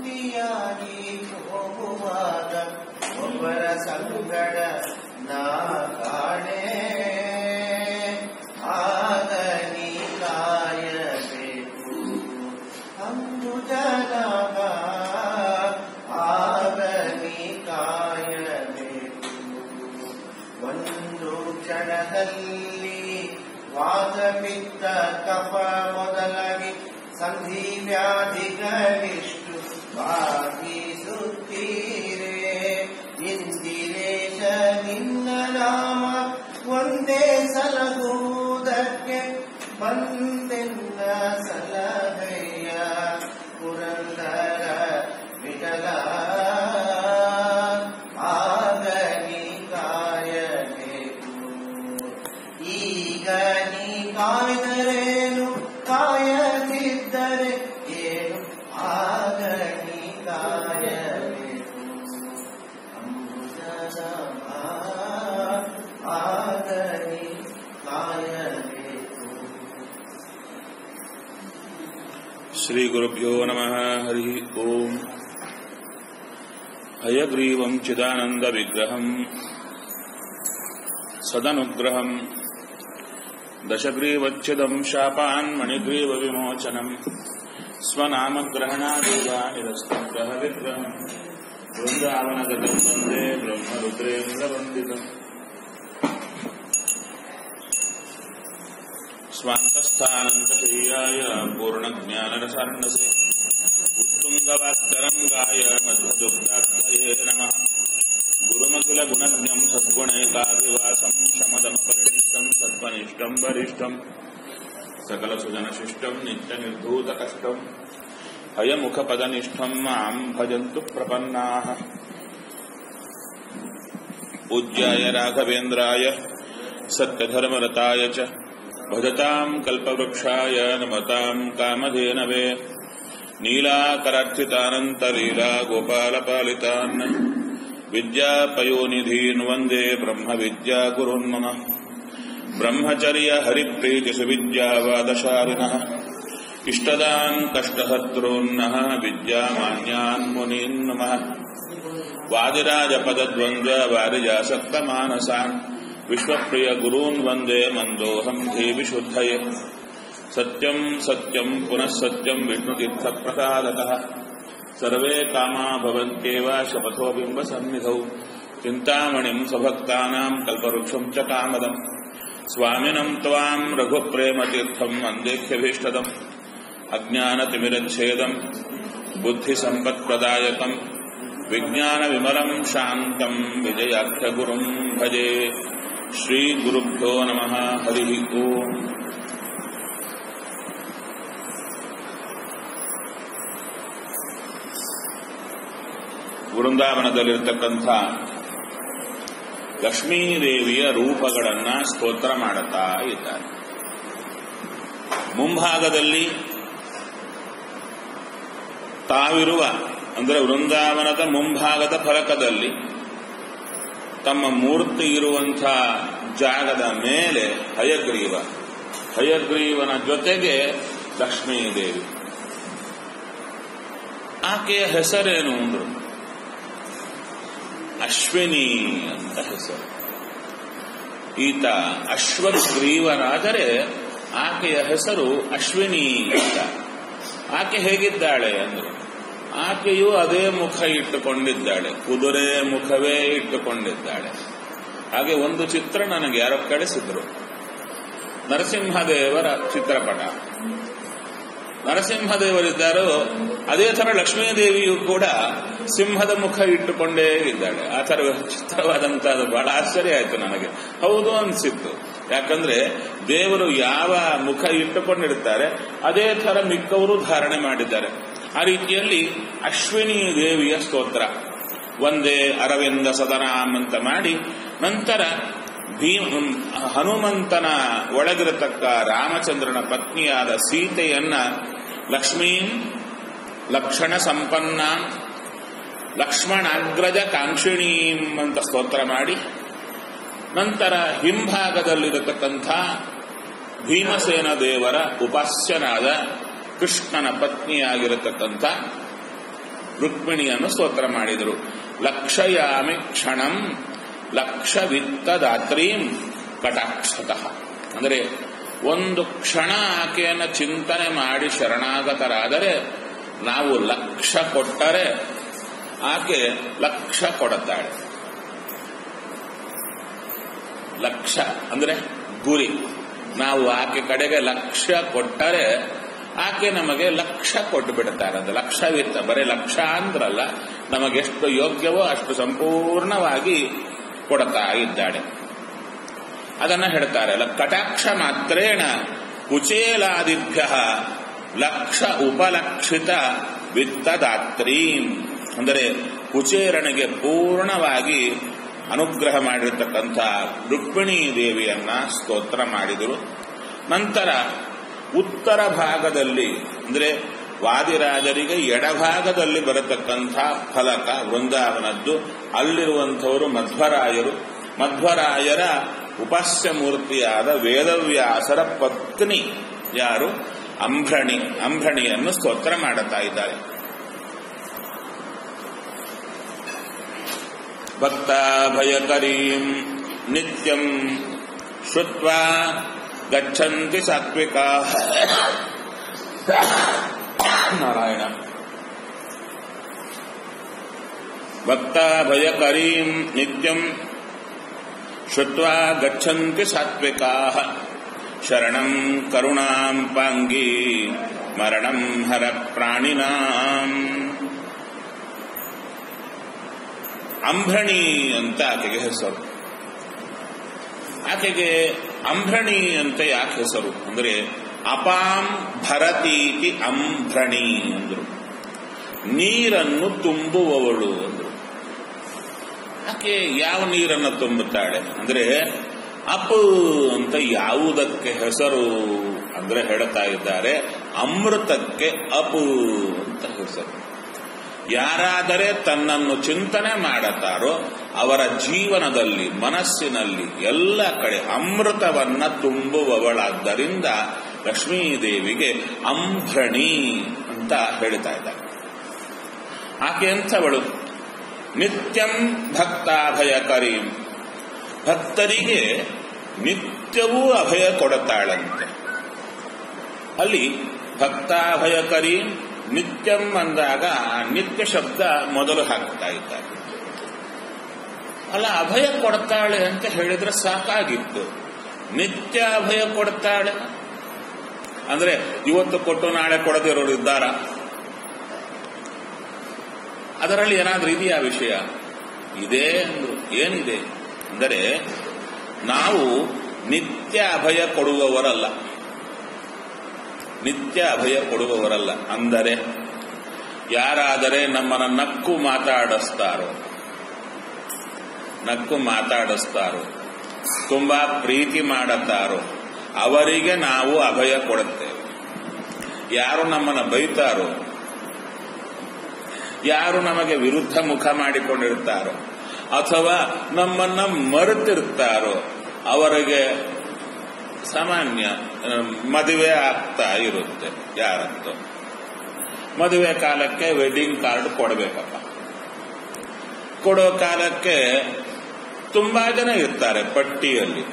ಒಂಟಿಯಾಗಿ ಹೋಗುವಾಗ ಒಬ್ಬರ ಸಂಗಡ ನಾ ಕಾಣೆ ಆಗ ನೀ ಕಾಯಬೇಕು ಅಂಬುಜನಾಗ ಆಗ ನೀ ಕಾಯಬೇಕು ಒಂದು ಕ್ಷಣದಲ್ಲಿ ವಾದಪಿತ್ತ ಕಫ ಮೊದಲಾಗಿ ಸಂಧಿ ವ್ಯಾಧಿಗಳಿಷ್ಟು ಬಾಧಿಸುತ್ತೀರೆ ಇಂದಿರೇಶ ನಿನ್ನ ನಾಮ ಒಂದೇ ಸಲಗುವುದಕ್ಕೆ ಬಂದೆನ್ನ ಸಲಹೆಯ ಪುರಂದರ ವಿಠಲ ಆಗ ನೀ ಕಾಯಬೇಕು ಈಗ ನೀ ಕಾಯ್ದರೇನು ಕಾಯದಿದ್ದರೆ ಏನು ಆಗ ನೀ ಕಾಯಬೇಕು ಅಂಬುಜದ ಆಗ ನೀ ಕಾಯಬೇಕು श्रीगुरुभ्यो नमः हरिः ओम् हयग्रीवम् चिदानन्दविग्रहम् सदनुग्रहम् दशग्रीवच्छिदम् शापान्मणिग्रीवविमोचनम् स्वनामग्रहणादेव निरस्तग्रह विग्रहम् वृन्दावनगतम् वन्दे ब्रह्मरुद्रेन्द्रवन्दितम् स्वान्तस्थानन्तशय्याय पूर्णज्ञानरसार्णसे उत्तुङ्गवाक्तरङ्गाय मध्वदुग्धार्थये नमः गुरुमखिलगुणज्ञम् सद्गुणैकादिवासम् शमदमपरिष्टम् सत्त्वनिष्टम् वरिष्ठम् सकलसुजनशिष्टम् नित्यनिर्धूतकष्टम् हयमुखपदनिष्ठम् माम् भजन्तु प्रपन्नाः पूज्याय राघवेन्द्राय सत्यधर्मरताय च भजताम् कल्पवृक्षाय नमताम् कामधेनवे नीलाकरार्चितानन्तलीला गोपालपालितान् विद्यापयोनिधीन् वन्दे ब्रह्मविद्यागुरुन् मम ब्रह्मचर्य हरिप्रीतिसुविद्यावादशालिनः इष्टदान् कष्टहर्तॄन्नः विद्यामान्यान् मुनीन् नमः वादिराजपदद्वन्द्ववारिजासक्तमानसान् विश्वप्रिय गुरून् वन्दे मन्दोऽहम् देविशुद्धये सत्यम् सत्यम् पुनः सत्यम् विष्णुतीर्थप्रसादतः सर्वे कामा भवन्त्येव शपथो बिम्बसन्निधौ चिन्तामणिम् स्वभक्तानाम् कल्पवृक्षम् च कामदम् स्वामिनम् त्वाम् रघुप्रेमतीर्थम् वन्देह्यभीष्टदम् अज्ञानतिमिरच्छेदम् बुद्धिसम्पत्प्रदायकम् विज्ञानविमलम् शान्तम् विजयाख्यगुरुम् भजे श्रीगुरुभ्यो नमः हरिः ओम् ವೃಂದಾವನದಲ್ಲಿರ್ತಕ್ಕಂಥ ಲಕ್ಷ್ಮೀದೇವಿಯ ರೂಪಗಳನ್ನ ಸ್ತೋತ್ರ ಮಾಡುತ್ತಾ ಇದ್ದಾರೆ ಮುಂಭಾಗದಲ್ಲಿ ತಾವಿರುವ ಅಂದರೆ ವೃಂದಾವನದ ಮುಂಭಾಗದ ಫಲಕದಲ್ಲಿ ತಮ್ಮ ಮೂರ್ತಿ ಇರುವಂಥ ಜಾಗದ ಮೇಲೆ ಹಯಗ್ರೀವ ಹಯಗ್ರೀವನ ಜೊತೆಗೆ ಲಕ್ಷ್ಮೀದೇವಿ ಆಕೆಯ ಹೆಸರೇನು ಅಂದ್ರು ಅಶ್ವಿನಿ ಅಂತ ಹೆಸರು ಈತ ಅಶ್ವಗ್ರೀವನಾದರೆ ಆಕೆಯ ಹೆಸರು ಅಶ್ವಿನಿ ಅಂತ ಆಕೆ ಹೇಗಿದ್ದಾಳೆ ಅಂದ್ರು ಆಕೆಯು ಅದೇ ಮುಖ ಇಟ್ಟುಕೊಂಡಿದ್ದಾಳೆ ಕುದುರೆ ಮುಖವೇ ಇಟ್ಟುಕೊಂಡಿದ್ದಾಳೆ ಹಾಗೆ ಒಂದು ಚಿತ್ರ ನನಗೆ ಯಾರೋ ಕಳಿಸಿದ್ರು ನರಸಿಂಹದೇವರ ಚಿತ್ರಪಟ ನರಸಿಂಹದೇವರಿದ್ದಾರೋ ಅದೇ ತರ ಲಕ್ಷ್ಮೀದೇವಿಯು ಕೂಡ ಸಿಂಹದ ಮುಖ ಇಟ್ಟುಕೊಂಡೇ ಇದ್ದಾಳೆ ಆ ತರ ಚಿತ್ರವಾದಂತಹದ್ದು ಬಹಳ ಆಶ್ಚರ್ಯ ಆಯ್ತು ನನಗೆ ಹೌದು ಅನ್ಸಿತ್ತು ಯಾಕಂದ್ರೆ ದೇವರು ಯಾವ ಮುಖ ಇಟ್ಟುಕೊಂಡಿರ್ತಾರೆ ಅದೇ ತರ ಮಿಕ್ಕವರು ಧಾರಣೆ ಮಾಡಿದ್ದಾರೆ ಆ ರೀತಿಯಲ್ಲಿ ಅಶ್ವಿನಿ ದೇವಿಯ ಸ್ತೋತ್ರ ಒಂದೇ ಅರವಿಂದ ಸದನಾಮ್ ಅಂತ ಮಾಡಿ ನಂತರ ಭೀಮ್ ಹನುಮಂತನ ಒಳಗಿರತಕ್ಕ ರಾಮಚಂದ್ರನ ಪತ್ನಿಯಾದ ಸೀತೆಯನ್ನ ಲಕ್ಷ್ಮೀಂ ಲಕ್ಷಣ ಸಂಪನ್ನ ಲಕ್ಷ್ಮಣಾಗ್ರಜ ಕಾಂಕ್ಷಿಣೀಂ ಅಂತ ಸ್ತೋತ್ರ ಮಾಡಿ ನಂತರ ಹಿಂಭಾಗದಲ್ಲಿರತಕ್ಕಂಥ ಭೀಮಸೇನ ದೇವರ ಉಪಾಸ್ಯನಾದ ಕೃಷ್ಣನ ಪತ್ನಿಯಾಗಿರತಕ್ಕಂಥ ರುಕ್ಮಿಣಿಯನ್ನು ಸ್ತೋತ್ರ ಮಾಡಿದರು ಲಕ್ಷಯಾಮಿ ಕ್ಷಣಂ ಲಕ್ಷವಿತ್ತದಾತ್ರೀಂ ಕಟಾಕ್ಷತಃ ಅಂದರೆ ಒಂದು ಕ್ಷಣ ಆಕೆಯನ್ನು ಚಿಂತನೆ ಮಾಡಿ ಶರಣಾಗತರಾದರೆ ನಾವು ಲಕ್ಷ ಕೊಟ್ಟರೆ ಆಕೆ ಲಕ್ಷ ಕೊಡುತ್ತಾಳೆ ಲಕ್ಷ ಅಂದ್ರೆ ಗುರಿ ನಾವು ಆಕೆ ಕಡೆಗೆ ಲಕ್ಷ ಕೊಟ್ಟರೆ ಆಕೆ ನಮಗೆ ಲಕ್ಷ ಕೊಟ್ಟು ಬಿಡುತ್ತಾರೆ ಅದು ಲಕ್ಷವಿತ್ತ ಬರೀ ಲಕ್ಷ ಅಂದ್ರಲ್ಲ ನಮಗೆಷ್ಟು ಯೋಗ್ಯವೋ ಅಷ್ಟು ಸಂಪೂರ್ಣವಾಗಿ ಕೊಡುತ್ತಾ ಇದ್ದಾಳೆ ಅದನ್ನ ಹೇಳ್ತಾರೆ ಕಟಾಕ್ಷ ಮಾತ್ರೇಣ ಕುಚೇಲಾದಿಭ್ಯ ಲಕ್ಷ ಉಪಲಕ್ಷಿತ ವಿತ್ತದಾತ್ರೀಂ ಅಂದರೆ ಕುಚೇರನಿಗೆ ಪೂರ್ಣವಾಗಿ ಅನುಗ್ರಹ ಮಾಡಿರ್ತಕ್ಕಂಥ ರುಕ್ಮಿಣೀ ದೇವಿಯನ್ನ ಸ್ತೋತ್ರ ಮಾಡಿದರು ನಂತರ ಉತ್ತರ ಭಾಗದಲ್ಲಿ ಅಂದರೆ ವಾದಿರಾಜರಿಗೆ ಎಡಭಾಗದಲ್ಲಿ ಬರತಕ್ಕಂಥ ಫಲಕ ವೃಂದಾವನದ್ದು ಅಲ್ಲಿರುವಂಥವರು ಮಧ್ವರಾಯರು ಮಧ್ವರಾಯರ ಉಪಾಸ್ಯ ಮೂರ್ತಿಯಾದ ವೇದವ್ಯಾಸರ ಪತ್ನಿ ಯಾರು ಅಂಭ್ರಣಿ ಅಂಭ್ರಣಿಯನ್ನು ಸ್ತೋತ್ರ ಮಾಡುತ್ತಾ ಇದ್ದಾರೆ ಭಕ್ತಾಭಯಕರೀಂ ನಿತ್ಯಂ ಶ್ರುತ್ವಾ ಗಚ್ಚಂತಿ ಸಾತ್ವಿಕಾ ನಾರಾಯಣ ಭಕ್ತಾಭಯಕರೀಂ ನಿತ್ಯಂ ಶ್ರುತ್ವಾ ಗಚ್ಚಂತಿ ಸಾತ್ವಿಕಾ ಶರಣಂ ಕರುಣಾಂ ಪಾಂಗಿ ಮರಣಂ ಹರ ಪ್ರಾಣಿನಾಂ ಅಂಭ್ರಣಿ ಅಂತ ಆಕೆಗೆ ಹೆಸರು ಆಕೆಗೆ ಅಂಭ್ರಣಿ ಅಂತ ಯಾಕೆ ಹೆಸರು ಅಂದ್ರೆ ಅಪಾಂ ಭರತೀತಿ ಅಂಭ್ರಣಿ ಅಂದ್ರು ನೀರನ್ನು ತುಂಬುವವಳು ಅಂದ್ರು ಆಕೆ ಯಾವ ನೀರನ್ನು ತುಂಬುತ್ತಾಳೆ ಅಂದ್ರೆ ಅಪ್ ಅಂತ ಯಾವುದಕ್ಕೆ ಹೆಸರು ಅಂದ್ರೆ ಹೇಳ್ತಾ ಇದ್ದಾರೆ ಅಮೃತಕ್ಕೆ ಅಪು ಅಂತ ಹೆಸರು ಯಾರಾದರೆ ತನ್ನನ್ನು ಚಿಂತನೆ ಮಾಡುತ್ತಾರೋ ಅವರ ಜೀವನದಲ್ಲಿ ಮನಸ್ಸಿನಲ್ಲಿ ಎಲ್ಲ ಕಡೆ ಅಮೃತವನ್ನ ತುಂಬುವವಳಾದ್ದರಿಂದ ಲಕ್ಷ್ಮೀದೇವಿಗೆ ಅಂಭ್ರಣಿ ಅಂತ ಹೇಳ್ತಾ ಇದ್ದಾರೆ ಆಕೆ ಎಂಥವಳು ನಿತ್ಯಂ ಭಕ್ತಾಭಯಕರಿ ಭಕ್ತರಿಗೆ ನಿತ್ಯವೂ ಅಭಯ ಕೊಡುತ್ತಾಳಂತೆ ಅಲ್ಲಿ ಭಕ್ತಾಭಯಕರಿ ನಿತ್ಯಂ ಅಂದಾಗ ನಿತ್ಯ ಶಬ್ದ ಮೊದಲು ಹಾಕ್ತಾ ಇದ್ದಾರೆ ಅಲ್ಲ ಅಭಯ ಕೊಡ್ತಾಳೆ ಅಂತ ಹೇಳಿದ್ರೆ ಸಾಕಾಗಿತ್ತು ನಿತ್ಯ ಅಭಯ ಕೊಡ್ತಾಳೆ ಅಂದ್ರೆ ಇವತ್ತು ಕೊಟ್ಟು ನಾಳೆ ಕೊಡದಿರೋರು ಇದ್ದಾರ ಅದರಲ್ಲಿ ಏನಾದ್ರೂ ಇದೆಯಾ ವಿಷಯ ಇದೇ ಅಂದ್ರು ಏನಿದೆ ಅಂದರೆ ನಾವು ನಿತ್ಯ ಅಭಯ ಕೊಡುವವರಲ್ಲ ನಿತ್ಯ ಅಭಯ ಕೊಡುವವರಲ್ಲ ಅಂದರೆ ಯಾರಾದರೆ ನಮ್ಮನ್ನ ನಕ್ಕು ಮಾತಾಡಿಸ್ತಾರೋ ನಕ್ಕು ಮಾತಾಡಿಸ್ತಾರೋ ತುಂಬಾ ಪ್ರೀತಿ ಮಾಡುತ್ತಾರೋ ಅವರಿಗೆ ನಾವು ಅಭಯ ಕೊಡುತ್ತೇವೆ ಯಾರು ನಮ್ಮನ್ನ ಬೈತಾರೋ ಯಾರು ನಮಗೆ ವಿರುದ್ಧ ಮುಖ ಮಾಡಿಕೊಂಡಿರ್ತಾರೋ ಅಥವಾ ನಮ್ಮನ್ನ ಮರೆತಿರ್ತಾರೋ ಅವರಿಗೆ ಸಾಮಾನ್ಯ ಮದುವೆ ಆಗ್ತಾ ಇರುತ್ತೆ ಯಾರಂತೂ ಮದುವೆ ಕಾಲಕ್ಕೆ ವೆಡ್ಡಿಂಗ್ ಕಾರ್ಡ್ ಕೊಡಬೇಕಪ್ಪ ಕೊಡೋ ಕಾಲಕ್ಕೆ ತುಂಬಾ ಜನ ಇರ್ತಾರೆ ಪಟ್ಟಿಯಲ್ಲಿ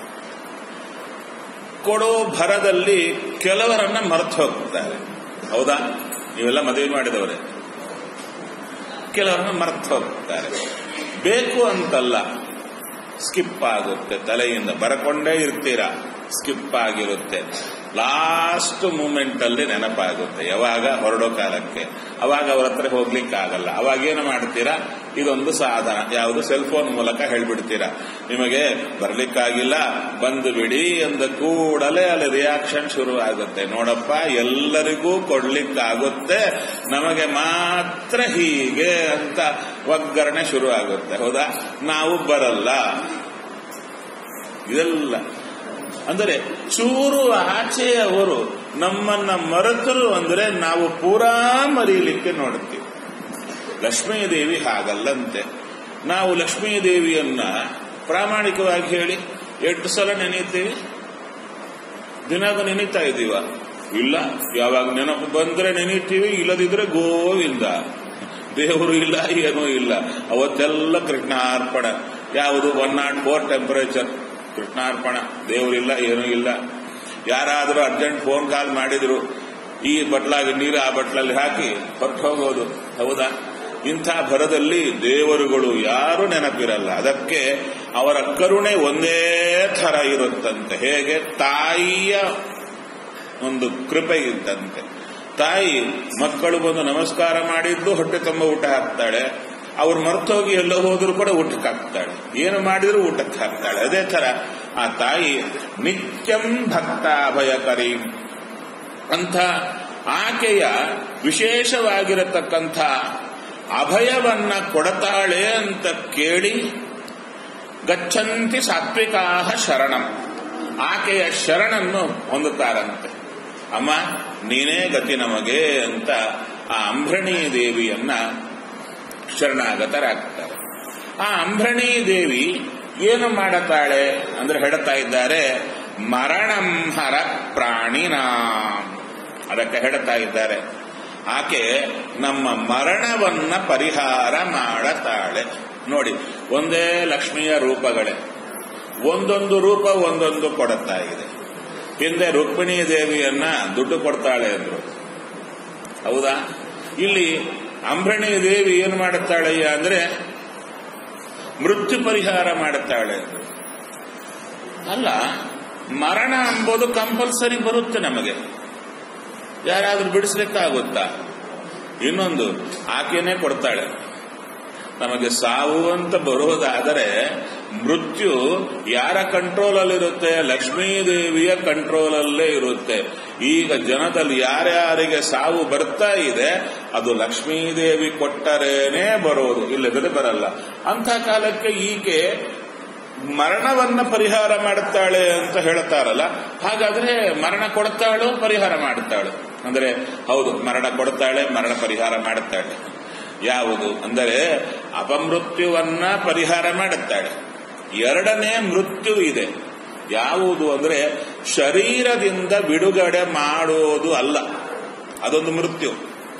ಕೊಡೋ ಭರದಲ್ಲಿ ಕೆಲವರನ್ನ ಮರೆತು ಹೋಗ್ತಾರೆ ಹೌದಾ ನೀವೆಲ್ಲ ಮದುವೆ ಮಾಡಿದವರೇ ಕೆಲವರನ್ನ ಮರೆತು ಹೋಗ್ತಾರೆ ಬೇಕು ಅಂತಲ್ಲ ಸ್ಕಿಪ್ ಆಗುತ್ತೆ ತಲೆಯಿಂದ ಬರಕೊಂಡೇ ಇರ್ತೀರಾ ಸ್ಕಿಪ್ ಆಗಿರುತ್ತೆ ಲಾಸ್ಟ್ ಮೂಮೆಂಟ್ ಅಲ್ಲಿ ನೆನಪಾಗುತ್ತೆ ಯಾವಾಗ ಹೊರಡೋ ಕಾಲಕ್ಕೆ ಅವಾಗ ಅವ್ರ ಹತ್ರ ಹೋಗ್ಲಿಕ್ಕೆ ಆಗಲ್ಲ ಅವಾಗ ಏನು ಮಾಡ್ತೀರಾ ಇದೊಂದು ಸಾಧನ ಯಾವುದು ಸೆಲ್ ಫೋನ್ ಮೂಲಕ ಹೇಳ್ಬಿಡ್ತೀರಾ ನಿಮಗೆ ಬರ್ಲಿಕ್ಕಾಗಿಲ್ಲ ಬಂದು ಬಿಡಿ ಅಂದ ಕೂಡಲೇ ಅಲ್ಲಿ ರಿಯಾಕ್ಷನ್ ಶುರು ಆಗುತ್ತೆ ನೋಡಪ್ಪ ಎಲ್ಲರಿಗೂ ಕೊಡ್ಲಿಕ್ಕಾಗುತ್ತೆ ನಮಗೆ ಮಾತ್ರ ಹೀಗೆ ಅಂತ ಒಗ್ಗರಣೆ ಶುರು ಆಗುತ್ತೆ ಹೌದಾ ನಾವು ಬರಲ್ಲ ಇದೆಲ್ಲ ಅಂದರೆ ಚೂರು ಆಚೆಯವರು ನಮ್ಮನ್ನ ಮರೆತರು ಅಂದ್ರೆ ನಾವು ಪೂರಾ ಮರೀಲಿಕ್ಕೆ ನೋಡ್ತೀವಿ ಲಕ್ಷ್ಮೀದೇವಿ ಹಾಗಲ್ಲಂತೆ ನಾವು ಲಕ್ಷ್ಮೀದೇವಿಯನ್ನ ಪ್ರಾಮಾಣಿಕವಾಗಿ ಹೇಳಿ ಎಷ್ಟು ಸಲ ನೆನೆಯುತ್ತೀವಿ ದಿನಾಗ ನೆನೀತಾ ಇದ್ದೀವ ಇಲ್ಲ ಯಾವಾಗ ನೆನಪು ಬಂದ್ರೆ ನೆನೀತೀವಿ ಇಲ್ಲದಿದ್ರೆ ಗೋವಿಂದ ದೇವರು ಇಲ್ಲ ಏನೂ ಇಲ್ಲ ಅವತ್ತೆಲ್ಲ ಕೃಷ್ಣಾರ್ಪಣ ಯಾವುದು ಒನ್ ನಾಟ್ ಫೋರ್ ಟೆಂಪರೇಚರ್ ಕೃಷ್ಣಾರ್ಪಣ ದೇವರಿಲ್ಲ ಏನೂ ಇಲ್ಲ ಯಾರಾದರೂ ಅರ್ಜೆಂಟ್ ಫೋನ್ ಕಾಲ್ ಮಾಡಿದ್ರು ಈ ಬಟ್ಲಾಗಿ ನೀರು ಆ ಬಟ್ಲಲ್ಲಿ ಹಾಕಿ ಹೊರಟು ಹೋಗೋದು ಹೌದಾ ಇಂಥ ಭರದಲ್ಲಿ ದೇವರುಗಳು ಯಾರು ನೆನಪಿರಲ್ಲ ಅದಕ್ಕೆ ಅವರ ಕರುಣೆ ಒಂದೇ ಥರ ಇರುತ್ತಂತೆ ಹೇಗೆ ತಾಯಿಯ ಒಂದು ಕೃಪೆ ಇದ್ದಂತೆ ತಾಯಿ ಮಕ್ಕಳು ಬಂದು ನಮಸ್ಕಾರ ಮಾಡಿದ್ದು ಹೊಟ್ಟೆ ತುಂಬ ಊಟ ಹಾಕ್ತಾಳೆ ಅವ್ರು ಮರ್ತೋಗಿ ಎಲ್ಲೋ ಹೋದ್ರು ಕೂಡ ಊಟಕ್ಕೆ ಹಾಕ್ತಾಳೆ ಏನು ಮಾಡಿದ್ರು ಊಟಕ್ಕೆ ಹಾಕ್ತಾಳೆ ಅದೇ ತರ ಆ ತಾಯಿ ನಿತ್ಯಂ ಭಕ್ತಾಭಯಕರಿ ಅಂತ ಆಕೆಯ ವಿಶೇಷವಾಗಿರತಕ್ಕಂಥ ಅಭಯವನ್ನ ಕೊಡತಾಳೆ ಅಂತ ಕೇಳಿ ಗಚ್ಚಂತಿ ಸಾತ್ವಿಕಾಹ ಶರಣಂ ಆಕೆಯ ಶರಣನ್ನು ಹೊಂದುತ್ತಾರಂತೆ ಅಮ್ಮ ನೀನೇ ಗತಿ ನಮಗೆ ಅಂತ ಆ ಅಂಬ್ರಣಿ ದೇವಿಯನ್ನ ಶರಣಾಗತರಾಗ್ತಾರೆ ಆ ಅಂಬ್ರಣಿ ದೇವಿ ಏನು ಮಾಡತಾಳೆ ಅಂದ್ರೆ ಹೇಳ್ತಾ ಇದ್ದಾರೆ ಮರಣಂಹರ ಪ್ರಾಣಿನಾಂ ಅದಕ್ಕೆ ಹೇಳ್ತಾ ಇದ್ದಾರೆ ಆಕೆ ನಮ್ಮ ಮರಣವನ್ನ ಪರಿಹಾರ ಮಾಡತಾಳೆ ನೋಡಿ ಒಂದೇ ಲಕ್ಷ್ಮಿಯ ರೂಪಗಳೇ ಒಂದೊಂದು ರೂಪ ಒಂದೊಂದು ಕೊಡುತ್ತಾ ಇದೆ ಹಿಂದೆ ರುಕ್ಮಿಣಿ ದೇವಿಯನ್ನ ದುಡ್ಡು ಕೊಡ್ತಾಳೆ ಅಂದ್ರು ಹೌದಾ ಇಲ್ಲಿ ಅಂಬ್ರಣಿ ದೇವಿ ಏನು ಮಾಡುತ್ತಾಳಯ್ಯ ಅಂದ್ರೆ ಮೃತ್ಯು ಪರಿಹಾರ ಮಾಡುತ್ತಾಳೆ ಅಂದ್ರು ಅಲ್ಲ ಮರಣ ಎಂಬುದು ಕಂಪಲ್ಸರಿ ಬರುತ್ತೆ ನಮಗೆ ಯಾರಾದ್ರೂ ಬಿಡಿಸ್ಲಿಕ್ಕಾಗುತ್ತಾ ಇನ್ನೊಂದು ಆಕೆನೇ ಕೊಡ್ತಾಳೆ ನಮಗೆ ಸಾವು ಅಂತ ಬರೋದಾದರೆ ಮೃತ್ಯು ಯಾರ ಕಂಟ್ರೋಲಲ್ಲಿರುತ್ತೆ ಲಕ್ಷ್ಮೀದೇವಿಯ ಕಂಟ್ರೋಲಲ್ಲೇ ಇರುತ್ತೆ ಈಗ ಜನದಲ್ಲಿ ಯಾರ್ಯಾರಿಗೆ ಸಾವು ಬರ್ತಾ ಇದೆ ಅದು ಲಕ್ಷ್ಮೀದೇವಿ ಕೊಟ್ಟರೇನೇ ಬರೋದು ಇಲ್ಲದ್ರೆ ಬರಲ್ಲ ಅಂತ ಕಾಲಕ್ಕೆ ಈಕೆ ಮರಣವನ್ನ ಪರಿಹಾರ ಮಾಡುತ್ತಾಳೆ ಅಂತ ಹೇಳ್ತಾರಲ್ಲ ಹಾಗಾದ್ರೆ ಮರಣ ಕೊಡ್ತಾಳು ಪರಿಹಾರ ಮಾಡುತ್ತಾಳು ಅಂದ್ರೆ ಹೌದು ಮರಣ ಕೊಡ್ತಾಳೆ ಮರಣ ಪರಿಹಾರ ಮಾಡುತ್ತಾಳೆ ಯಾವುದು ಅಂದರೆ ಅಪಮೃತ್ಯುವನ್ನ ಪರಿಹಾರ ಮಾಡುತ್ತಾಳೆ ಎರಡನೇ ಮೃತ್ಯು ಇದೆ ಯಾವುದು ಅಂದ್ರೆ ಶರೀರದಿಂದ ಬಿಡುಗಡೆ ಮಾಡೋದು ಅಲ್ಲ ಅದೊಂದು ಮೃತ್ಯು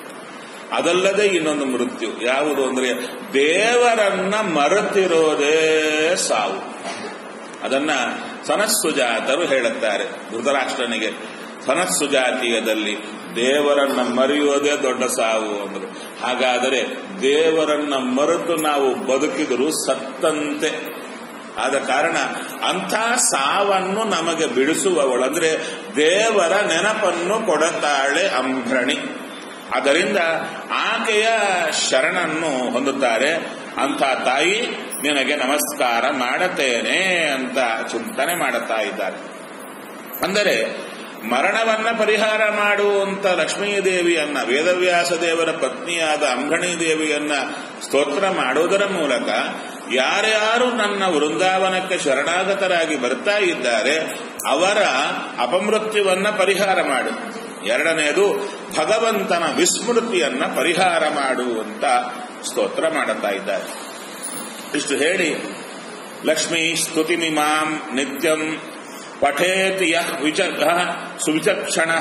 ಅದಲ್ಲದೆ ಇನ್ನೊಂದು ಮೃತ್ಯು ಯಾವುದು ಅಂದ್ರೆ ದೇವರನ್ನ ಮರೆತಿರೋದೇ ಸಾವು ಅದನ್ನ ಸನಸ್ಸುಜಾತರು ಹೇಳುತ್ತಾರೆ ಧೃತರಾಷ್ಟ್ರನಿಗೆ ಸನಸ್ಸುಜಾತೀಯದಲ್ಲಿ ದೇವರನ್ನ ಮರೆಯೋದೇ ದೊಡ್ಡ ಸಾವು ಅಂದ್ರು ಹಾಗಾದರೆ ದೇವರನ್ನ ಮರೆತು ನಾವು ಬದುಕಿದರೂ ಸತ್ತಂತೆ ಆದ ಕಾರಣ ಅಂಥ ಸಾವನ್ನು ನಮಗೆ ಬಿಡಿಸುವವಳು ಅಂದ್ರೆ ದೇವರ ನೆನಪನ್ನು ಕೊಡುತ್ತಾಳೆ ಅಂಬ್ರಣಿ ಅದರಿಂದ ಆಕೆಯ ಶರಣನ್ನು ಹೊಂದುತ್ತಾರೆ ಅಂಥ ತಾಯಿ ನಿನಗೆ ನಮಸ್ಕಾರ ಮಾಡುತ್ತೇನೆ ಅಂತ ಚಿಂತನೆ ಮಾಡುತ್ತಾ ಇದ್ದಾರೆ ಅಂದರೆ ಮರಣವನ್ನ ಪರಿಹಾರ ಮಾಡುವಂತ ಲಕ್ಷ್ಮೀ ದೇವಿಯನ್ನ ವೇದವ್ಯಾಸ ದೇವರ ಪತ್ನಿಯಾದ ಅಂಬಣಿ ದೇವಿಯನ್ನ ಸ್ತೋತ್ರ ಮಾಡುವುದರ ಮೂಲಕ ಯಾರ್ಯಾರು ನನ್ನ ವೃಂದಾವನಕ್ಕೆ ಶರಣಾಗತರಾಗಿ ಬರ್ತಾ ಇದ್ದಾರೆ ಅವರ ಅಪಮೃತ್ಯುವನ್ನ ಪರಿಹಾರ ಮಾಡು ಎರಡನೆಯದು ಭಗವಂತನ ವಿಸ್ಮೃತಿಯನ್ನ ಪರಿಹಾರ ಮಾಡುವಂತ ಸ್ತೋತ್ರ ಮಾಡುತ್ತಾ ಇದ್ದಾರೆ ಇಷ್ಟು ಹೇಳಿ ಲಕ್ಷ್ಮೀ ಸ್ತುತಿಮಿಮಾಂ ನಿತ್ಯಂ ಪಠೇತಿ ಯಃ ವಿಚ ಸುವಿಚಕ್ಷಣ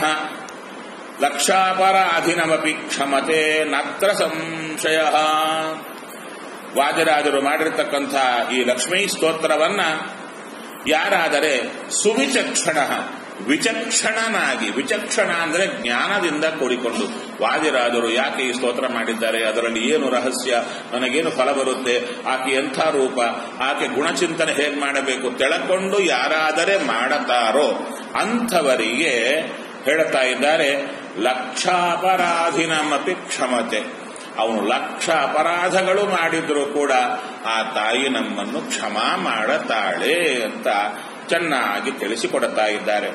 ಲಕ್ಷಾಪರಾಧಿನಮಪಿ ಕ್ಷಮತೆ ನತ್ರ ಸಂಶಯ ವಾದಿರಾಜರು ಮಾಡಿರತಕ್ಕಂಥ ಈ ಲಕ್ಷ್ಮೀ ಸ್ತೋತ್ರವನ್ನ ಯಾರಾದರೆ ಸುವಿಚಕ್ಷಣ ವಿಚಕ್ಷಣನಾಗಿ ವಿಚಕ್ಷಣ ಅಂದ್ರೆ ಜ್ಞಾನದಿಂದ ಕೂಡಿಕೊಂಡು ವಾದಿರಾಜರು ಯಾಕೆ ಈ ಸ್ತೋತ್ರ ಮಾಡಿದ್ದಾರೆ ಅದರಲ್ಲಿ ಏನು ರಹಸ್ಯ ನನಗೇನು ಫಲ ಬರುತ್ತೆ ಆಕೆ ಎಂಥ ರೂಪ ಆಕೆ ಗುಣಚಿಂತನೆ ಹೇಗೆ ಮಾಡಬೇಕು ತೆಳಕೊಂಡು ಯಾರಾದರೆ ಮಾಡತಾರೋ ಅಂಥವರಿಗೆ ಹೇಳ್ತಾ ಇದ್ದಾರೆ ಲಕ್ಷಾಪರಾಧಿನಮಪಿ ಕ್ಷಮತೆ ಅವನು ಲಕ್ಷ ಅಪರಾಧಗಳು ಮಾಡಿದ್ರು ಕೂಡ ಆ ತಾಯಿ ನಮ್ಮನ್ನು ಕ್ಷಮಾ ಮಾಡತಾಳೆ ಅಂತ ಚೆನ್ನಾಗಿ ತಿಳಿಸಿಕೊಡುತ್ತಾ ಇದ್ದಾರೆ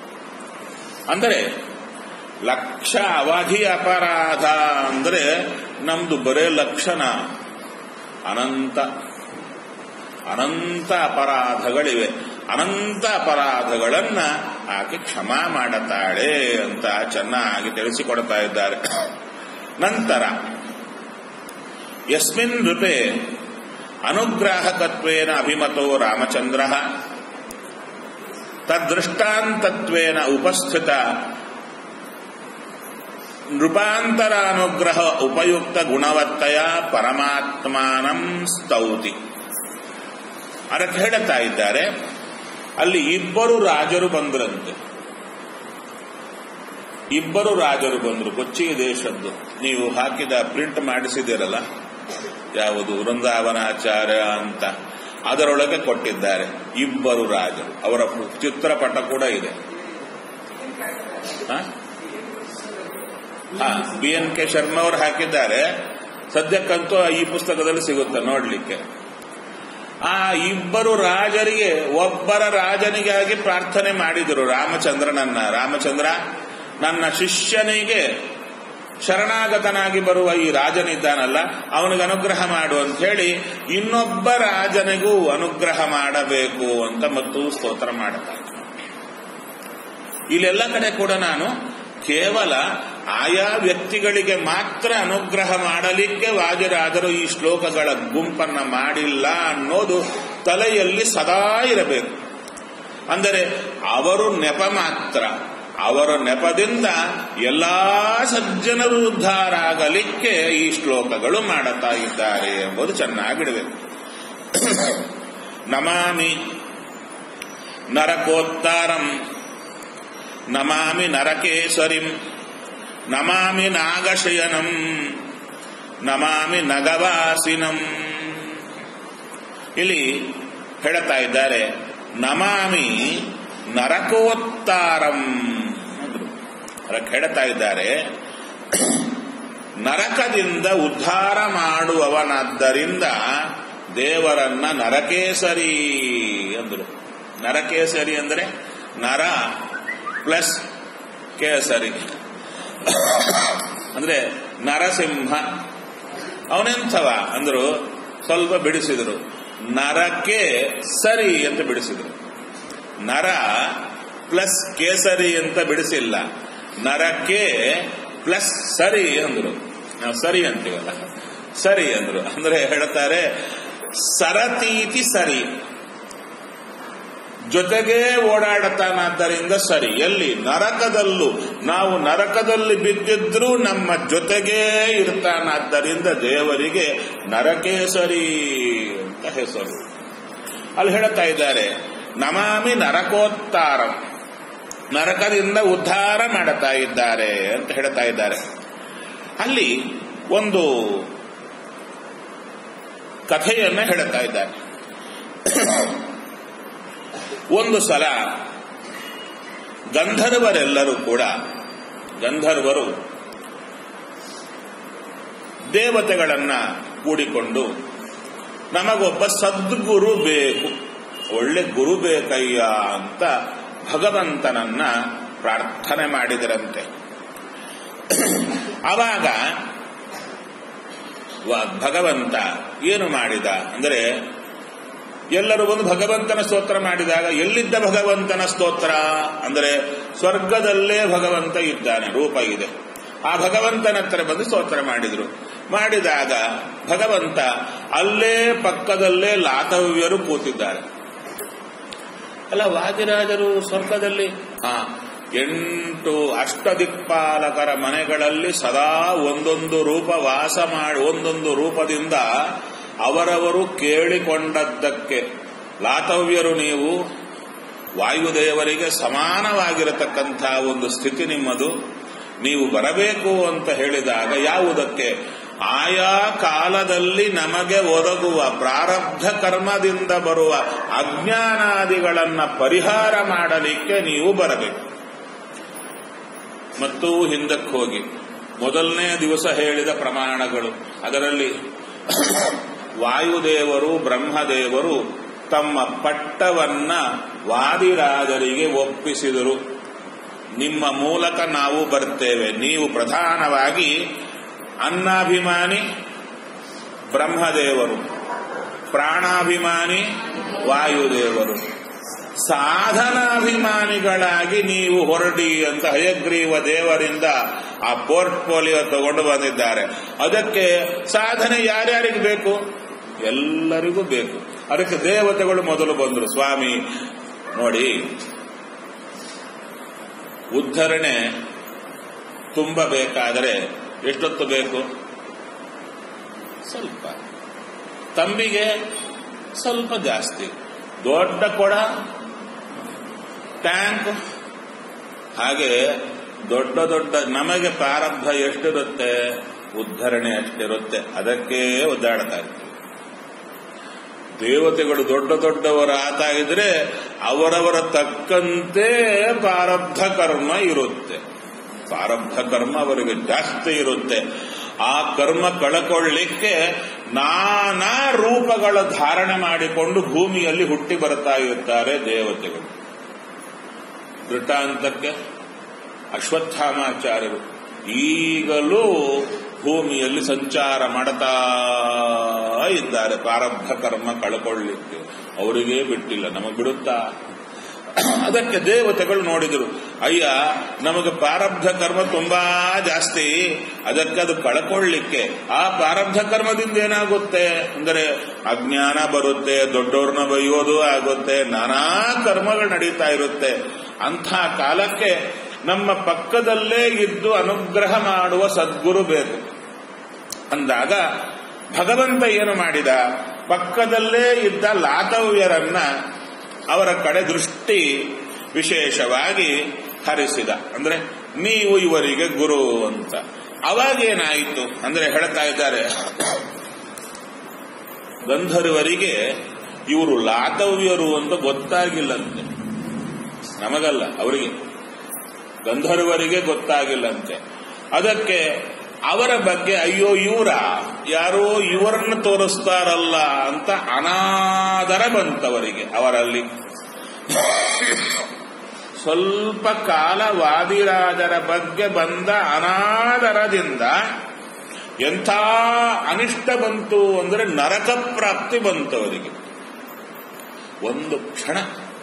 ಅಂದರೆ ಲಕ್ಷ ಅವಧಿ ಅಪರಾಧ ಅಂದ್ರೆ ನಮ್ದು ಬರೇ ಲಕ್ಷಣ ಅನಂತ ಅನಂತ ಅಪರಾಧಗಳಿವೆ ಅನಂತ ಅಪರಾಧಗಳನ್ನ ಆಕೆ ಕ್ಷಮಾ ಮಾಡುತ್ತಾಳೆ ಅಂತ ಚೆನ್ನಾಗಿ ತಿಳಿಸಿಕೊಡ್ತಾ ಇದ್ದಾರೆ ನಂತರ ಯಸ್ಮಿನ್ ನೃಪೆ ಅನುಗ್ರಾಹಕತ್ವೇನ ಅಭಿಮತೋ ರಾಮಚಂದ್ರ ತದ್ದೃಷ್ಟಾಂತತ್ವೇನ ಉಪಸ್ಥಿತ ನೃಪಾಂತರ ಅನುಗ್ರಹ ಉಪಯುಕ್ತ ಗುಣವತ್ತಯ ಪರಮಾತ್ಮಾನಂ ಸ್ತೌತಿ ಅದಕ್ಕೆ ಹೇಳುತ್ತಾ ಇದ್ದಾರೆ ಅಲ್ಲಿ ಇಬ್ಬರು ರಾಜರು ಬಂದ್ರಂತೆ ಇಬ್ಬರು ರಾಜರು ಬಂದರು ಕೊಚ್ಚಿಗೆ ದೇಶದ್ದು ನೀವು ಹಾಕಿದ ಪ್ರಿಂಟ್ ಮಾಡಿಸಿದಿರಲ್ಲ ಯಾವುದು ವೃಂದಾವನಾಚಾರ್ಯ ಅಂತ ಅದರೊಳಗೆ ಕೊಟ್ಟಿದ್ದಾರೆ ಇಬ್ಬರು ರಾಜರು ಅವರ ಚಿತ್ರಪಟ ಕೂಡ ಇದೆ ಹಾ ಬಿ ಎನ್ ಕೆ ಶರ್ಮಾ ಅವರು ಹಾಕಿದ್ದಾರೆ ಸದ್ಯಕ್ಕಂತೂ ಈ ಪುಸ್ತಕದಲ್ಲಿ ಸಿಗುತ್ತೆ ನೋಡ್ಲಿಕ್ಕೆ ಆ ಇಬ್ಬರು ರಾಜರಿಗೆ ಒಬ್ಬರ ರಾಜನಿಗಾಗಿ ಪ್ರಾರ್ಥನೆ ಮಾಡಿದರು ರಾಮಚಂದ್ರನನ್ನ ರಾಮಚಂದ್ರ ನನ್ನ ಶಿಷ್ಯನಿಗೆ ಶರಣಾಗತನಾಗಿ ಬರುವ ಈ ರಾಜನಿದ್ದಾನಲ್ಲ ಅವನಿಗೆ ಅನುಗ್ರಹ ಮಾಡು ಅಂತ ಹೇಳಿ ಇನ್ನೊಬ್ಬ ರಾಜನಿಗೂ ಅನುಗ್ರಹ ಮಾಡಬೇಕು ಅಂತ ಮತ್ತು ಸ್ತೋತ್ರ ಮಾಡುತ್ತಾರೆ ಇಲ್ಲೆಲ್ಲ ಕಡೆ ಕೂಡ ನಾನು ಕೇವಲ ಆಯಾ ವ್ಯಕ್ತಿಗಳಿಗೆ ಮಾತ್ರ ಅನುಗ್ರಹ ಮಾಡಲಿಕ್ಕೆ ವಾಜರಾದರೂ ಈ ಶ್ಲೋಕಗಳ ಗುಂಪನ್ನ ಮಾಡಿಲ್ಲ ಅನ್ನೋದು ತಲೆಯಲ್ಲಿ ಸದಾ ಇರಬೇಕು ಅಂದರೆ ಅವರು ನೆಪ ಮಾತ್ರ ಅವರ ನೆಪದಿಂದ ಎಲ್ಲಾ ಸಜ್ಜನರು ಉದ್ಧಾರ ಆಗಲಿಕ್ಕೆ ಈ ಶ್ಲೋಕಗಳು ಮಾಡುತ್ತಾ ಇದ್ದಾರೆ ಎಂಬುದು ಚೆನ್ನಾಗಿಡಬೇಕು ನಮಾಮಿ ನರಕೋತ್ತಾರಂ ನಮಾಮಿ ನರಕೇಸರಿಂ ನಮಾಮಿ ನಾಗಶಯನಂ ನಮಾಮಿ ನಗವಾಸಿನಂ ಇಲ್ಲಿ ಹೇಳ್ತಾ ಇದ್ದಾರೆ ನಮಾಮಿ ನರಕೋತ್ತಾರಂ ಅಂದ್ರು ಅದಕ್ಕೆ ಹೇಳ್ತಾ ಇದ್ದಾರೆ ನರಕದಿಂದ ಉದ್ಧಾರ ಮಾಡುವವನಾದ್ದರಿಂದ ದೇವರನ್ನ ನರಕೇಸರಿ ಅಂದ್ರು ನರಕೇಸರಿ ಅಂದ್ರೆ ನರ ಪ್ಲಸ್ ಕೇಸರಿ ಅಂದ್ರೆ ನರಸಿಂಹ ಅವನೆಂಥವ ಅಂದ್ರು ಸ್ವಲ್ಪ ಬಿಡಿಸಿದರು ನರಕ್ಕೆ ಸರಿ ಅಂತ ಬಿಡಿಸಿದರು ನರ ಪ್ಲಸ್ ಕೇಸರಿ ಅಂತ ಬಿಡಿಸಿಲ್ಲ ನರಕ್ಕೆ ಪ್ಲಸ್ ಸರಿ ಅಂದ್ರು ನಾವು ಸರಿ ಅಂತೀವಲ್ಲ ಸರಿ ಅಂದ್ರು ಅಂದ್ರೆ ಹೇಳ್ತಾರೆ ಸರತೀತಿ ಸರಿ ಜೊತೆಗೇ ಓಡಾಡತಾನಾದ್ದರಿಂದ ಸರಿ ಎಲ್ಲಿ ನರಕದಲ್ಲೂ ನಾವು ನರಕದಲ್ಲಿ ಬಿದ್ದಿದ್ರೂ ನಮ್ಮ ಜೊತೆಗೇ ಇರ್ತಾನಾದ್ದರಿಂದ ದೇವರಿಗೆ ನರಕೇಸರಿ ಅಂತ ಹೆಸರು ಅಲ್ಲಿ ಹೇಳ್ತಾ ಇದ್ದಾರೆ ನಮಾಮಿ ನರಕೋತ್ತಾರಂ ನರಕದಿಂದ ಉದ್ಧಾರ ಮಾಡುತ್ತಾ ಇದ್ದಾರೆ ಅಂತ ಹೇಳ್ತಾ ಇದ್ದಾರೆ ಅಲ್ಲಿ ಒಂದು ಕಥೆಯನ್ನ ಹೇಳುತ್ತಾ ಇದ್ದಾರೆ ಒಂದು ಸಲ ಗಂಧರ್ವರೆಲ್ಲರೂ ಕೂಡ ಗಂಧರ್ವರು ದೇವತೆಗಳನ್ನ ಕೂಡಿಕೊಂಡು ನಮಗೊಬ್ಬ ಸದ್ಗುರು ಬೇಕು ಒಳ್ಳೆ ಗುರು ಬೇಕಯ್ಯ ಅಂತ ಭಗವಂತನನ್ನ ಪ್ರಾರ್ಥನೆ ಮಾಡಿದರಂತೆ ಆವಾಗ ಭಗವಂತ ಏನು ಮಾಡಿದ ಅಂದರೆ ಎಲ್ಲರೂ ಒಂದು ಭಗವಂತನ ಸ್ತೋತ್ರ ಮಾಡಿದಾಗ ಎಲ್ಲಿದ್ದ ಭಗವಂತನ ಸ್ತೋತ್ರ ಅಂದರೆ ಸ್ವರ್ಗದಲ್ಲೇ ಭಗವಂತ ಇದ್ದಾನೆ ರೂಪ ಇದೆ ಆ ಭಗವಂತನ ಹತ್ರ ಬಂದು ಸ್ತೋತ್ರ ಮಾಡಿದ್ರು ಮಾಡಿದಾಗ ಭಗವಂತ ಅಲ್ಲೇ ಪಕ್ಕದಲ್ಲೇ ಲಾತವ್ಯರು ಕೂತಿದ್ದಾರೆ ಅಲ್ಲ ವಾದಿರಾಜರು ಸ್ವರ್ಗದಲ್ಲಿ ಹಾ ಎಂಟು ಅಷ್ಟದಿಕ್ಪಾಲಕರ ಮನೆಗಳಲ್ಲಿ ಸದಾ ಒಂದೊಂದು ರೂಪ ವಾಸ ಮಾಡಿ ಒಂದೊಂದು ರೂಪದಿಂದ ಅವರವರು ಕೇಳಿಕೊಂಡದ್ದಕ್ಕೆ ಲಾತವ್ಯರು ನೀವು ವಾಯುದೇವರಿಗೆ ಸಮಾನವಾಗಿರತಕ್ಕಂಥ ಒಂದು ಸ್ಥಿತಿ ನಿಮ್ಮದು ನೀವು ಬರಬೇಕು ಅಂತ ಹೇಳಿದಾಗ ಯಾವುದಕ್ಕೆ ಆಯಾ ಕಾಲದಲ್ಲಿ ನಮಗೆ ಒದಗುವ ಪ್ರಾರಬ್ಧ ಕರ್ಮದಿಂದ ಬರುವ ಅಜ್ಞಾನಾದಿಗಳನ್ನ ಪರಿಹಾರ ಮಾಡಲಿಕ್ಕೆ ನೀವು ಬರಬೇಕು ಮತ್ತು ಹಿಂದಕ್ಕೆ ಹೋಗಿ ಮೊದಲನೇ ದಿವಸ ಹೇಳಿದ ಪ್ರಮಾಣಗಳು ಅದರಲ್ಲಿ ವಾಯುದೇವರು ಬ್ರಹ್ಮದೇವರು ತಮ್ಮ ಪಟ್ಟವನ್ನ ವಾದಿರಾಜರಿಗೆ ಒಪ್ಪಿಸಿದರು ನಿಮ್ಮ ಮೂಲಕ ನಾವು ಬರ್ತೇವೆ ನೀವು ಪ್ರಧಾನವಾಗಿ ಅನ್ನಾಭಿಮಾನಿ ಬ್ರಹ್ಮದೇವರು ಪ್ರಾಣಾಭಿಮಾನಿ ವಾಯುದೇವರು ಸಾಧನಾಭಿಮಾನಿಗಳಾಗಿ ನೀವು ಹೊರಡಿ ಅಂತ ಹಯಗ್ರೀವ ದೇವರಿಂದ ಆ ಪೋರ್ಟ್ಫೋಲಿಯೋ ತಗೊಂಡು ಬಂದಿದ್ದಾರೆ ಅದಕ್ಕೆ ಸಾಧನೆ ಯಾರ್ಯಾರಿಗೆ ಬೇಕು ಎಲ್ಲರಿಗೂ ಬೇಕು ಅದಕ್ಕೆ ದೇವತೆಗಳು ಮೊದಲು ಬಂದರು ಸ್ವಾಮಿ ನೋಡಿ ಉದ್ಧರಣೆ ತುಂಬಬೇಕಾದರೆ ಎಷ್ಟೊತ್ತು ಬೇಕು ಸ್ವಲ್ಪ ತಂಬಿಗೆ ಸ್ವಲ್ಪ ಜಾಸ್ತಿ ದೊಡ್ಡ ಕೊಡ ಟ್ಯಾಂಕ್ ಹಾಗೆ ದೊಡ್ಡ ದೊಡ್ಡ ನಮಗೆ ಪ್ರಾರಬ್ಧ ಎಷ್ಟಿರುತ್ತೆ ಉದ್ಧರಣೆ ಅಷ್ಟಿರುತ್ತೆ ಅದಕ್ಕೆ ಒದ್ದಾಡ್ತಾ ಇರ್ತೀವಿ ದೇವತೆಗಳು ದೊಡ್ಡ ದೊಡ್ಡವರ ಆತ ಇದ್ರೆ ಅವರವರ ತಕ್ಕಂತೆ ಪ್ರಾರಬ್ಧ ಕರ್ಮ ಇರುತ್ತೆ ಪ್ರಾರಬ್ಧ ಕರ್ಮ ಅವರಿಗೆ ಜಾಸ್ತಿ ಇರುತ್ತೆ ಆ ಕರ್ಮ ಕಳಕೊಳ್ಳಿಕ್ಕೆ ನಾನಾ ರೂಪಗಳ ಧಾರಣೆ ಮಾಡಿಕೊಂಡು ಭೂಮಿಯಲ್ಲಿ ಹುಟ್ಟಿ ಬರ್ತಾ ಇರ್ತಾರೆ ದೇವತೆಗಳು ದೃಷ್ಟಾಂತಕ್ಕೆ ಅಶ್ವತ್ಥಾಮಾಚಾರ್ಯರು ಈಗಲೂ ಭೂಮಿಯಲ್ಲಿ ಸಂಚಾರ ಮಾಡ್ತಾ ಇದ್ದಾರೆ ಪ್ರಾರಬ್ಧ ಕರ್ಮ ಕಳ್ಕೊಳ್ಳಿಕ್ಕೆ ಅವರಿಗೇ ಬಿಟ್ಟಿಲ್ಲ ನಮಗೆ ಬಿಡುತ್ತಾ ಅದಕ್ಕೆ ದೇವತೆಗಳು ನೋಡಿದರು ಅಯ್ಯ ನಮಗೆ ಪ್ರಾರಬ್ಧ ಕರ್ಮ ತುಂಬಾ ಜಾಸ್ತಿ ಅದಕ್ಕೆ ಅದು ಕಳ್ಕೊಳ್ಳಿಕ್ಕೆ ಆ ಪ್ರಾರಬ್ಧ ಕರ್ಮದಿಂದ ಏನಾಗುತ್ತೆ ಅಂದರೆ ಅಜ್ಞಾನ ಬರುತ್ತೆ ದೊಡ್ಡವ್ರನ್ನ ಬೈಯೋದು ಆಗುತ್ತೆ ನಾನಾ ಕರ್ಮಗಳು ನಡೀತಾ ಇರುತ್ತೆ ಅಂಥ ಕಾಲಕ್ಕೆ ನಮ್ಮ ಪಕ್ಕದಲ್ಲೇ ಇದ್ದು ಅನುಗ್ರಹ ಮಾಡುವ ಸದ್ಗುರು ಬೇಕು ಅಂದಾಗ ಭಗವಂತ ಏನು ಮಾಡಿದ ಪಕ್ಕದಲ್ಲೇ ಇದ್ದ ಲಾತವ್ಯರನ್ನ ಅವರ ಕಡೆ ದೃಷ್ಟಿ ವಿಶೇಷವಾಗಿ ಹರಿಸಿದ ಅಂದ್ರೆ ನೀವು ಇವರಿಗೆ ಗುರು ಅಂತ ಅವಾಗೇನಾಯಿತು ಅಂದ್ರೆ ಹೇಳ್ತಾ ಇದ್ದಾರೆ ಗಂಧರ್ವರಿಗೆ ಇವರು ಲಾತವ್ಯರು ಅಂತ ಗೊತ್ತಾಗಿಲ್ಲಂತೆ ನಮಗಲ್ಲ ಅವರಿಗೆ ಗಂಧರ್ವರಿಗೆ ಗೊತ್ತಾಗಿಲ್ಲಂತೆ ಅದಕ್ಕೆ ಅವರ ಬಗ್ಗೆ ಅಯ್ಯೋ ಇವರ ಯಾರೋ ಇವರನ್ನು ತೋರಿಸ್ತಾರಲ್ಲ ಅಂತ ಅನಾದರ ಬಂತವರಿಗೆ ಅವರಲ್ಲಿ ಸ್ವಲ್ಪ ಕಾಲ ವಾದಿರಾಜರ ಬಗ್ಗೆ ಬಂದ ಅನಾದರದಿಂದ ಎಂಥ ಅನಿಷ್ಟ ಬಂತು ಅಂದ್ರೆ ನರಕ ಪ್ರಾಪ್ತಿ ಬಂತು ಅವರಿಗೆ ಒಂದು ಕ್ಷಣ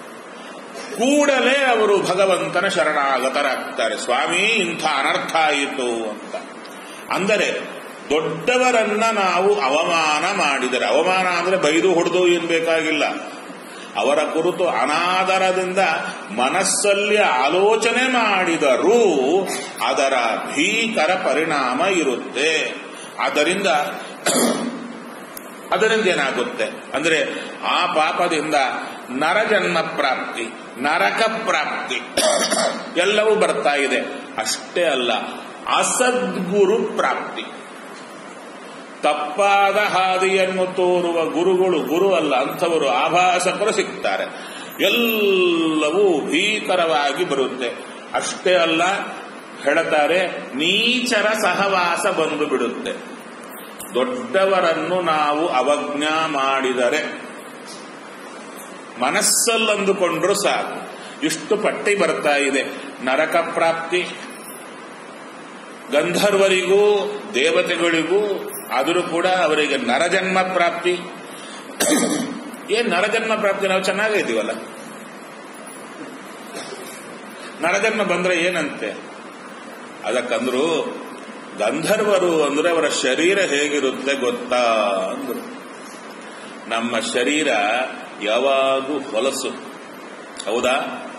ಕೂಡಲೇ ಅವರು ಭಗವಂತನ ಶರಣಾಗತರಾಗ್ತಾರೆ ಸ್ವಾಮಿ ಇಂಥ ಅನರ್ಥ ಆಯಿತು ಅಂತ ಅಂದರೆ ದೊಡ್ಡವರನ್ನ ನಾವು ಅವಮಾನ ಮಾಡಿದರೆ ಅವಮಾನ ಅಂದ್ರೆ ಬೈದು ಹೊಡೆದು ಏನ್ ಬೇಕಾಗಿಲ್ಲ ಅವರ ಕುರಿತು ಅನಾದರದಿಂದ ಮನಸ್ಸಲ್ಲಿ ಆಲೋಚನೆ ಮಾಡಿದರೂ ಅದರ ಭೀಕರ ಪರಿಣಾಮ ಇರುತ್ತೆ ಆದ್ದರಿಂದ ಅದರಿಂದ ಏನಾಗುತ್ತೆ ಅಂದ್ರೆ ಆ ಪಾಪದಿಂದ ನರಜನ್ಮ ಪ್ರಾಪ್ತಿ ನರಕ ಪ್ರಾಪ್ತಿ ಎಲ್ಲವೂ ಬರ್ತಾ ಇದೆ ಅಷ್ಟೇ ಅಲ್ಲ ಅಸದ್ಗುರು ಪ್ರಾಪ್ತಿ ತಪ್ಪಾದ ಹಾದಿಯನ್ನು ತೋರುವ ಗುರುಗಳು ಗುರು ಅಲ್ಲ ಅಂಥವರು ಆಭಾಸಕರು ಸಿಗ್ತಾರೆ ಎಲ್ಲವೂ ಭೀಕರವಾಗಿ ಬರುತ್ತೆ ಅಷ್ಟೇ ಅಲ್ಲ ಹೇಳ್ತಾರೆ ನೀಚರ ಸಹವಾಸ ಬಂದು ಬಿಡುತ್ತೆ ದೊಡ್ಡವರನ್ನು ನಾವು ಅವಜ್ಞಾ ಮಾಡಿದರೆ ಮನಸ್ಸಲ್ಲಂದುಕೊಂಡ್ರು ಸಾಕು ಇಷ್ಟು ಪಟ್ಟಿ ಬರ್ತಾ ಇದೆ ನರಕ ಪ್ರಾಪ್ತಿ ಗಂಧರ್ವರಿಗೂ ದೇವತೆಗಳಿಗೂ ಆದರೂ ಕೂಡ ಅವರಿಗೆ ನರಜನ್ಮ ಪ್ರಾಪ್ತಿ ಏನ್ ನರಜನ್ಮ ಪ್ರಾಪ್ತಿ ನಾವು ಚೆನ್ನಾಗೇ ಇದೀವಲ್ಲ ನರಜನ್ಮ ಬಂದ್ರೆ ಏನಂತೆ ಅದಕ್ಕಂದ್ರು ಗಂಧರ್ವರು ಅಂದ್ರೆ ಅವರ ಶರೀರ ಹೇಗಿರುತ್ತೆ ಗೊತ್ತಾ ಅಂದ್ರು ನಮ್ಮ ಶರೀರ ಯಾವಾಗೂ ಹೊಲಸು ಹೌದಾ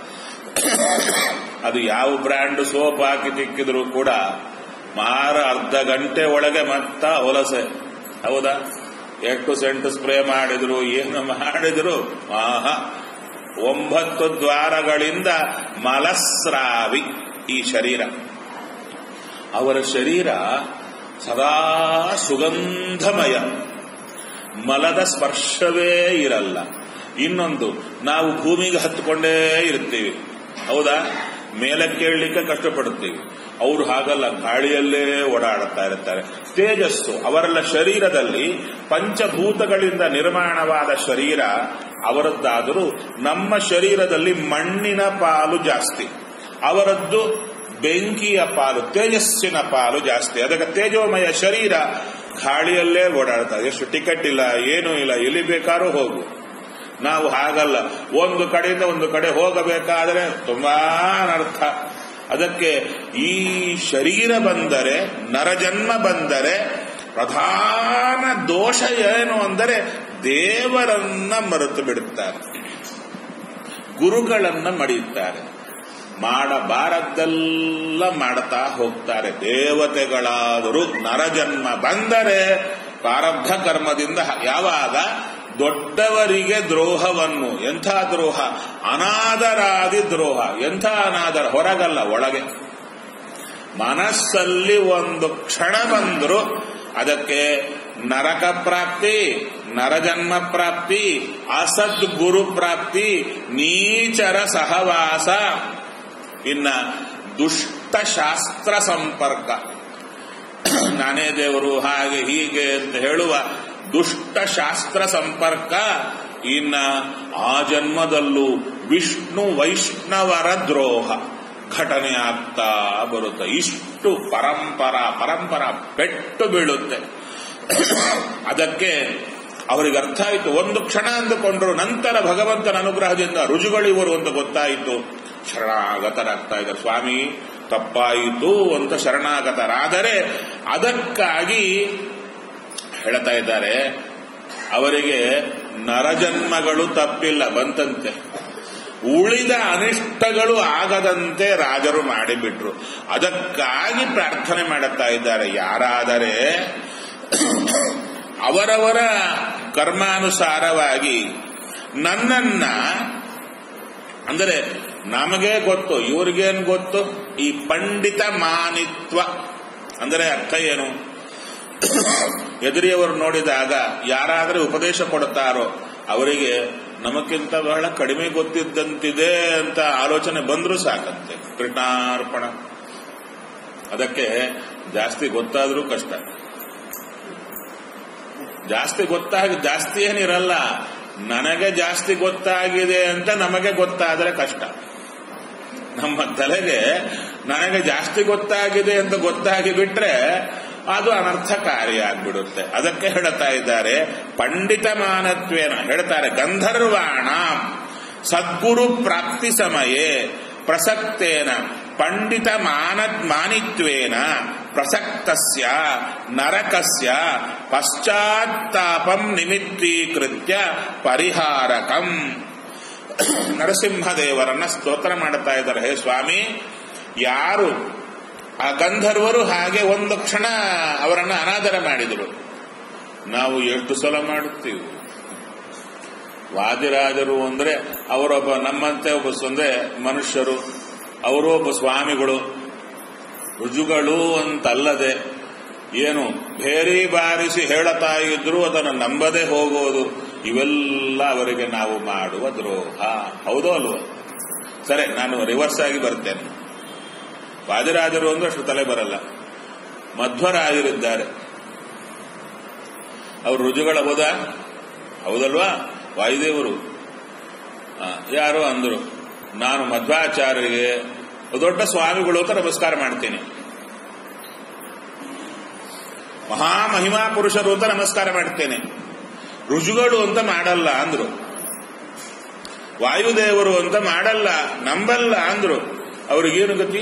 ಅದು ಯಾವ ಬ್ರ್ಯಾಂಡ್ ಸೋಪ್ ಹಾಕಿ ತಿಕ್ಕಿದ್ರು ಕೂಡ ಮಾರ ಅರ್ಧ ಗಂಟೆ ಒಳಗೆ ಮತ್ತ ಹೊಲಸೆ ಹೌದಾ ಎಷ್ಟು ಸೆಂಟ್ ಸ್ಪ್ರೇ ಮಾಡಿದ್ರು ಏನು ಮಾಡಿದ್ರು ಆಹಾ ಒಂಬತ್ತು ದ್ವಾರಗಳಿಂದ ಮಲಸ್ರಾವಿ ಈ ಶರೀರ ಅವರ ಶರೀರ ಸದಾ ಸುಗಂಧಮಯ ಮಲದ ಸ್ಪರ್ಶವೇ ಇರಲ್ಲ ಇನ್ನೊಂದು ನಾವು ಭೂಮಿಗೆ ಹತ್ತುಕೊಂಡೇ ಇರ್ತೀವಿ ಹೌದಾ ಮೇಲೆ ಕೇಳಲಿಕ್ಕೆ ಕಷ್ಟಪಡುತ್ತೀವಿ ಅವರು ಹಾಗಲ್ಲ ಗಾಳಿಯಲ್ಲೇ ಓಡಾಡುತ್ತಾ ಇರ್ತಾರೆ ತೇಜಸ್ಸು ಅವರೆಲ್ಲ ಶರೀರದಲ್ಲಿ ಪಂಚಭೂತಗಳಿಂದ ನಿರ್ಮಾಣವಾದ ಶರೀರ ಅವರದ್ದಾದರೂ ನಮ್ಮ ಶರೀರದಲ್ಲಿ ಮಣ್ಣಿನ ಪಾಲು ಜಾಸ್ತಿ ಅವರದ್ದು ಬೆಂಕಿಯ ಪಾಲು ತೇಜಸ್ಸಿನ ಪಾಲು ಜಾಸ್ತಿ ಅದಕ್ಕೆ ತೇಜೋಮಯ ಶರೀರ ಗಾಳಿಯಲ್ಲೇ ಓಡಾಡ್ತಾರೆ ಎಷ್ಟು ಟಿಕೆಟ್ ಇಲ್ಲ ಏನೂ ಇಲ್ಲ ಎಲ್ಲಿ ಬೇಕಾದ್ರೂ ಹೋಗು ನಾವು ಹಾಗಲ್ಲ ಒಂದು ಕಡೆಯಿಂದ ಒಂದು ಕಡೆ ಹೋಗಬೇಕಾದರೆ ತುಂಬಾ ಅನರ್ಥ ಅದಕ್ಕೆ ಈ ಶರೀರ ಬಂದರೆ ನರಜನ್ಮ ಬಂದರೆ ಪ್ರಧಾನ ದೋಷ ಏನು ಅಂದರೆ ದೇವರನ್ನ ಮರೆತು ಬಿಡುತ್ತಾರೆ ಗುರುಗಳನ್ನ ಮಡಿಯುತ್ತಾರೆ ಮಾಡಬಾರದ್ದೆಲ್ಲ ಮಾಡ್ತಾ ಹೋಗ್ತಾರೆ ದೇವತೆಗಳಾದರೂ ನರಜನ್ಮ ಬಂದರೆ ಪ್ರಾರಬ್ಧ ಕರ್ಮದಿಂದ ಯಾವಾಗ ದೊಡ್ಡವರಿಗೆ ದ್ರೋಹವನ್ನು ಎಂಥ ದ್ರೋಹ ಅನಾದರಾದಿ ದ್ರೋಹ ಎಂಥ ಅನಾದರ ಹೊರಗಲ್ಲ ಒಳಗೆ ಮನಸ್ಸಲ್ಲಿ ಒಂದು ಕ್ಷಣ ಬಂದ್ರು ಅದಕ್ಕೆ ನರಕ ಪ್ರಾಪ್ತಿ ನರಜನ್ಮ ಪ್ರಾಪ್ತಿ ಅಸದ್ ಗುರು ಪ್ರಾಪ್ತಿ ನೀಚರ ಸಹವಾಸ ಇನ್ನ ದುಷ್ಟ ಶಾಸ್ತ್ರ ಸಂಪರ್ಕ ನಾನೇ ದೇವರು ಹಾಗೆ ಹೀಗೆ ಅಂತ ಹೇಳುವ ದುಷ್ಟ ಶಾಸ್ತ್ರ ಸಂಪರ್ಕ ಇನ್ನ ಆ ಜನ್ಮದಲ್ಲೂ ವಿಷ್ಣು ವೈಷ್ಣವರ ದ್ರೋಹ ಘಟನೆ ಆಗ್ತಾ ಬರುತ್ತೆ ಇಷ್ಟು ಪರಂಪರ ಪರಂಪರ ಪೆಟ್ಟು ಬೀಳುತ್ತೆ ಅದಕ್ಕೆ ಅವರಿಗೆ ಅರ್ಥ ಆಯಿತು ಒಂದು ಕ್ಷಣ ಅಂದುಕೊಂಡ್ರು ನಂತರ ಭಗವಂತನ ಅನುಗ್ರಹದಿಂದ ರುಜುಗಳಿವರು ಅಂತ ಗೊತ್ತಾಯಿತು ಶರಣಾಗತರಾಗ್ತಾ ಇದ್ದಾರೆ ಸ್ವಾಮಿ ತಪ್ಪಾಯಿತು ಅಂತ ಶರಣಾಗತರಾದರೆ ಅದಕ್ಕಾಗಿ ಹೇಳ್ತಾ ಇದ್ದಾರೆ ಅವರಿಗೆ ನರಜನ್ಮಗಳು ತಪ್ಪಿಲ್ಲ ಬಂತಂತೆ ಉಳಿದ ಅನಿಷ್ಟಗಳು ಆಗದಂತೆ ರಾಜರು ಮಾಡಿಬಿಟ್ರು ಅದಕ್ಕಾಗಿ ಪ್ರಾರ್ಥನೆ ಮಾಡುತ್ತಾ ಇದ್ದಾರೆ ಯಾರಾದರೆ ಅವರವರ ಕರ್ಮಾನುಸಾರವಾಗಿ ನನ್ನನ್ನ ಅಂದರೆ ನಮಗೆ ಗೊತ್ತು ಇವ್ರಿಗೇನು ಗೊತ್ತು ಈ ಪಂಡಿತ ಮಾನಿತ್ವ ಅಂದರೆ ಅರ್ಥ ಏನು ಎದುರಿಯವರು ನೋಡಿದಾಗ ಯಾರಾದರೂ ಉಪದೇಶ ಕೊಡುತ್ತಾರೋ ಅವರಿಗೆ ನಮಕ್ಕಿಂತ ಬಹಳ ಕಡಿಮೆ ಗೊತ್ತಿದ್ದಂತಿದೆ ಅಂತ ಆಲೋಚನೆ ಬಂದರೂ ಸಾಕಂತೆ ಕೃಷ್ಣಾರ್ಪಣ ಅದಕ್ಕೆ ಜಾಸ್ತಿ ಗೊತ್ತಾದರೂ ಕಷ್ಟ ಜಾಸ್ತಿ ಗೊತ್ತಾಗಿ ಜಾಸ್ತಿ ಏನಿರಲ್ಲ ನನಗೆ ಜಾಸ್ತಿ ಗೊತ್ತಾಗಿದೆ ಅಂತ ನಮಗೆ ಗೊತ್ತಾದರೆ ಕಷ್ಟ ನಮ್ಮ ತಲೆಗೆ ನನಗೆ ಜಾಸ್ತಿ ಗೊತ್ತಾಗಿದೆ ಅಂತ ಗೊತ್ತಾಗಿ ಬಿಟ್ರೆ ಅದು ಅನರ್ಥಕಾರಿ ಆಗ್ಬಿಡುತ್ತೆ ಅದಕ್ಕೆ ಹೇಳ್ತಾ ಇದ್ದಾರೆ ಪಂಡಿತ ಮಾನತ್ವೇನ ಹೇಳ್ತಾರೆ ಗಂಧರ್ವಾಣ ಸದ್ಗುರು ಪ್ರಾಪ್ತಿ ಸಮಯೇ ಪ್ರಸಕ್ತೇನ ಪಂಡಿತ ಮಾನ ಮಾನಿತ್ವೇನ ಪ್ರಸಕ್ತಸ್ಯ ನರಕಸ್ಯ ಪಶ್ಚಾತ್ತಾಪಂ ನಿಮಿತ್ತೀಕೃತ್ಯ ಪರಿಹಾರಕಂ ನರಸಿಂಹದೇವರನ್ನ ಸ್ತೋತ್ರ ಮಾಡುತ್ತಾ ಇದ್ದಾರೆ ಹೇ ಸ್ವಾಮಿ ಯಾರು ಆ ಗಂಧರ್ವರು ಹಾಗೆ ಒಂದು ಕ್ಷಣ ಅವರನ್ನು ಅನಾದರ ಮಾಡಿದರು ನಾವು ಎಷ್ಟು ಸಲ ಮಾಡುತ್ತೀವಿ ವಾದಿರಾಜರು ಅಂದ್ರೆ ಅವರೊಬ್ಬ ನಮ್ಮಂತೆ ಒಬ್ಬ ಅಂದ್ರೆ ಮನುಷ್ಯರು ಅವರು ಒಬ್ಬ ಸ್ವಾಮಿಗಳು ರುಜುಗಳು ಅಂತಲ್ಲದೆ ಏನು ಬೇರೆ ಬಾರಿಸಿ ಹೇಳುತ್ತಾ ಇದ್ರು ಅದನ್ನು ನಂಬದೆ ಹೋಗೋದು ಇವೆಲ್ಲ ಅವರಿಗೆ ನಾವು ಮಾಡುವ ದ್ರೋಹ ಹೌದೋ ಅಲ್ವೋ ಸರಿ ನಾನು ರಿವರ್ಸ್ ಆಗಿ ಬರ್ತೇನೆ ವಾದಿರಾಜರು ಅಂದ್ರೆ ಅಷ್ಟು ತಲೆ ಬರಲ್ಲ ಮಧ್ವರಾಜರಿದ್ದಾರೆ ಅವರು ರುಜುಗಳ ಹೋದ ಹೌದಲ್ವಾ ವಾಯುದೇವರು ಆ, ಯಾರೋ ಅಂದ್ರು ನಾನು ಮಧ್ವಾಚಾರ್ಯರಿಗೆ ದೊಡ್ಡ ಸ್ವಾಮಿಗಳು ಅಂತ ನಮಸ್ಕಾರ ಮಾಡ್ತೀನಿ ಮಹಾಮಹಿಮಾ ಪುರುಷರು ಅಂತ ನಮಸ್ಕಾರ ಮಾಡ್ತೇನೆ ರುಜುಗಳು ಅಂತ ಮಾಡಲ್ಲ ಅಂದ್ರು ವಾಯುದೇವರು ಅಂತ ಮಾಡಲ್ಲ ನಂಬಲ್ಲ ಅಂದ್ರು ಅವ್ರಿಗೇನು ಗತಿ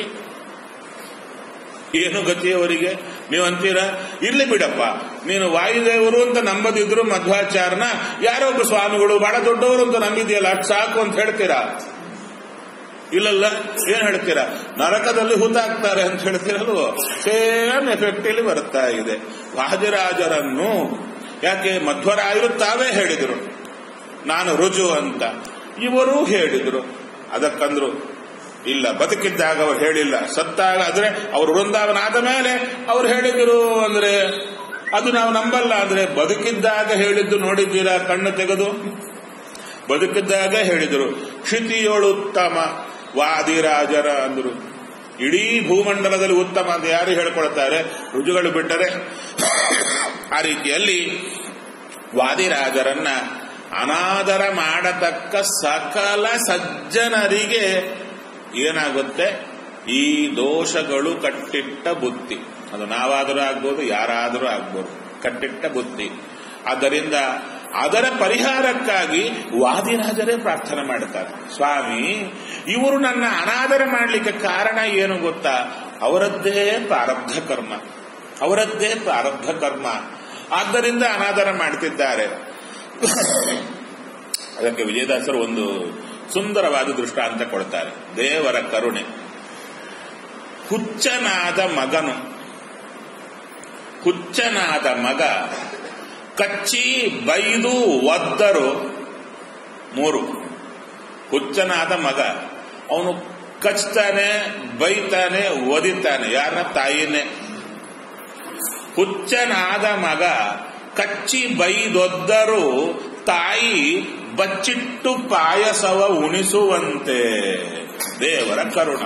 ಏನು ಗತಿ ಅವರಿಗೆ ನೀವು ಅಂತೀರಾ ಇರ್ಲಿ ಬಿಡಪ್ಪ ನೀನು ವಾಯುದೇವರು ಅಂತ ನಂಬದಿದ್ರು ಮಧ್ವಾಚಾರ್ಯನ ಯಾರೋ ಒಬ್ಬ ಸ್ವಾಮಿಗಳು ಬಹಳ ದೊಡ್ಡವರು ಅಂತ ನಂಬಿದ್ಯಲ್ಲ ಅಷ್ಟು ಸಾಕು ಅಂತ ಹೇಳ್ತೀರಾ ಇಲ್ಲಲ್ಲ ಏನ್ ಹೇಳ್ತೀರಾ ನರಕದಲ್ಲಿ ಹೂತಾಕ್ತಾರೆ ಅಂತ ಹೇಳ್ತೀರಲ್ವೋ ಸೇಮ್ ಎಫೆಕ್ಟ್ ಇಲ್ಲಿ ಬರ್ತಾ ಇದೆ ವಾದಿರಾಜರನ್ನು ಯಾಕೆ ಮಧ್ವರಾಯರು ತಾವೇ ಹೇಳಿದರು ನಾನು ರುಜು ಅಂತ ಇವರು ಹೇಳಿದ್ರು ಅದಕ್ಕಂದ್ರು ಇಲ್ಲ ಬದುಕಿದ್ದಾಗ ಅವ್ರು ಹೇಳಿಲ್ಲ ಸತ್ತಾಗ ಆದ್ರೆ ಅವ್ರು ವೃಂದಾವನ ಆದ ಮೇಲೆ ಅವ್ರು ಹೇಳಿದ್ರು ಅಂದ್ರೆ ಅದು ನಾವು ನಂಬಲ್ಲ ಅಂದ್ರೆ ಬದುಕಿದ್ದಾಗ ಹೇಳಿದ್ದು ನೋಡಿದ್ದೀರಾ ಕಣ್ಣು ತೆಗೆದು ಬದುಕಿದ್ದಾಗ ಹೇಳಿದರು ಕ್ಷಿತಿಯೋಳು ಉತ್ತಮ ವಾದಿರಾಜರ ಅಂದ್ರು ಇಡೀ ಭೂಮಂಡಲದಲ್ಲಿ ಉತ್ತಮ ಅಂತ ಯಾರು ಹೇಳ್ಕೊಳ್ತಾರೆ ರುಜುಗಳು ಬಿಟ್ಟರೆ ಆ ರೀತಿಯಲ್ಲಿ ವಾದಿರಾಜರನ್ನ ಅನಾದರ ಮಾಡತಕ್ಕ ಸಕಲ ಸಜ್ಜನರಿಗೆ ಏನಾಗುತ್ತೆ ಈ ದೋಷಗಳು ಕಟ್ಟಿಟ್ಟ ಬುದ್ಧಿ ಅದು ನಾವಾದರೂ ಆಗ್ಬೋದು ಯಾರಾದರೂ ಆಗ್ಬೋದು ಕಟ್ಟಿಟ್ಟ ಬುದ್ಧಿ ಆದ್ದರಿಂದ ಅದರ ಪರಿಹಾರಕ್ಕಾಗಿ ವಾದಿರಾಜರೇ ಪ್ರಾರ್ಥನೆ ಮಾಡ್ತಾರೆ ಸ್ವಾಮಿ ಇವರು ನನ್ನ ಅನಾದರ ಮಾಡಲಿಕ್ಕೆ ಕಾರಣ ಏನು ಗೊತ್ತಾ ಅವರದ್ದೇ ಪ್ರಾರಬ್ಧ ಕರ್ಮ ಅವರದ್ದೇ ಪ್ರಾರಬ್ಧ ಕರ್ಮ ಆದ್ದರಿಂದ ಅನಾದರ ಮಾಡ್ತಿದ್ದಾರೆ ಅದಕ್ಕೆ ವಿಜಯದಾಸರು ಒಂದು ಸುಂದರವಾದ ದೃಷ್ಟಾಂತ ಕೊಡ್ತಾರೆ ದೇವರ ಕರುಣೆ ಹುಚ್ಚನಾದ ಮಗನು ಹುಚ್ಚನಾದ ಮಗ ಕಚ್ಚಿ ಬೈದು ಒದ್ದರು ಮೂರು ಹುಚ್ಚನಾದ ಮಗ ಅವನು ಕಚ್ತಾನೆ ಬೈತಾನೆ ಒದಿತಾನೆ ಯಾರನ್ನ ತಾಯಿನೇ ಹುಚ್ಚನಾದ ಮಗ ಕಚ್ಚಿ ಬೈದೊದ್ದರು ತಾಯಿ ಬಚ್ಚಿಟ್ಟು ಪಾಯಸವ ಉಣಿಸುವಂತೆ ದೇವರ ಕರುಣ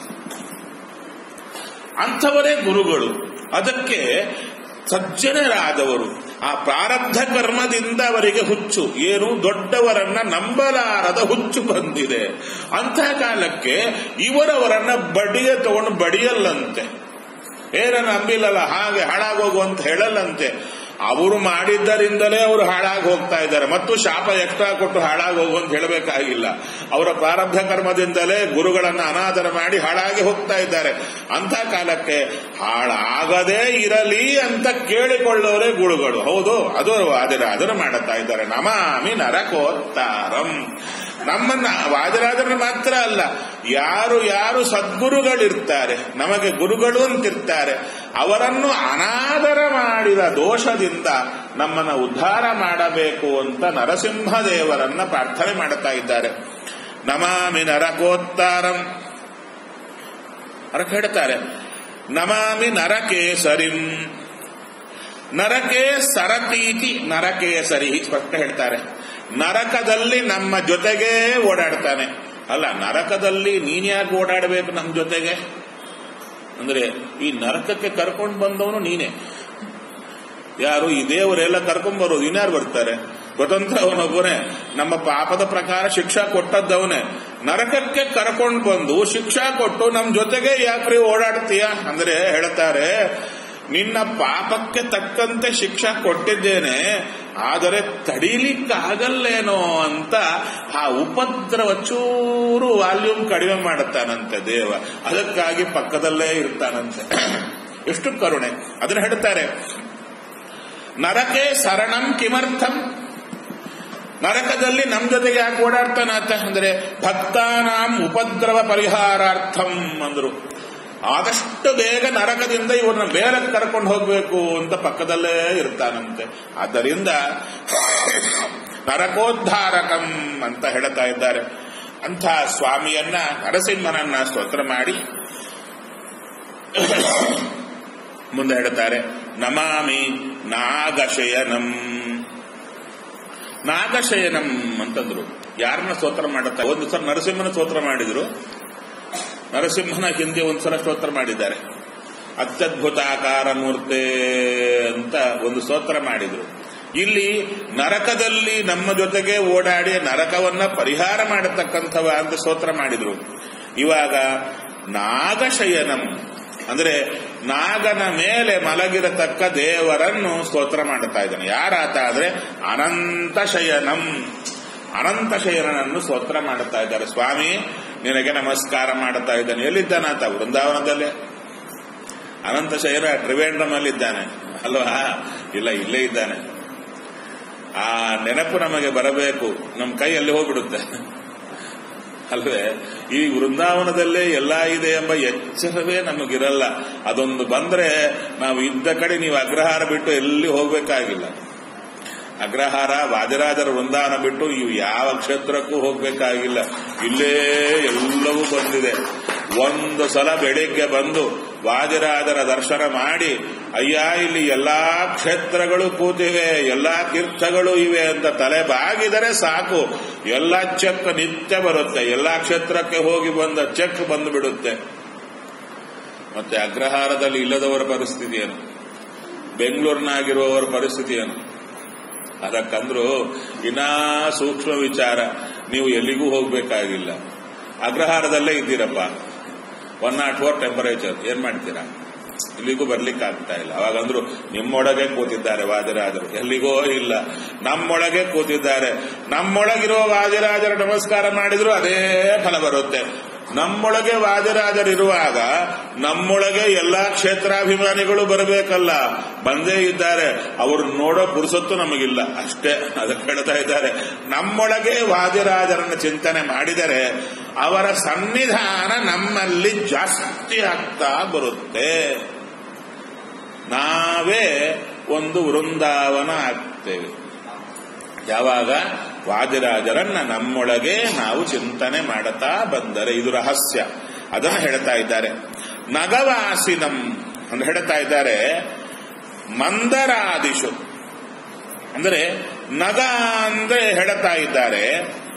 ಅಂಥವರೇ ಗುರುಗಳು ಅದಕ್ಕೆ ಸಜ್ಜನರಾದವರು ಆ ಪ್ರಾರಬ್ಧ ಕರ್ಮದಿಂದ ಅವರಿಗೆ ಹುಚ್ಚು ಏನು ದೊಡ್ಡವರನ್ನ ನಂಬಲಾರದ ಹುಚ್ಚು ಬಂದಿದೆ ಅಂಥ ಕಾಲಕ್ಕೆ ಇವರವರನ್ನ ಬಡಿಗೆ ತಗೊಂಡು ಬಡಿಯಲ್ಲಂತೆ ಏನ ನಂಬಿಲ್ಲಲ್ಲ ಹಾಗೆ ಹಾಳಾಗೋಗು ಅಂತ ಹೇಳಲ್ಲಂತೆ ಅವರು ಮಾಡಿದ್ದರಿಂದಲೇ ಅವರು ಹಾಳಾಗಿ ಹೋಗ್ತಾ ಇದ್ದಾರೆ ಮತ್ತು ಶಾಪ ಎಕ್ಸ್ಟ್ರಾ ಕೊಟ್ಟು ಹಾಳಾಗಿ ಹೋಗು ಅಂತ ಹೇಳಬೇಕಾಗಿಲ್ಲ ಅವರ ಪ್ರಾರಬ್ಧ ಕರ್ಮದಿಂದಲೇ ಗುರುಗಳನ್ನ ಅನಾದರ ಮಾಡಿ ಹಾಳಾಗಿ ಹೋಗ್ತಾ ಇದ್ದಾರೆ ಅಂತ ಕಾಲಕ್ಕೆ ಹಾಳಾಗದೇ ಇರಲಿ ಅಂತ ಕೇಳಿಕೊಳ್ಳೋರೇ ಗುರುಗಳು ಹೌದು ಅದು ಅದರ ಅದನ್ನು ಮಾಡುತ್ತಾ ಇದ್ದಾರೆ ನಮಾಮಿ ನರಕೋತ್ತಾರಂ ನಮ್ಮನ್ನ ವಾದರಾಜರನ್ನ ಮಾತ್ರ ಅಲ್ಲ ಯಾರು ಯಾರು ಸದ್ಗುರುಗಳಿರ್ತಾರೆ ನಮಗೆ ಗುರುಗಳು ಅಂತಿರ್ತಾರೆ ಅವರನ್ನು ಅನಾದರ ಮಾಡಿದ ದೋಷದಿಂದ ನಮ್ಮನ್ನ ಉದ್ಧಾರ ಮಾಡಬೇಕು ಅಂತ ನರಸಿಂಹದೇವರನ್ನ ಪ್ರಾರ್ಥನೆ ಮಾಡುತ್ತಾ ಇದ್ದಾರೆ ನಮಾಮಿ ನರಕೋತ್ತಾರಂ ಅದಕ್ಕೆ ಹೇಳ್ತಾರೆ ನಮಾಮಿ ನರಕೇಸರಿಂ ನರಕೆ ಸರತೀತಿ ನರಕೇಸರಿ ಸ್ಪಷ್ಟ ಹೇಳ್ತಾರೆ ನರಕದಲ್ಲಿ ನಮ್ಮ ಜೊತೆಗೇ ಓಡಾಡ್ತಾನೆ ಅಲ್ಲ ನರಕದಲ್ಲಿ ನೀನ್ ಯಾಕೆ ಓಡಾಡಬೇಕು ನಮ್ಮ ಜೊತೆಗೆ ಅಂದ್ರೆ ಈ ನರಕಕ್ಕೆ ಕರ್ಕೊಂಡು ಬಂದವನು ನೀನೇ ಯಾರು ಈ ದೇವರೆಲ್ಲ ಕರ್ಕೊಂಡ್ ಬರೋದು ಇನ್ಯಾರು ಬರ್ತಾರೆ ಸ್ವತಂತ್ರ ಅವನೊಬ್ಬನೇ ನಮ್ಮ ಪಾಪದ ಪ್ರಕಾರ ಶಿಕ್ಷಾ ಕೊಟ್ಟದ್ದವನೇ ನರಕಕ್ಕೆ ಕರ್ಕೊಂಡು ಬಂದು ಶಿಕ್ಷಾ ಕೊಟ್ಟು ನಮ್ಮ ಜೊತೆಗೆ ಯಾಕ್ರಿ ಓಡಾಡ್ತೀಯ ಅಂದ್ರೆ ಹೇಳ್ತಾರೆ ನಿನ್ನ ಪಾಪಕ್ಕೆ ತಕ್ಕಂತೆ ಶಿಕ್ಷಾ ಕೊಟ್ಟಿದ್ದೇನೆ ಆದರೆ ತಡೀಲಿಕ್ಕಾಗಲ್ಲೇನೋ ಅಂತ ಆ ಉಪದ್ರವ ಚೂರು ವಾಲ್ಯೂಮ್ ಕಡಿಮೆ ಮಾಡುತ್ತಾನಂತೆ ದೇವ ಅದಕ್ಕಾಗಿ ಪಕ್ಕದಲ್ಲೇ ಇರ್ತಾನಂತೆ ಎಷ್ಟು ಕರುಣೆ ಅದನ್ನ ಹೇಳ್ತಾರೆ ನರಕೆ ಶರಣಂ ಕಿಮರ್ಥಂ ನರಕದಲ್ಲಿ ನಮ್ ಜೊತೆಗೆ ಯಾಕೆ ಓಡಾಡ್ತಾನಾತ ಅಂದ್ರೆ ಭಕ್ತಾನಾಂ ಉಪದ್ರವ ಪರಿಹಾರಾರ್ಥಂ ಅಂದ್ರು ಆದಷ್ಟು ಬೇಗ ನರಕದಿಂದ ಇವ್ರನ್ನ ಬೇರೆ ಕರ್ಕೊಂಡು ಹೋಗ್ಬೇಕು ಅಂತ ಪಕ್ಕದಲ್ಲೇ ಇರ್ತಾನಂತೆ ಆದ್ದರಿಂದ ನರಕೋದ್ಧಾರಕಂ ಅಂತ ಹೇಳ್ತಾ ಇದ್ದಾರೆ ಅಂಥ ಸ್ವಾಮಿಯನ್ನ ನರಸಿಂಹನನ್ನ ಸ್ತೋತ್ರ ಮಾಡಿ ಮುಂದೆ ಹೇಳ್ತಾರೆ ನಮಾಮಿ ನಾಗಶಯನಂ ನಾಗಶಯನಂ ಅಂತಂದ್ರು ಯಾರನ್ನ ಸ್ತೋತ್ರ ಮಾಡುತ್ತಾರೆ ಒಂದು ಸಲ ನರಸಿಂಹನ ಸ್ತೋತ್ರ ಮಾಡಿದ್ರು ನರಸಿಂಹನ ಹಿಂದೆ ಒಂದ್ಸಲ ಸ್ತೋತ್ರ ಮಾಡಿದ್ದಾರೆ ಅತ್ಯದ್ಭುತಾಕಾರ ಮೂರ್ತೆ ಅಂತ ಒಂದು ಸ್ತೋತ್ರ ಮಾಡಿದ್ರು ಇಲ್ಲಿ ನರಕದಲ್ಲಿ ನಮ್ಮ ಜೊತೆಗೆ ಓಡಾಡಿ ನರಕವನ್ನ ಪರಿಹಾರ ಮಾಡತಕ್ಕಂಥವ ಅಂತ ಸ್ತೋತ್ರ ಮಾಡಿದ್ರು ಇವಾಗ ನಾಗಶಯನಂ ಅಂದ್ರೆ ನಾಗನ ಮೇಲೆ ಮಲಗಿರತಕ್ಕ ದೇವರನ್ನು ಸ್ತೋತ್ರ ಮಾಡುತ್ತಾ ಇದ್ದಾನೆ ಯಾರಾತ ಆದ್ರೆ ಅನಂತ ಶಯನಂ ಅನಂತ ಶಯನನನ್ನು ಸ್ತೋತ್ರ ಮಾಡುತ್ತಾ ಇದ್ದಾರೆ ಸ್ವಾಮಿ ನಿನಗೆ ನಮಸ್ಕಾರ ಮಾಡುತ್ತಾ ಇದ್ದಾನೆ ಎಲ್ಲಿದ್ದಾನಾತ ವೃಂದಾವನದಲ್ಲೇ ಅನಂತ ಶಯನ ತ್ರಿವೇಂದ್ರಮಲ್ಲಿದ್ದಾನೆ ಅಲ್ವಾ ಇಲ್ಲ ಇಲ್ಲೇ ಇದ್ದಾನೆ ಆ ನೆನಪು ನಮಗೆ ಬರಬೇಕು ನಮ್ಮ ಕೈ ಅಲ್ಲಿ ಹೋಗ್ಬಿಡುತ್ತೆ ಅಲ್ವೇ ಈ ವೃಂದಾವನದಲ್ಲೇ ಎಲ್ಲಾ ಇದೆ ಎಂಬ ಎಚ್ಚರವೇ ನಮಗಿರಲ್ಲ ಅದೊಂದು ಬಂದ್ರೆ ನಾವು ಇದ್ದ ಕಡೆ ನೀವು ಅಗ್ರಹಾರ ಬಿಟ್ಟು ಎಲ್ಲಿ ಹೋಗ್ಬೇಕಾಗಿಲ್ಲ ಅಗ್ರಹಾರ ವಾದಿರಾಜರ ವೃಂದಾವನ ಬಿಟ್ಟು ಇವು ಯಾವ ಕ್ಷೇತ್ರಕ್ಕೂ ಹೋಗ್ಬೇಕಾಗಿಲ್ಲ ಇಲ್ಲೇ ಎಲ್ಲವೂ ಬಂದಿದೆ ಒಂದು ಸಲ ಬೆಳಿಗ್ಗೆ ಬಂದು ವಾದಿರಾಜರ ದರ್ಶನ ಮಾಡಿ ಅಯ್ಯ ಇಲ್ಲಿ ಎಲ್ಲಾ ಕ್ಷೇತ್ರಗಳು ಕೂತಿವೆ ಎಲ್ಲಾ ತೀರ್ಥಗಳು ಇವೆ ಅಂತ ತಲೆ ಬಾಗಿದರೆ ಸಾಕು ಎಲ್ಲಾ ಚೆಕ್ ನಿತ್ಯ ಬರುತ್ತೆ ಎಲ್ಲಾ ಕ್ಷೇತ್ರಕ್ಕೆ ಹೋಗಿ ಬಂದ ಚೆಕ್ ಬಂದು ಬಿಡುತ್ತೆ ಮತ್ತೆ ಅಗ್ರಹಾರದಲ್ಲಿ ಇಲ್ಲದವರ ಪರಿಸ್ಥಿತಿ ಏನು ಬೆಂಗಳೂರಿನಾಗಿರುವವರ ಪರಿಸ್ಥಿತಿ ಏನು ಅದಕ್ಕಂದ್ರು ಇನ್ನಾ ಸೂಕ್ಷ್ಮ ವಿಚಾರ ನೀವು ಎಲ್ಲಿಗೂ ಹೋಗ್ಬೇಕಾಗಿಲ್ಲ ಅಗ್ರಹಾರದಲ್ಲೇ ಇದ್ದೀರಪ್ಪ ಒನ್ ನಾಟ್ ಫೋರ್ ಟೆಂಪರೇಚರ್ ಏನ್ ಮಾಡ್ತೀರಾ ಇಲ್ಲಿಗೂ ಬರ್ಲಿಕ್ಕೆ ಆಗ್ತಾ ಇಲ್ಲ ಅವಾಗಂದ್ರು ನಿಮ್ಮೊಳಗೆ ಕೂತಿದ್ದಾರೆ ವಾದಿರಾಜರು ಎಲ್ಲಿಗೋ ಇಲ್ಲ ನಮ್ಮೊಳಗೆ ಕೂತಿದ್ದಾರೆ ನಮ್ಮೊಳಗಿರುವ ವಾದಿರಾಜರ ನಮಸ್ಕಾರ ಮಾಡಿದ್ರು ಅದೇ ಫಲ ಬರುತ್ತೆ ನಮ್ಮೊಳಗೆ ವಾದಿರಾಜರಿರುವಾಗ ನಮ್ಮೊಳಗೆ ಎಲ್ಲಾ ಕ್ಷೇತ್ರಾಭಿಮಾನಿಗಳು ಬರಬೇಕಲ್ಲ ಬಂದೇ ಇದ್ದಾರೆ ಅವರು ನೋಡೋ ಪುರುಸೊತ್ತು ನಮಗಿಲ್ಲ ಅಷ್ಟೇ ಅದಕ್ಕೆ ಹೇಳ್ತಾ ಇದ್ದಾರೆ ನಮ್ಮೊಳಗೆ ವಾದಿರಾಜರನ್ನು ಚಿಂತನೆ ಮಾಡಿದರೆ ಅವರ ಸನ್ನಿಧಾನ ನಮ್ಮಲ್ಲಿ ಜಾಸ್ತಿ ಆಗ್ತಾ ಬರುತ್ತೆ ನಾವೇ ಒಂದು ವೃಂದಾವನ ಆಗ್ತೇವೆ ಯಾವಾಗ ವಾದಿರಾಜರನ್ನ ನಮ್ಮೊಳಗೆ ನಾವು ಚಿಂತನೆ ಮಾಡುತ್ತಾ ಬಂದರೆ ಇದು ರಹಸ್ಯ ಅದನ್ನು ಹೇಳ್ತಾ ಇದ್ದಾರೆ ನಗವಾಸಿನಂ ಅಂತ ಹೇಳ್ತಾ ಇದ್ದಾರೆ ಮಂದರಾದಿಶು ಅಂದರೆ ನಗ ಅಂದ್ರೆ ಹೇಳ್ತಾ ಇದ್ದಾರೆ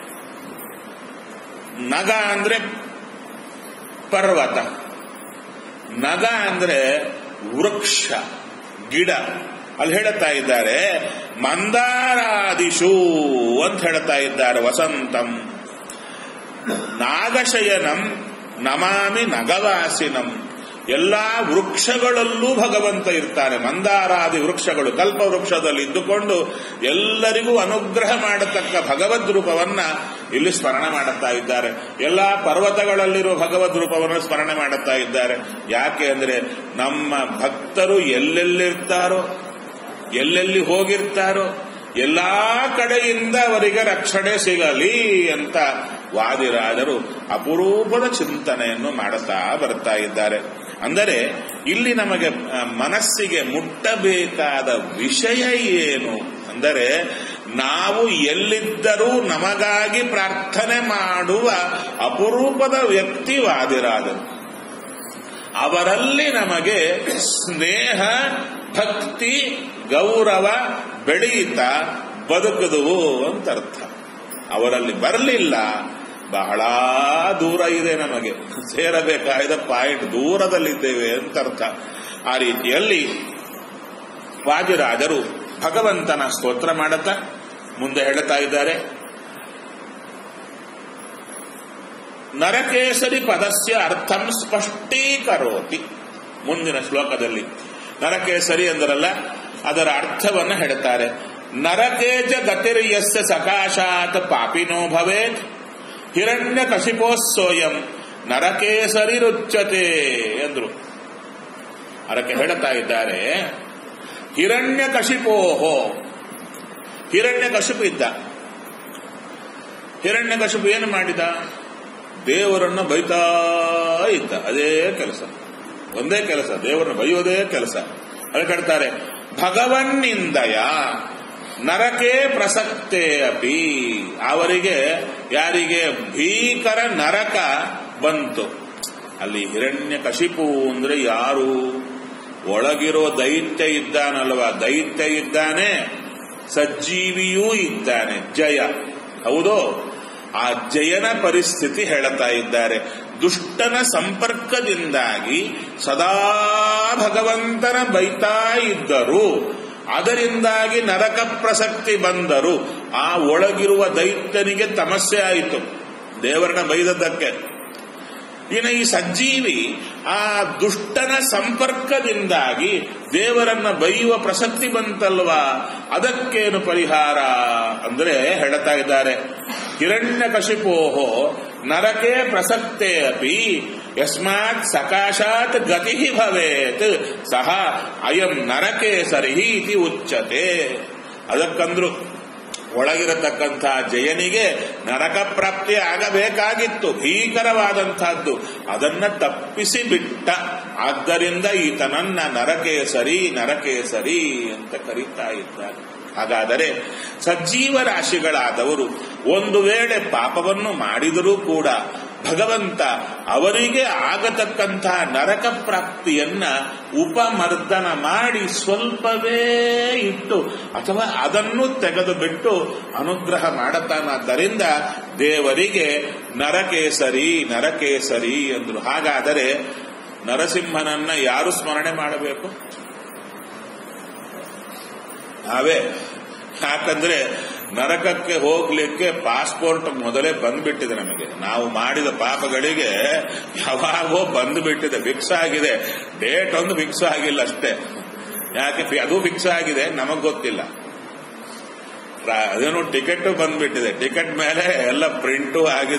ನಗ ಅಂದ್ರೆ ಪರ್ವತ ನಗ ಅಂದ್ರೆ ವೃಕ್ಷ ಗಿಡ ಅಲ್ಲಿ ಹೇಳುತ್ತಾ ಇದ್ದಾರೆ ಮಂದಾರಾದಿಶು ಅಂತ ಹೇಳ್ತಾ ಇದ್ದಾರೆ ವಸಂತಂ ನಾಗಶಯನಂ ನಮಾಮಿ ನಗವಾಸಿನಂ ಎಲ್ಲಾ ವೃಕ್ಷಗಳಲ್ಲೂ ಭಗವಂತ ಇರ್ತಾನೆ ಮಂದಾರಾದಿ ವೃಕ್ಷಗಳು ಕಲ್ಪ ವೃಕ್ಷದಲ್ಲಿ ಇದ್ದುಕೊಂಡು ಎಲ್ಲರಿಗೂ ಅನುಗ್ರಹ ಮಾಡತಕ್ಕ ಭಗವದ್ ರೂಪವನ್ನ ಇಲ್ಲಿ ಸ್ಮರಣೆ ಮಾಡುತ್ತಾ ಇದ್ದಾರೆ ಎಲ್ಲಾ ಪರ್ವತಗಳಲ್ಲಿರುವ ಭಗವದ್ ರೂಪವನ್ನು ಸ್ಮರಣೆ ಮಾಡುತ್ತಾ ಇದ್ದಾರೆ ಯಾಕೆ ಅಂದ್ರೆ ನಮ್ಮ ಭಕ್ತರು ಎಲ್ಲೆಲ್ಲಿರ್ತಾರೋ ಎಲ್ಲೆಲ್ಲಿ ಹೋಗಿರ್ತಾರೋ ಎಲ್ಲಾ ಕಡೆಯಿಂದ ಅವರಿಗೆ ರಕ್ಷಣೆ ಸಿಗಲಿ ಅಂತ ವಾದಿರಾಜರು ಅಪರೂಪದ ಚಿಂತನೆಯನ್ನು ಮಾಡುತ್ತಾ ಬರ್ತಾ ಇದ್ದಾರೆ ಅಂದರೆ ಇಲ್ಲಿ ನಮಗೆ ಆ, ಮನಸ್ಸಿಗೆ ಮುಟ್ಟಬೇಕಾದ ವಿಷಯ ಏನು ಅಂದರೆ ನಾವು ಎಲ್ಲಿದ್ದರೂ ನಮಗಾಗಿ ಪ್ರಾರ್ಥನೆ ಮಾಡುವ ಅಪರೂಪದ ವ್ಯಕ್ತಿ ವಾದಿರಾಜರು ಅವರಲ್ಲಿ ನಮಗೆ ಸ್ನೇಹ ಭಕ್ತಿ ಗೌರವ ಬೆಳೆಯುತ್ತಾ ಬದುಕುದುವು ಅಂತ ಅರ್ಥ ಅವರಲ್ಲಿ ಬರಲಿಲ್ಲ ಬಹಳ ದೂರ ಇದೆ ನಮಗೆ ಸೇರಬೇಕಾದ ಪಾಯಿಂಟ್ ದೂರದಲ್ಲಿದ್ದೇವೆ ಅಂತ ಅರ್ಥ ಆ ರೀತಿಯಲ್ಲಿ ವಾದಿರಾಜರು ಭಗವಂತನ ಸ್ತೋತ್ರ ಮಾಡುತ್ತಾ ಮುಂದೆ ಹೇಳ್ತಾ ಇದ್ದಾರೆ ನರಕೇಸರಿ ಪದಸ್ಯ ಅರ್ಥಂ ಸ್ಪಷ್ಟೀಕರೋತಿ ಮುಂದಿನ ಶ್ಲೋಕದಲ್ಲಿ ನರಕೇಸರಿ ಅಂದರಲ್ಲ ಅದರ ಅರ್ಥವನ್ನು ಹೇಳ್ತಾರೆ ನರಕೇಜ ಗತಿರ್ಯಸ್ಯ ಸಕಾಶಾತ್ ಪಾಪಿನೋ ಭವೇತ್ ಹಿರಣ್ಯ ಕಶಿಪೋತ್ಸೋಯಂ ನರಕೇಸರಿ ರುಚ್ಯತೆ ಎಂದ್ರು ಅದಕ್ಕೆ ಹೇಳ್ತಾ ಇದ್ದಾರೆ ಹಿರಣ್ಯ ಕಶಿಪೋಹೋ ಹಿರಣ್ಯ ಕಶಿಪು ಇದ್ದ ಹಿರಣ್ಯ ಕಶಿಪು ಏನು ಮಾಡಿದ ದೇವರನ್ನು ಬೈತಾ ಇದ್ದ ಅದೇ ಕೆಲಸ ಒಂದೇ ಕೆಲಸ ದೇವರನ್ನು ಬೈಯೋದೇ ಕೆಲಸ ಅದಕ್ಕೆ ಹೇಳ್ತಾರೆ ಭಗವನ್ನಿಂದಯ ನರಕೆ ಪ್ರಸಕ್ತೆ ಅಪಿ ಅವರಿಗೆ ಯಾರಿಗೆ ಭೀಕರ ನರಕ ಬಂತು ಅಲ್ಲಿ ಹಿರಣ್ಯ ಕಶಿಪು ಅಂದ್ರೆ ಯಾರು ಒಳಗಿರೋ ದೈತ್ಯ ಇದ್ದಾನಲ್ವಾ ದೈತ್ಯ ಇದ್ದಾನೆ ಸಜ್ಜೀವಿಯೂ ಇದ್ದಾನೆ ಜಯ ಹೌದೋ ಆ ಜಯನ ಪರಿಸ್ಥಿತಿ ಹೇಳುತ್ತಾ ಇದ್ದಾರೆ ದುಷ್ಟನ ಸಂಪರ್ಕದಿಂದಾಗಿ ಸದಾ ಭಗವಂತನ ಬೈತಾ ಇದ್ದರು ಅದರಿಂದಾಗಿ ನರಕ ಪ್ರಸಕ್ತಿ ಬಂದರು ಆ ಒಳಗಿರುವ ದೈತ್ಯನಿಗೆ ತಮಸ್ಯೆ ಆಯಿತು ದೇವರನ್ನ ಬೈದದ್ದಕ್ಕೆ ಇನ್ನು ಈ ಸಜ್ಜೀವಿ ಆ ದುಷ್ಟನ ಸಂಪರ್ಕದಿಂದಾಗಿ ದೇವರನ್ನ ಬೈಯುವ ಪ್ರಸಕ್ತಿ ಬಂತಲ್ವಾ ಅದಕ್ಕೇನು ಪರಿಹಾರ ಅಂದ್ರೆ ಹೇಳ್ತಾ ಇದ್ದಾರೆ ಹಿರಣ್ಯ ಕಶಿಪೋಹೋ ನರಕೆ ಪ್ರಸಕ್ತೆ ಅಪಿ ಯಸ್ಮಾತ್ ಸಕಾಶಾತ್ ಗತಿ ಭವೇತ್ ಸಹ ಅಯಂ ನರಕೆ ಸರಿಹಿ ಇತಿ ಉಚ್ಯತೆ ಅದಕ್ಕಂದ್ರು ಒಳಗಿರತಕ್ಕಂಥ ಜಯನಿಗೆ ನರಕ ಪ್ರಾಪ್ತಿ ಆಗಬೇಕಾಗಿತ್ತು ಭೀಕರವಾದಂತಹದ್ದು ಅದನ್ನ ತಪ್ಪಿಸಿ ಬಿಟ್ಟ ಆದ್ದರಿಂದ ಈತನನ್ನ ನರಕೇಸರಿ ನರಕೇಸರಿ ಅಂತ ಕರೀತಾ ಇದ್ದಾರೆ ಹಾಗಾದರೆ ಸಜ್ಜೀವ ರಾಶಿಗಳಾದವರು ಒಂದು ವೇಳೆ ಪಾಪವನ್ನು ಮಾಡಿದರೂ ಕೂಡ ಭಗವಂತ ಅವರಿಗೆ ಆಗತಕ್ಕಂತಹ ನರಕ ಪ್ರಾಪ್ತಿಯನ್ನ ಉಪಮರ್ದನ ಮಾಡಿ ಸ್ವಲ್ಪವೇ ಇಟ್ಟು ಅಥವಾ ಅದನ್ನು ತೆಗೆದು ಬಿಟ್ಟು ಅನುಗ್ರಹ ಮಾಡತಾನಾದ್ದರಿಂದ ದೇವರಿಗೆ ನರಕೇಸರಿ ನರಕೇಸರಿ ಎಂದ್ರು ಹಾಗಾದರೆ ನರಸಿಂಹನನ್ನ ಯಾರು ಸ್ಮರಣೆ ಮಾಡಬೇಕು ನಾವೇ ಯಾಕಂದ್ರೆ ನರಕಕ್ಕೆ ಹೋಗ್ಲಿಕ್ಕೆ ಪಾಸ್ಪೋರ್ಟ್ ಮೊದಲೇ ಬಂದ್ಬಿಟ್ಟಿದೆ ನಮಗೆ ನಾವು ಮಾಡಿದ ಪಾಪಗಳಿಗೆ ಯಾವಾಗೋ ಬಂದ್ಬಿಟ್ಟಿದೆ ಫಿಕ್ಸ್ ಆಗಿದೆ ಡೇಟ್ ಒಂದು ಫಿಕ್ಸ್ ಆಗಿಲ್ಲ ಅಷ್ಟೇ ಯಾಕೆ ಫಿ- ಅದು ಫಿಕ್ಸ್ ಆಗಿದೆ ನಮಗ್ ಗೊತ್ತಿಲ್ಲ ರಾ- ಅದೇನು ಟಿಕೆಟ್ ಬಂದ್ಬಿಟ್ಟಿದೆ ಟಿಕೆಟ್ ಮೇಲೆ ಎಲ್ಲ ಪ್ರಿಂಟು ಆಗಿದೆ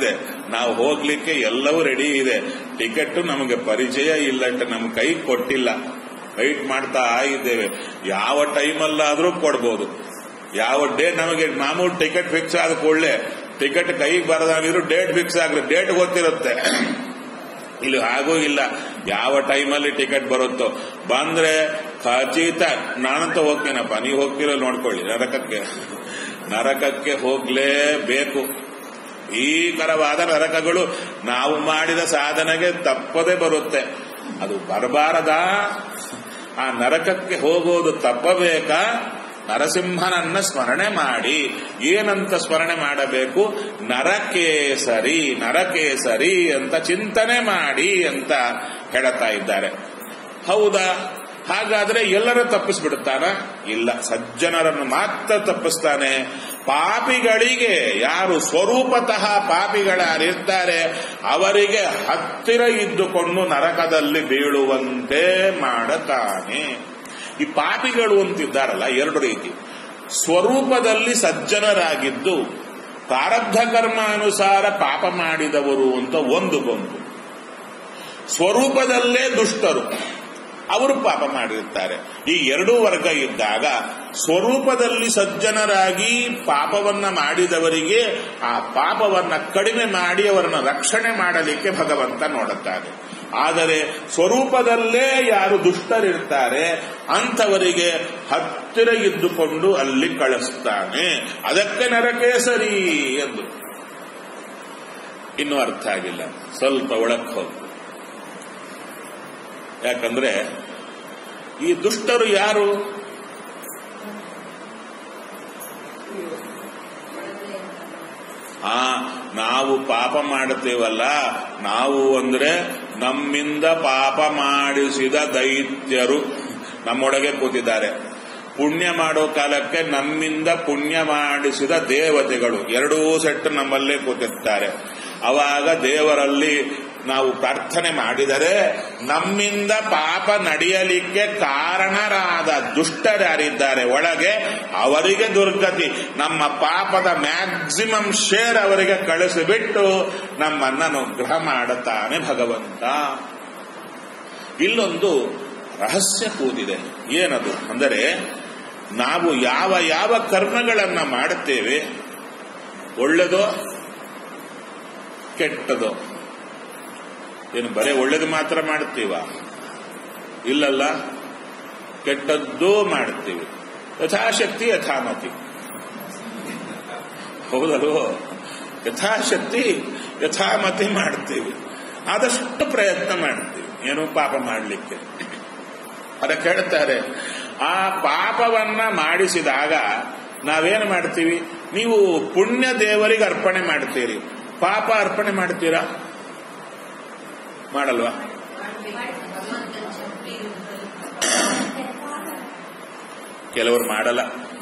ನಾವು ಹೋಗ್ಲಿಕ್ಕೆ ಎಲ್ಲವೂ ರೆಡಿ ಇದೆ ಟಿಕೆಟ್ ನಮಗೆ ಪರಿಚಯ ಇಲ್ಲ ನಮ್ಮ ಕೈ ಕೊಟ್ಟಿಲ್ಲ ವೈಟ್ ಮಾಡ್ತಾ ಇದ್ದೇವೆ ಯಾವ ಟೈಮಲ್ಲಾದ್ರೂ ಕೊಡ್ಬೋದು ಯಾವ ಡೇಟ್ ನಮಗೆ ಮಾಮೂಲು ಟಿಕೆಟ್ ಫಿಕ್ಸ್ ಆದ ಕೂಡಲೇ ಟಿಕೆಟ್ ಕೈಗೆ ಬರದಾಗಿದ್ರು ಡೇಟ್ ಫಿಕ್ಸ್ ಆಗಲಿ ಡೇಟ್ ಗೊತ್ತಿರುತ್ತೆ ಇಲ್ಲಿ ಹಾಗೂ ಇಲ್ಲ ಯಾವ ಟೈಮಲ್ಲಿ ಟಿಕೆಟ್ ಬರುತ್ತೋ ಬಂದ್ರೆ ಖಚಿತ ನಾನಂತ ಹೋಗ್ತೀನಪ್ಪ ನೀವು ಹೋಗ್ತಿರೋ ನೋಡ್ಕೊಳ್ಳಿ ನರಕಕ್ಕೆ ನರಕಕ್ಕೆ ಹೋಗ್ಲೇಬೇಕು ಭೀಕರವಾದ ನರಕಗಳು ನಾವು ಮಾಡಿದ ಸಾಧನೆಗೆ ತಪ್ಪದೆ ಬರುತ್ತೆ ಅದು ಬರಬಾರದ ಆ ನರಕಕ್ಕೆ ಹೋಗೋದು ತಪ್ಪಬೇಕಾ ನರಸಿಂಹನನ್ನ ಸ್ಮರಣೆ ಮಾಡಿ ಏನಂತ ಸ್ಮರಣೆ ಮಾಡಬೇಕು ನರಕೇಸರಿ ನರಕೇಸರಿ ಅಂತ ಚಿಂತನೆ ಮಾಡಿ ಅಂತ ಹೇಳುತ್ತಾ ಇದ್ದಾರೆ ಹೌದಾ ಹಾಗಾದ್ರೆ ಎಲ್ಲರೂ ತಪ್ಪಿಸ್ಬಿಡುತ್ತಾನ ಇಲ್ಲ ಸಜ್ಜನರನ್ನು ಮಾತ್ರ ತಪ್ಪಿಸ್ತಾನೆ ಪಾಪಿಗಳಿಗೆ ಯಾರು ಸ್ವರೂಪತಃ ಪಾಪಿಗಳಾರಿರ್ತಾರೆ ಅವರಿಗೆ ಹತ್ತಿರ ಇದ್ದುಕೊಂಡು ನರಕದಲ್ಲಿ ಬೀಳುವಂತೆ ಮಾಡತಾನೆ ಈ ಪಾಪಿಗಳು ಅಂತಿದ್ದಾರಲ್ಲ ಎರಡು ರೀತಿ ಸ್ವರೂಪದಲ್ಲಿ ಸಜ್ಜನರಾಗಿದ್ದು ಪ್ರಾರಬ್ಧ ಕರ್ಮಾನುಸಾರ ಪಾಪ ಮಾಡಿದವರು ಅಂತ ಒಂದು ಗುಂಪು ಸ್ವರೂಪದಲ್ಲೇ ದುಷ್ಟರು ಅವರು ಪಾಪ ಮಾಡಿರ್ತಾರೆ ಈ ಎರಡೂ ವರ್ಗ ಇದ್ದಾಗ ಸ್ವರೂಪದಲ್ಲಿ ಸಜ್ಜನರಾಗಿ ಪಾಪವನ್ನ ಮಾಡಿದವರಿಗೆ ಆ ಪಾಪವನ್ನ ಕಡಿಮೆ ಮಾಡಿ ಅವರನ್ನು ರಕ್ಷಣೆ ಮಾಡಲಿಕ್ಕೆ ಭಗವಂತ ನೋಡುತ್ತಾನೆ ಆದರೆ ಸ್ವರೂಪದಲ್ಲೇ ಯಾರು ದುಷ್ಟರಿರ್ತಾರೆ ಅಂಥವರಿಗೆ ಹತ್ತಿರ ಇದ್ದುಕೊಂಡು ಅಲ್ಲಿ ಕಳಿಸ್ತಾನೆ ಅದಕ್ಕೆ ನರಕೇಸರಿ ಎಂದು ಇನ್ನೂ ಅರ್ಥ ಆಗಿಲ್ಲ ಸ್ವಲ್ಪ ಒಳಕ್ಕೆ ಹೋಗಿ ಯಾಕಂದ್ರೆ ಈ ದುಷ್ಟರು ಯಾರು ಆ ನಾವು ಪಾಪ ಮಾಡುತ್ತೇವಲ್ಲ ನಾವು ಅಂದ್ರೆ ನಮ್ಮಿಂದ ಪಾಪ ಮಾಡಿಸಿದ ದೈತ್ಯರು ನಮ್ಮೊಳಗೆ ಕೂತಿದ್ದಾರೆ ಪುಣ್ಯ ಮಾಡೋ ಕಾಲಕ್ಕೆ ನಮ್ಮಿಂದ ಪುಣ್ಯ ಮಾಡಿಸಿದ ದೇವತೆಗಳು ಎರಡೂ ಸೆಟ್ ನಮ್ಮಲ್ಲೇ ಕೂತಿರ್ತಾರೆ ಅವಾಗ ದೇವರಲ್ಲಿ ನಾವು ಪ್ರಾರ್ಥನೆ ಮಾಡಿದರೆ ನಮ್ಮಿಂದ ಪಾಪ ನಡೆಯಲಿಕ್ಕೆ ಕಾರಣರಾದ ದುಷ್ಟರ್ಯಾರಿದ್ದಾರೆ ಒಳಗೆ ಅವರಿಗೆ ದುರ್ಗತಿ ನಮ್ಮ ಪಾಪದ ಮ್ಯಾಕ್ಸಿಮಮ್ ಶೇರ್ ಅವರಿಗೆ ಕಳಿಸಿಬಿಟ್ಟು ನಮ್ಮನ್ನ ಅನುಗ್ರಹ ಮಾಡುತ್ತಾನೆ ಭಗವಂತ ಇಲ್ಲೊಂದು ರಹಸ್ಯ ಕೂದಿದೆ ಏನದು ಅಂದರೆ ನಾವು ಯಾವ ಯಾವ ಕರ್ಮಗಳನ್ನ ಮಾಡುತ್ತೇವೆ ಒಳ್ಳೆದೋ ಕೆಟ್ಟದೋ ಏನು ಬರೇ ಒಳ್ಳೇದು ಮಾತ್ರ ಮಾಡ್ತೀವ ಇಲ್ಲಲ್ಲ ಕೆಟ್ಟದ್ದೂ ಮಾಡ್ತೀವಿ ಯಥಾಶಕ್ತಿ ಯಥಾಮತಿ ಹೌದಲ್ವೋ ಯಥಾಶಕ್ತಿ ಯಥಾಮತಿ ಮಾಡ್ತೀವಿ ಆದಷ್ಟು ಪ್ರಯತ್ನ ಮಾಡ್ತೀವಿ ಏನು ಪಾಪ ಮಾಡಲಿಕ್ಕೆ ಅದಕ್ಕೆ ಹೇಳ್ತಾರೆ ಆ ಪಾಪವನ್ನ ಮಾಡಿಸಿದಾಗ ನಾವೇನು ಮಾಡ್ತೀವಿ ನೀವು ಪುಣ್ಯ ದೇವರಿಗೆ ಅರ್ಪಣೆ ಮಾಡ್ತೀರಿ ಪಾಪ ಅರ್ಪಣೆ ಮಾಡ್ತೀರಾ ಮಾಡಲ್ವಾ ಕೆಲವರು ಮಾಡಲ್ಲ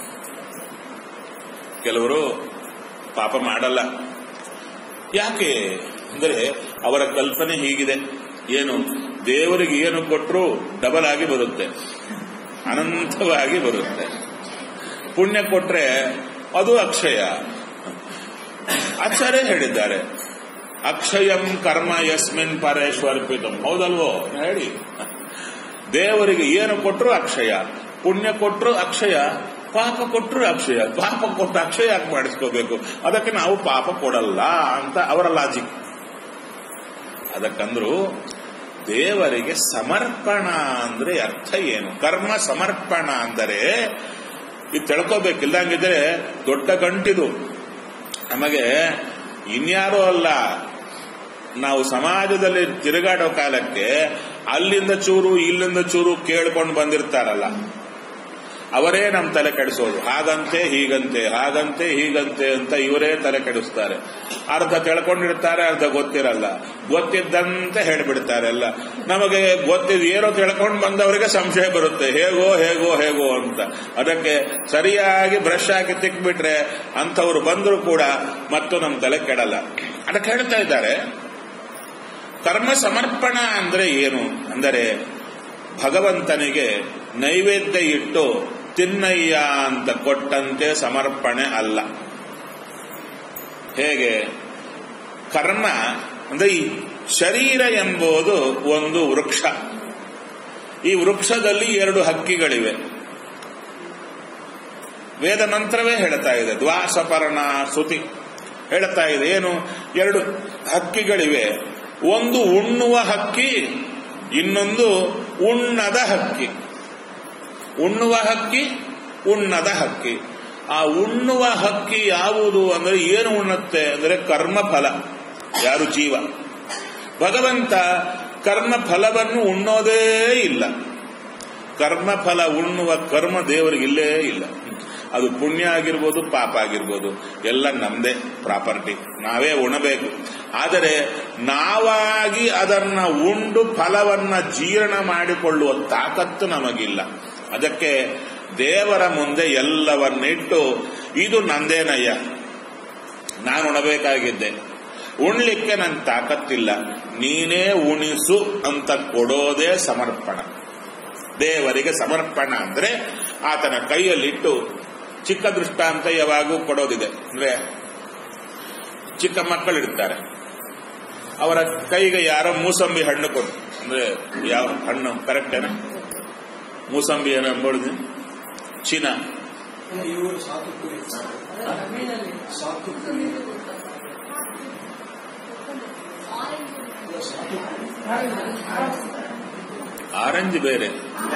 ಕೆಲವರು ಪಾಪ ಮಾಡಲ್ಲ ಯಾಕೆ ಅಂದರೆ ಅವರ ಕಲ್ಪನೆ ಹೀಗಿದೆ ಏನು ದೇವರಿಗೆ ಏನು ಕೊಟ್ಟರು ಡಬಲ್ ಆಗಿ ಬರುತ್ತೆ ಅನಂತವಾಗಿ ಬರುತ್ತೆ ಪುಣ್ಯ ಕೊಟ್ರೆ ಅದು ಅಕ್ಷಯ ಆಚಾರ್ಯ ಹೇಳಿದ್ದಾರೆ ಅಕ್ಷಯಂ ಕರ್ಮ ಯಸ್ಮಿನ್ ಪರೇಶ್ವರ್ಪಿತಂ ಹೌದಲ್ವೋ ಹೇಳಿ ದೇವರಿಗೆ ಏನು ಕೊಟ್ಟರು ಅಕ್ಷಯ ಪುಣ್ಯ ಕೊಟ್ಟರು ಅಕ್ಷಯ ಪಾಪ ಕೊಟ್ಟರು ಅಕ್ಷಯ ಪಾಪ ಕೊಟ್ಟು ಅಕ್ಷಯ ಯಾಕೆ ಮಾಡಿಸ್ಕೋಬೇಕು ಅದಕ್ಕೆ ನಾವು ಪಾಪ ಕೊಡಲ್ಲ ಅಂತ ಅವರ ಲಾಜಿಕ್ ಅದಕ್ಕಂದ್ರು ದೇವರಿಗೆ ಸಮರ್ಪಣ ಅಂದ್ರೆ ಅರ್ಥ ಏನು ಕರ್ಮ ಸಮರ್ಪಣ ಅಂದರೆ ಇದು ತಿಳ್ಕೋಬೇಕಿಲ್ಲಂಗಿದ್ರೆ ದೊಡ್ಡ ಗಂಟಿದು ನಮಗೆ ಇನ್ಯಾರೂ ಅಲ್ಲ ನಾವು ಸಮಾಜದಲ್ಲಿ ತಿರುಗಾಡೋ ಕಾಲಕ್ಕೆ ಅಲ್ಲಿಂದ ಚೂರು ಇಲ್ಲಿಂದ ಚೂರು ಕೇಳ್ಕೊಂಡು ಬಂದಿರ್ತಾರಲ್ಲ ಅವರೇ ನಮ್ಮ ತಲೆ ಕೆಡಿಸೋದು ಹಾಗಂತೆ ಹೀಗಂತೆ ಹಾಗಂತೆ ಹೀಗಂತೆ ಅಂತ ಇವರೇ ತಲೆ ಕೆಡಿಸ್ತಾರೆ ಅರ್ಧ ತಿಳ್ಕೊಂಡಿರ್ತಾರೆ ಅರ್ಧ ಗೊತ್ತಿರಲ್ಲ ಗೊತ್ತಿದ್ದಂತೆ ಹೇಳ್ಬಿಡ್ತಾರೆ ಎಲ್ಲ ನಮಗೆ ಗೊತ್ತಿದ್ ಏನೋ ತಿಳ್ಕೊಂಡು ಬಂದವರಿಗೆ ಸಂಶಯ ಬರುತ್ತೆ ಹೇಗೋ ಹೇಗೋ ಹೇಗೋ ಅಂತ ಅದಕ್ಕೆ ಸರಿಯಾಗಿ ಬ್ರಷ್ ಹಾಕಿ ತಿಕ್ಬಿಟ್ರೆ ಅಂಥವ್ರು ಬಂದರೂ ಕೂಡ ಮತ್ತು ನಮ್ಮ ತಲೆ ಕೆಡಲ್ಲ ಅದಕ್ಕೆ ಹೇಳ್ತಾ ಇದ್ದಾರೆ ಕರ್ಮ ಸಮರ್ಪಣ ಅಂದ್ರೆ ಏನು ಅಂದರೆ ಭಗವಂತನಿಗೆ ನೈವೇದ್ಯ ಇಟ್ಟು ತಿನ್ನಯ್ಯ ಅಂತ ಕೊಟ್ಟಂತೆ ಸಮರ್ಪಣೆ ಅಲ್ಲ ಹೇಗೆ ಕರ್ಮ ಅಂದ್ರೆ ಈ ಶರೀರ ಎಂಬುದು ಒಂದು ವೃಕ್ಷ ಈ ವೃಕ್ಷದಲ್ಲಿ ಎರಡು ಹಕ್ಕಿಗಳಿವೆ ವೇದ ಮಂತ್ರವೇ ಹೇಳ್ತಾ ಇದೆ ದ್ವಾಸಪರ್ಣ ಶ್ರುತಿ ಹೇಳ್ತಾ ಇದೆ ಏನು ಎರಡು ಹಕ್ಕಿಗಳಿವೆ ಒಂದು ಉಣ್ಣುವ ಹಕ್ಕಿ ಇನ್ನೊಂದು ಉಣ್ಣದ ಹಕ್ಕಿ ಉಣ್ಣುವ ಹಕ್ಕಿ ಉಣ್ಣದ ಹಕ್ಕಿ ಆ ಉಣ್ಣುವ ಹಕ್ಕಿ ಯಾವುದು ಅಂದ್ರೆ ಏನು ಉಣ್ಣುತ್ತೆ ಅಂದ್ರೆ ಕರ್ಮಫಲ ಯಾರು ಜೀವ ಭಗವಂತ ಕರ್ಮ ಫಲವನ್ನು ಉಣ್ಣೋದೇ ಇಲ್ಲ ಕರ್ಮಫಲ ಉಣ್ಣುವ ಕರ್ಮ ದೇವರಿಗಿಲ್ಲೇ ಇಲ್ಲ ಅದು ಪುಣ್ಯ ಆಗಿರ್ಬೋದು ಪಾಪ ಆಗಿರ್ಬೋದು ಎಲ್ಲ ನಮ್ದೇ ಪ್ರಾಪರ್ಟಿ ನಾವೇ ಉಣಬೇಕು ಆದರೆ ನಾವಾಗಿ ಅದನ್ನ ಉಂಡು ಫಲವನ್ನ ಜೀರ್ಣ ಮಾಡಿಕೊಳ್ಳುವ ತಾಕತ್ತು ನಮಗಿಲ್ಲ ಅದಕ್ಕೆ ದೇವರ ಮುಂದೆ ಎಲ್ಲವನ್ನಿಟ್ಟು ಇದು ನಂದೇನಯ್ಯ ನಾನು ಉಣಬೇಕಾಗಿದ್ದೆ ಉಣ್ಲಿಕ್ಕೆ ನನ್ನ ತಾಕತ್ತಿಲ್ಲ ನೀನೇ ಉಣಿಸು ಅಂತ ಕೊಡೋದೇ ಸಮರ್ಪಣ ದೇವರಿಗೆ ಸಮರ್ಪಣ ಅಂದ್ರೆ ಆತನ ಕೈಯಲ್ಲಿಟ್ಟು ಚಿಕ್ಕ ದೃಷ್ಟಾಂತ ಯಾವಾಗೂ ಕೊಡೋದಿದೆ ಅಂದ್ರೆ ಚಿಕ್ಕ ಮಕ್ಕಳಿರ್ತಾರೆ ಅವರ ಕೈಗೆ ಯಾರೋ ಮೂಸಂಬಿ ಹಣ್ಣು ಕೊಡು ಅಂದ್ರೆ ಯಾವ ಹಣ್ಣು ಕರೆಕ್ಟೇನ ಮೂಸಂಬಿ ಏನೋ ಎಂಬುದು ಚೀನಾ ಇವರು ಸಾಕುಪುರಿ ಸಾಕುಪುರಿ ಆರೆಂಜ್ ಬೇರೆ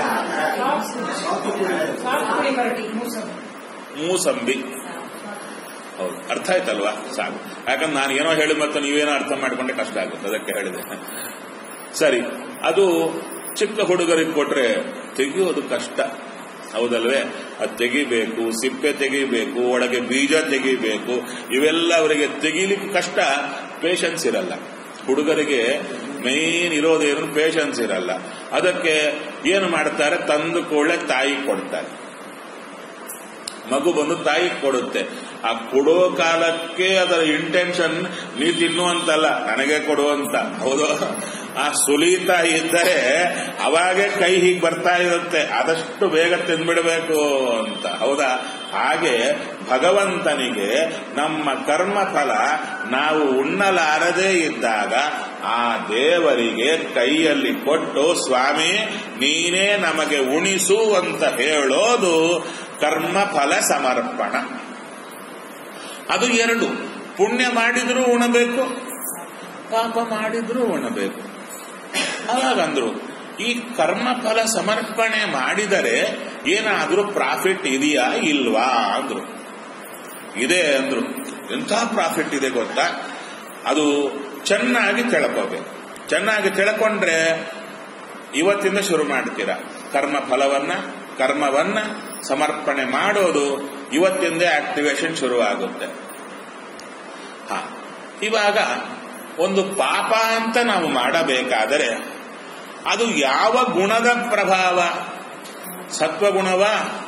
ಸಾಕುಪುರಿ ಮೂಸಂಬಿ ಹೌದು ಅರ್ಥ ಆಯ್ತಲ್ವಾ ಸಾಕು ಯಾಕಂದ್ರೆ ನಾನು ಏನೋ ಹೇಳಿ ಮತ್ತೆ ನೀವೇನೋ ಅರ್ಥ ಮಾಡ್ಕೊಂಡೆ ಕಷ್ಟ ಆಗುತ್ತೆ ಅದಕ್ಕೆ ಹೇಳಿದೆ ಸರಿ ಅದು ಚಿಕ್ಕ ಹುಡುಗರಿಗೆ ಕೊಟ್ರೆ ತೆಗೆಯೋದು ಕಷ್ಟ ಹೌದಲ್ವೇ ಅದು ತೆಗಿಬೇಕು ಸಿಪ್ಪೆ ತೆಗಿಬೇಕು ಒಳಗೆ ಬೀಜ ತೆಗಿಬೇಕು ಇವೆಲ್ಲ ಅವರಿಗೆ ತೆಗಿಲಿಕ್ಕೆ ಕಷ್ಟ ಪೇಷನ್ಸ್ ಇರಲ್ಲ ಹುಡುಗರಿಗೆ ಮೇನ್ ಇರೋದೇನು ಪೇಷನ್ಸ್ ಇರಲ್ಲ ಅದಕ್ಕೆ ಏನು ಮಾಡ್ತಾರೆ ತಂದು ಕೂಡಲೇ ತಾಯಿ ಕೊಡ್ತಾರೆ ಮಗು ಬಂದು ತಾಯಿ ಕೊಡುತ್ತೆ ಆ ಕೊಡೋ ಕಾಲಕ್ಕೆ ಅದರ ಇಂಟೆನ್ಷನ್ ನೀ ತಿನ್ನುವಂತಲ್ಲ ನನಗೆ ಕೊಡುವಂತ ಹೌದು ಆ ಸುಲೀತಾ ಇದ್ದರೆ ಅವಾಗೆ ಕೈ ಹೀಗೆ ಬರ್ತಾ ಇರುತ್ತೆ ಆದಷ್ಟು ಬೇಗ ತಿಂದ್ಬಿಡಬೇಕು ಅಂತ ಹೌದಾ ಹಾಗೆ ಭಗವಂತನಿಗೆ ನಮ್ಮ ಕರ್ಮ ಫಲ ನಾವು ಉಣ್ಣಲಾರದೇ ಇದ್ದಾಗ ಆ ದೇವರಿಗೆ ಕೈಯಲ್ಲಿ ಕೊಟ್ಟು ಸ್ವಾಮಿ ನೀನೇ ನಮಗೆ ಉಣಿಸು ಅಂತ ಹೇಳೋದು ಕರ್ಮ ಫಲ ಸಮರ್ಪಣ ಅದು ಎರಡು ಪುಣ್ಯ ಮಾಡಿದ್ರೂ ಉಣಬೇಕು ಪಾಪ ಮಾಡಿದ್ರೂ ಉಣಬೇಕು ಅವಾಗಂದ್ರು ಈ ಕರ್ಮಫಲ ಸಮರ್ಪಣೆ ಮಾಡಿದರೆ ಏನಾದ್ರೂ ಪ್ರಾಫಿಟ್ ಇದೆಯಾ ಇಲ್ವಾ ಅಂದ್ರು ಇದೆ ಅಂದ್ರು ಎಂಥ ಪ್ರಾಫಿಟ್ ಇದೆ ಗೊತ್ತಾ ಅದು ಚೆನ್ನಾಗಿ ತಿಳ್ಕೋಬೇಕು ಚೆನ್ನಾಗಿ ತಿಳ್ಕೊಂಡ್ರೆ ಇವತ್ತಿಂದ ಶುರು ಮಾಡ್ತೀರಾ ಕರ್ಮ ಫಲವನ್ನ ಕರ್ಮವನ್ನ ಸಮರ್ಪಣೆ ಮಾಡೋದು ಇವತ್ತಿಂದೇ ಆಕ್ಟಿವೇಶನ್ ಶುರುವಾಗುತ್ತೆ ಹ ಇವಾಗ ಒಂದು ಪಾಪ ಅಂತ ನಾವು ಮಾಡಬೇಕಾದರೆ ಅದು ಯಾವ ಗುಣದ ಪ್ರಭಾವ ಸತ್ವಗುಣವ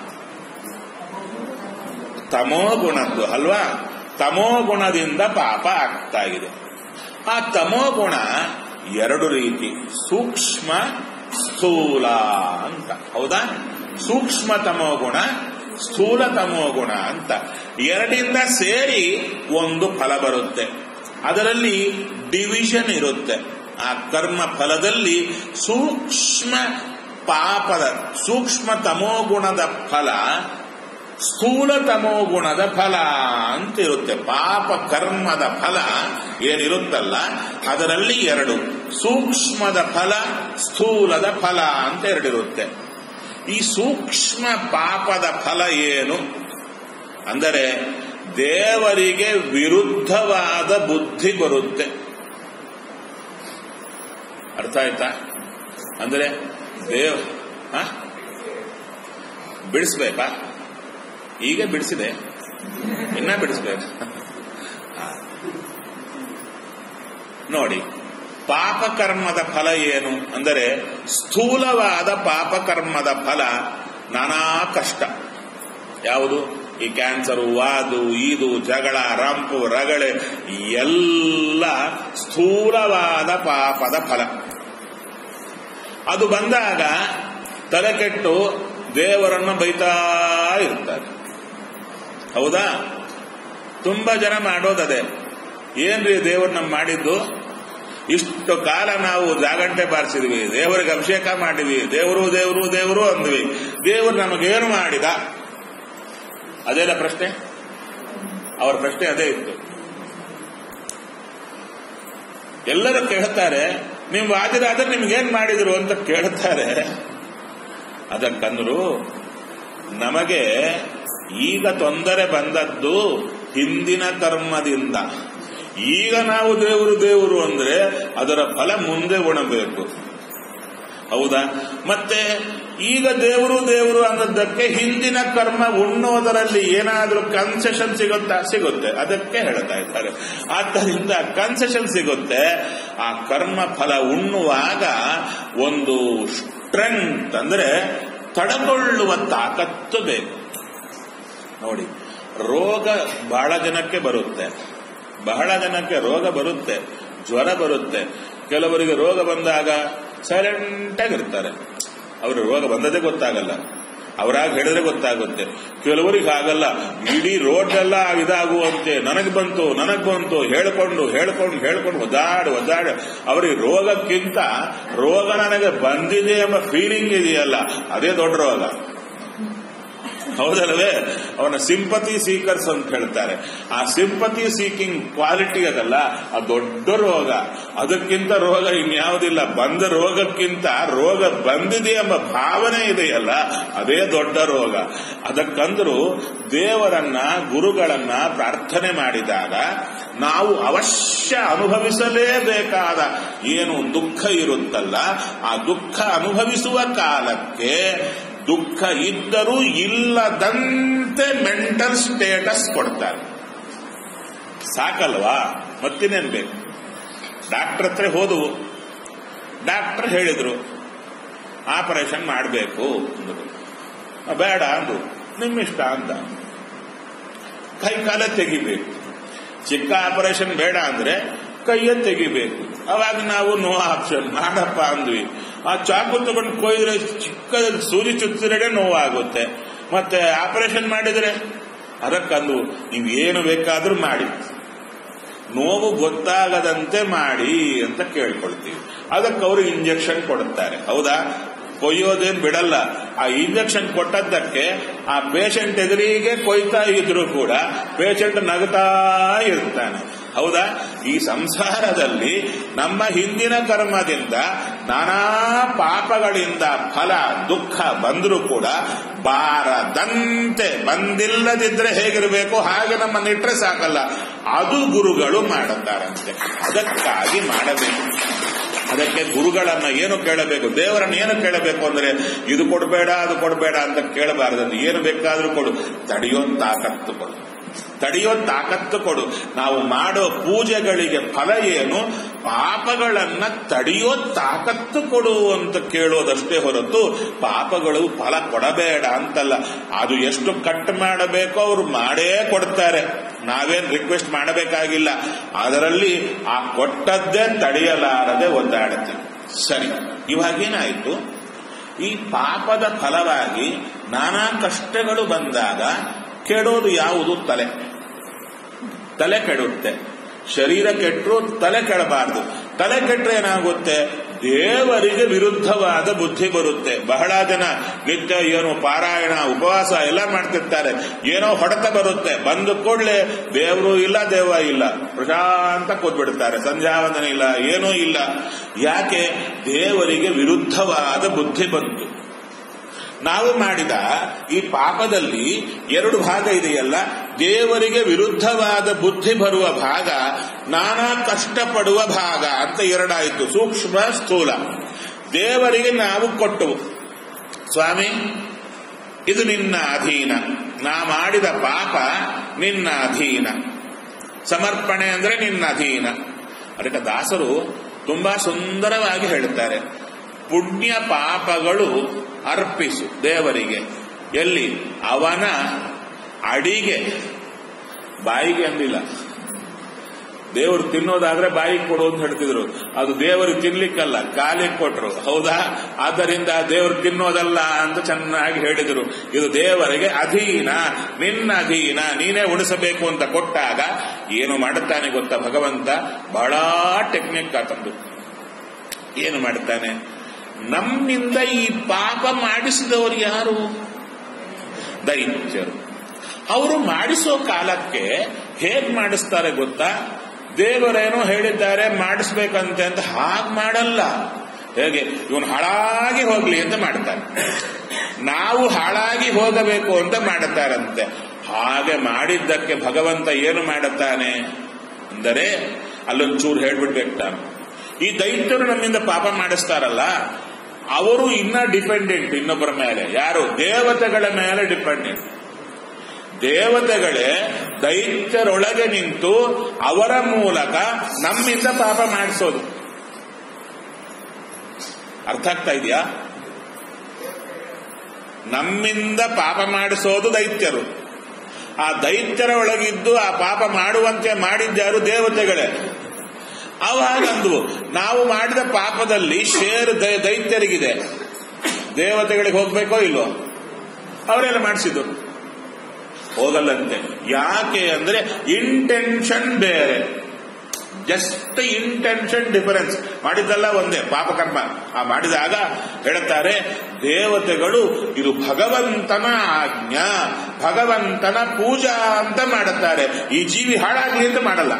ತಮೋ ಗುಣದ್ದು ಅಲ್ವಾ ತಮೋ ಗುಣದಿಂದ ಪಾಪ ಆಗ್ತಾ ಇದೆ ಆ ತಮೋ ಗುಣ ಎರಡು ರೀತಿ ಸೂಕ್ಷ್ಮ ಸ್ಥೂಲ ಅಂತ ಹೌದಾ ಸೂಕ್ಷ್ಮ ತಮೋ ಗುಣ ಸ್ಥೂಲ ತಮೋ ಗುಣ ಅಂತ ಎರಡಿಂದ ಸೇರಿ ಒಂದು ಫಲ ಬರುತ್ತೆ ಅದರಲ್ಲಿ ಡಿವಿಷನ್ ಇರುತ್ತೆ ಆ ಕರ್ಮ ಫಲದಲ್ಲಿ ಸೂಕ್ಷ್ಮ ಪಾಪದ ಸೂಕ್ಷ್ಮ ತಮೋಗುಣದ ಫಲ ಸ್ಥೂಲ ತಮೋಗುಣದ ಫಲ ಅಂತ ಇರುತ್ತೆ ಪಾಪ ಕರ್ಮದ ಫಲ ಏನಿರುತ್ತಲ್ಲ ಅದರಲ್ಲಿ ಎರಡು ಸೂಕ್ಷ್ಮದ ಫಲ ಸ್ಥೂಲದ ಫಲ ಅಂತ ಎರಡಿರುತ್ತೆ ಈ ಸೂಕ್ಷ್ಮ ಪಾಪದ ಫಲ ಏನು ಅಂದರೆ ದೇವರಿಗೆ ವಿರುದ್ಧವಾದ ಬುದ್ಧಿ ಬರುತ್ತೆ ಅರ್ಥ ಆಯ್ತಾ ಅಂದ್ರೆ ದೇವ್ ಹ? ಬಿಡಿಸ್ಬೇಕಾ ಈಗ ಬಿಡಿಸಿದೆ ಇನ್ನ ಬಿಡಿಸ್ಬೇಕು ಹ. ನೋಡಿ ಪಾಪಕರ್ಮದ ಫಲ ಏನು ಅಂದರೆ ಸ್ಥೂಲವಾದ ಪಾಪಕರ್ಮದ ಫಲ ನಾನಾ ಕಷ್ಟ ಯಾವುದು ಈ ಕ್ಯಾನ್ಸರು ವಾದು ಇದು ಜಗಳ ರಂಪು ರಗಳೆ ಎಲ್ಲ ಸ್ಥೂಲವಾದ ಪಾಪದ ಫಲ ಅದು ಬಂದಾಗ ತಲೆ ಕೆಟ್ಟು ದೇವರನ್ನು ಬೈತಾ ಇರ್ತಾರೆ ಹೌದಾ ತುಂಬಾ ಜನ ಮಾಡೋದದೆ ಏನ್ರಿ ದೇವರು ನಮ್ ಮಾಡಿದ್ದು ಇಷ್ಟು ಕಾಲ ನಾವು ಜಾಗಂಟೆ ಬಾರಿಸಿದ್ವಿ ದೇವರಿಗೆ ಅಭಿಷೇಕ ಮಾಡಿದ್ವಿ ದೇವರು ದೇವರು ದೇವರು ಅಂದ್ವಿ ದೇವರು ನಮಗೇನು ಮಾಡಿದ ಅದೇನ ಪ್ರಶ್ನೆ ಅವರ ಪ್ರಶ್ನೆ ಅದೇ ಇತ್ತು ಎಲ್ಲರೂ ಕೇಳ್ತಾರೆ ನೀವು ವಾದಿರಾದ್ರೆ ನಿಮ್ಗೇನ್ ಮಾಡಿದ್ರು ಅಂತ ಕೇಳ್ತಾರೆ ಅದಕ್ಕಂದ್ರು ನಮಗೆ ಈಗ ತೊಂದರೆ ಬಂದದ್ದು ಹಿಂದಿನ ಕರ್ಮದಿಂದ ಈಗ ನಾವು ದೇವರು ದೇವರು ಅಂದ್ರೆ ಅದರ ಫಲ ಮುಂದೆ ಉಣಬೇಕು ಹೌದಾ ಮತ್ತೆ ಈಗ ದೇವರು ದೇವರು ಅನ್ನೋದಕ್ಕೆ ಹಿಂದಿನ ಕರ್ಮ ಉಣ್ಣೋದರಲ್ಲಿ ಏನಾದ್ರೂ ಕನ್ಸೆಷನ್ ಸಿಗುತ್ತಾ ಸಿಗುತ್ತೆ ಅದಕ್ಕೆ ಹೇಳ್ತಾ ಇದ್ದಾರೆ ಆದ್ದರಿಂದ ಕನ್ಸೆಷನ್ ಸಿಗುತ್ತೆ ಆ ಕರ್ಮ ಫಲ ಉಣ್ಣುವಾಗ ಒಂದು ಸ್ಟ್ರೆಂತ್ ಅಂದ್ರೆ ತಡಕೊಳ್ಳುವ ತಾಕತ್ತು ಬೇಕು ನೋಡಿ ರೋಗ ಬಹಳ ಜನಕ್ಕೆ ಬರುತ್ತೆ ಬಹಳ ಜನಕ್ಕೆ ರೋಗ ಬರುತ್ತೆ ಜ್ವರ ಬರುತ್ತೆ ಕೆಲವರಿಗೆ ರೋಗ ಬಂದಾಗ ಸೈಲೆಂಟ್ ಆಗಿರ್ತಾರೆ ಅವರು ರೋಗ ಬಂದದೇ ಗೊತ್ತಾಗಲ್ಲ ಅವರಾಗ ಹೇಳಿದ್ರೆ ಗೊತ್ತಾಗುತ್ತೆ ಕೆಲವರಿಗೆ ಆಗಲ್ಲ ಇಡೀ ರೋಡ್ ಎಲ್ಲ ಇದಾಗುವಂತೆ ನನಗ್ ಬಂತು ನನಗ್ ಬಂತು ಹೇಳ್ಕೊಂಡು ಹೇಳ್ಕೊಂಡು ಹೇಳ್ಕೊಂಡು ಒದ್ದಾಡಿ ಒದ್ದಾಡಿ ಅವರಿಗೆ ರೋಗಕ್ಕಿಂತ ರೋಗ ನನಗೆ ಬಂದಿದೆ ಎಂಬ ಫೀಲಿಂಗ್ ಇದೆಯಲ್ಲ ಅದೇ ದೊಡ್ಡ ರೋಗ ಹೌದಲ್ಲವೇ ಅವನ ಸಿಂಪತಿ ಸೀಕರ್ಸ್ ಅಂತ ಹೇಳ್ತಾರೆ ಆ ಸಿಂಪತಿ ಸೀಕಿಂಗ್ ಕ್ವಾಲಿಟಿ ಅದಲ್ಲ ಆ ದೊಡ್ಡ ರೋಗ ಅದಕ್ಕಿಂತ ರೋಗ ಇನ್ಯಾವುದಿಲ್ಲ ಬಂದ ರೋಗಕ್ಕಿಂತ ರೋಗ ಬಂದಿದೆ ಎಂಬ ಭಾವನೆ ಇದೆಯಲ್ಲ ಅದೇ ದೊಡ್ಡ ರೋಗ ಅದಕ್ಕಂದ್ರು ದೇವರನ್ನ ಗುರುಗಳನ್ನ ಪ್ರಾರ್ಥನೆ ಮಾಡಿದಾಗ ನಾವು ಅವಶ್ಯ ಅನುಭವಿಸಲೇಬೇಕಾದ ಏನು ದುಃಖ ಇರುತ್ತಲ್ಲ ಆ ದುಃಖ ಅನುಭವಿಸುವ ಕಾಲಕ್ಕೆ ದುಃಖ ಇದ್ದರೂ ಇಲ್ಲದಂತೆ ಮೆಂಟಲ್ ಸ್ಟೇಟಸ್ ಕೊಡ್ತಾರೆ ಸಾಕಲ್ವಾ ಮತ್ತಿನೇನ್ ಬೇಕು ಡಾಕ್ಟರ್ ಹತ್ರ ಹೋದವು ಡಾಕ್ಟರ್ ಹೇಳಿದ್ರು ಆಪರೇಷನ್ ಮಾಡಬೇಕು ಅಂದ್ರು ಬೇಡ ಅಂದ್ರು ನಿಮ್ಮಿಷ್ಟ ಅಂತ ಕೈ ಕಾಲ ತೆಗಿಬೇಕು ಚಿಕ್ಕ ಆಪರೇಷನ್ ಬೇಡ ಅಂದ್ರೆ ಕೈಯ ತೆಗಿಬೇಕು ಅವಾಗ ನಾವು ನೋ ಆಪ್ಷನ್ ಮಾಡಪ್ಪ ಅಂದ್ವಿ ಆ ಚಾಕು ತಗೊಂಡು ಕೊಯ್ದ್ರೆ ಚಿಕ್ಕ ಸೂಜಿ ಚುಚ್ಚಿದ್ರೆ ನೋವಾಗುತ್ತೆ ಮತ್ತೆ ಆಪರೇಷನ್ ಮಾಡಿದ್ರೆ ಅದಕ್ಕಂದು ನೀವು ಏನು ಬೇಕಾದ್ರೂ ಮಾಡಿ ನೋವು ಗೊತ್ತಾಗದಂತೆ ಮಾಡಿ ಅಂತ ಕೇಳ್ಕೊಳ್ತೀವಿ ಅದಕ್ಕೆ ಅವರು ಇಂಜೆಕ್ಷನ್ ಕೊಡುತ್ತಾರೆ ಹೌದಾ ಕೊಯ್ಯೋದೇನ್ ಬಿಡಲ್ಲ ಆ ಇಂಜೆಕ್ಷನ್ ಕೊಟ್ಟದ್ದಕ್ಕೆ ಆ ಪೇಷಂಟ್ ಎದುರಿಗೆ ಕೊಯ್ತಾ ಇದ್ರು ಕೂಡ ಪೇಷಂಟ್ ನಗ್ತಾ ಇರ್ತಾನೆ ಹೌದಾ ಈ ಸಂಸಾರದಲ್ಲಿ ನಮ್ಮ ಹಿಂದಿನ ಕರ್ಮದಿಂದ ನಾನಾ ಪಾಪಗಳಿಂದ ಫಲ ದುಃಖ ಬಂದರೂ ಕೂಡ ಬಾರದಂತೆ ಬಂದಿಲ್ಲದಿದ್ರೆ ಹೇಗಿರಬೇಕು ಹಾಗೆ ನಮ್ಮನ್ನಿಟ್ರೆ ಸಾಕಲ್ಲ ಅದು ಗುರುಗಳು ಮಾಡುತ್ತಾರಂತೆ ಅದಕ್ಕಾಗಿ ಮಾಡಬೇಕು ಅದಕ್ಕೆ ಗುರುಗಳನ್ನ ಏನು ಕೇಳಬೇಕು ದೇವರನ್ನ ಏನು ಕೇಳಬೇಕು ಅಂದ್ರೆ ಇದು ಕೊಡಬೇಡ ಅದು ಕೊಡಬೇಡ ಅಂತ ಕೇಳಬಾರದು ಏನು ಬೇಕಾದ್ರೂ ಕೊಡು ತಡೆಯೋ ತಾಕತ್ತು ಕೊಡು ತಡೆಯೋ ತಾಕತ್ತು ಕೊಡು ನಾವು ಮಾಡೋ ಪೂಜೆಗಳಿಗೆ ಫಲ ಏನು ಪಾಪಗಳನ್ನ ತಡೆಯೋ ತಾಕತ್ತು ಕೊಡು ಅಂತ ಕೇಳೋದಷ್ಟೇ ಹೊರತು ಪಾಪಗಳು ಫಲ ಕೊಡಬೇಡ ಅಂತಲ್ಲ ಅದು ಎಷ್ಟು ಕಟ್ ಮಾಡಬೇಕೋ ಅವ್ರು ಮಾಡೇ ಕೊಡ್ತಾರೆ ನಾವೇನ್ ರಿಕ್ವೆಸ್ಟ್ ಮಾಡಬೇಕಾಗಿಲ್ಲ ಅದರಲ್ಲಿ ಆ ಕೊಟ್ಟದ್ದೇ ತಡೆಯಲಾರದೆ ಒದ್ದಾಡುತ್ತೆ ಸರಿ ಇವಾಗೇನಾಯ್ತು ಈ ಪಾಪದ ಫಲವಾಗಿ ನಾನಾ ಕಷ್ಟಗಳು ಬಂದಾಗ ಕೆಡೋದು ಯಾವುದು ತಲೆ ತಲೆ ಕೆಡುತ್ತೆ ಶರೀರ ಕೆಟ್ಟರು ತಲೆ ಕೆಡಬಾರದು ತಲೆ ಕೆಟ್ಟರೆ ಏನಾಗುತ್ತೆ ದೇವರಿಗೆ ವಿರುದ್ಧವಾದ ಬುದ್ಧಿ ಬರುತ್ತೆ ಬಹಳ ಜನ ನಿತ್ಯ ಏನು ಪಾರಾಯಣ ಉಪವಾಸ ಎಲ್ಲ ಮಾಡ್ತಿರ್ತಾರೆ ಏನೋ ಹೊಡೆತ ಬರುತ್ತೆ ಬಂದ ಕೂಡಲೇ ದೇವರು ಇಲ್ಲ ದೇವ ಇಲ್ಲ ಪ್ರಶಾಂತ ಕೂತ್ಬಿಡ್ತಾರೆ ಸಂಧ್ಯಾವಂದನೆ ಇಲ್ಲ ಏನೂ ಇಲ್ಲ ಯಾಕೆ ದೇವರಿಗೆ ವಿರುದ್ಧವಾದ ಬುದ್ಧಿ ಬಂತು ನಾವು ಮಾಡಿದ ಈ ಪಾಪದಲ್ಲಿ ಎರಡು ಭಾಗ ಇದೆಯಲ್ಲ ದೇವರಿಗೆ ವಿರುದ್ಧವಾದ ಬುದ್ಧಿ ಬರುವ ಭಾಗ ನಾನಾ ಕಷ್ಟಪಡುವ ಭಾಗ ಅಂತ ಎರಡಾಯಿತು ಸೂಕ್ಷ್ಮ ಸ್ಥೂಲ ದೇವರಿಗೆ ನಾವು ಕೊಟ್ಟವು ಸ್ವಾಮಿ ಇದು ನಿನ್ನ ಅಧೀನ ನಾ ಮಾಡಿದ ಪಾಪ ನಿನ್ನ ಅಧೀನ ಸಮರ್ಪಣೆ ಅಂದ್ರೆ ನಿನ್ನ ಅಧೀನ ಅದಕ್ಕೆ ದಾಸರು ತುಂಬಾ ಸುಂದರವಾಗಿ ಹೇಳುತ್ತಾರೆ ಪುಣ್ಯ ಪಾಪಗಳು ಅರ್ಪಿಸು ದೇವರಿಗೆ ಎಲ್ಲಿ ಅವನ ಅಡಿಗೆ ಬಾಯಿಗೆ ಅಂದಿಲ್ಲ ದೇವರು ತಿನ್ನೋದಾದ್ರೆ ಬಾಯಿಗೆ ಕೊಡು ಅಂತ ಹೇಳ್ತಿದ್ರು ಅದು ದೇವರು ತಿನ್ಲಿಕ್ಕಲ್ಲ ಕಾಲಿಗೆ ಕೊಟ್ರು ಹೌದಾ ಆದ್ದರಿಂದ ದೇವರು ತಿನ್ನೋದಲ್ಲ ಅಂತ ಚೆನ್ನಾಗಿ ಹೇಳಿದರು ಇದು ದೇವರಿಗೆ ಅಧೀನ ನಿನ್ನ ಅಧೀನ ನೀನೇ ಉಣಿಸಬೇಕು ಅಂತ ಕೊಟ್ಟಾಗ ಏನು ಮಾಡುತ್ತಾನೆ ಗೊತ್ತಾ ಭಗವಂತ ಬಹಳ ಟೆಕ್ನಿಕ್ ಆತಂದು ಏನು ಮಾಡುತ್ತಾನೆ ನಮ್ಮಿಂದ ಈ ಪಾಪ ಮಾಡಿಸಿದವರು ಯಾರು ದೈತ್ಯರು ಅವರು ಮಾಡಿಸೋ ಕಾಲಕ್ಕೆ ಹೇಗ್ ಮಾಡಿಸ್ತಾರೆ ಗೊತ್ತಾ ದೇವರೇನೋ ಹೇಳಿದ್ದಾರೆ ಮಾಡಿಸ್ಬೇಕಂತೆ ಅಂತ ಹಾಗೆ ಮಾಡಲ್ಲ ಹೇಗೆ ಇವನು ಹಾಳಾಗಿ ಹೋಗ್ಲಿ ಅಂತ ಮಾಡ್ತಾನೆ ನಾವು ಹಾಳಾಗಿ ಹೋಗಬೇಕು ಅಂತ ಮಾಡುತ್ತಾರಂತೆ ಹಾಗೆ ಮಾಡಿದ್ದಕ್ಕೆ ಭಗವಂತ ಏನು ಮಾಡುತ್ತಾನೆ ಅಂದರೆ ಅಲ್ಲೊಂಚೂರು ಹೇಳ್ಬಿಡ್ಬೇಕು ನಾನು ಈ ದೈತ್ಯರು ನಮ್ಮಿಂದ ಪಾಪ ಮಾಡಿಸ್ತಾರಲ್ಲ ಅವರು ಇನ್ನ ಡಿಪೆಂಡೆಂಟ್ ಇನ್ನೊಬ್ಬರ ಮೇಲೆ ಯಾರು ದೇವತೆಗಳ ಮೇಲೆ ಡಿಪೆಂಡೆಂಟ್ ದೇವತೆಗಳೇ ದೈತ್ಯರೊಳಗೆ ನಿಂತು ಅವರ ಮೂಲಕ ನಮ್ಮಿಂದ ಪಾಪ ಮಾಡಿಸೋದು ಅರ್ಥ ಆಗ್ತಾ ಇದೆಯಾ ನಮ್ಮಿಂದ ಪಾಪ ಮಾಡಿಸೋದು ದೈತ್ಯರು ಆ ದೈತ್ಯರ ಒಳಗಿದ್ದು ಆ ಪಾಪ ಮಾಡುವಂತೆ ಮಾಡಿದ್ಯಾರು ದೇವತೆಗಳೇ ಅವಾಗ ಅಂದ್ವು ನಾವು ಮಾಡಿದ ಪಾಪದಲ್ಲಿ ಶೇರ್ ದೈ- ದೈತ್ಯರಿಗಿದೆ ದೇವತೆಗಳಿಗೆ ಹೋಗ್ಬೇಕೋ ಇಲ್ವೋ ಅವರೆಲ್ಲ ಮಾಡಿಸಿದ್ದು ಹೋಗಲ್ಲಂತೆ ಯಾಕೆ ಅಂದ್ರೆ ಇಂಟೆನ್ಷನ್ ಬೇರೆ ಜಸ್ಟ್ ಇಂಟೆನ್ಷನ್ ಡಿಫರೆನ್ಸ್ ಮಾಡಿದ್ದಲ್ಲ ಒಂದೇ ಪಾಪಕರ್ಮ ಆ ಮಾಡಿದಾಗ ಹೇಳುತ್ತಾರೆ ದೇವತೆಗಳು ಇದು ಭಗವಂತನ ಆಜ್ಞಾ ಭಗವಂತನ ಪೂಜಾ ಅಂತ ಮಾಡುತ್ತಾರೆ ಈ ಜೀವಿ ಹಾಳಾಗ್ಲಿ ಅಂತ ಮಾಡಲ್ಲ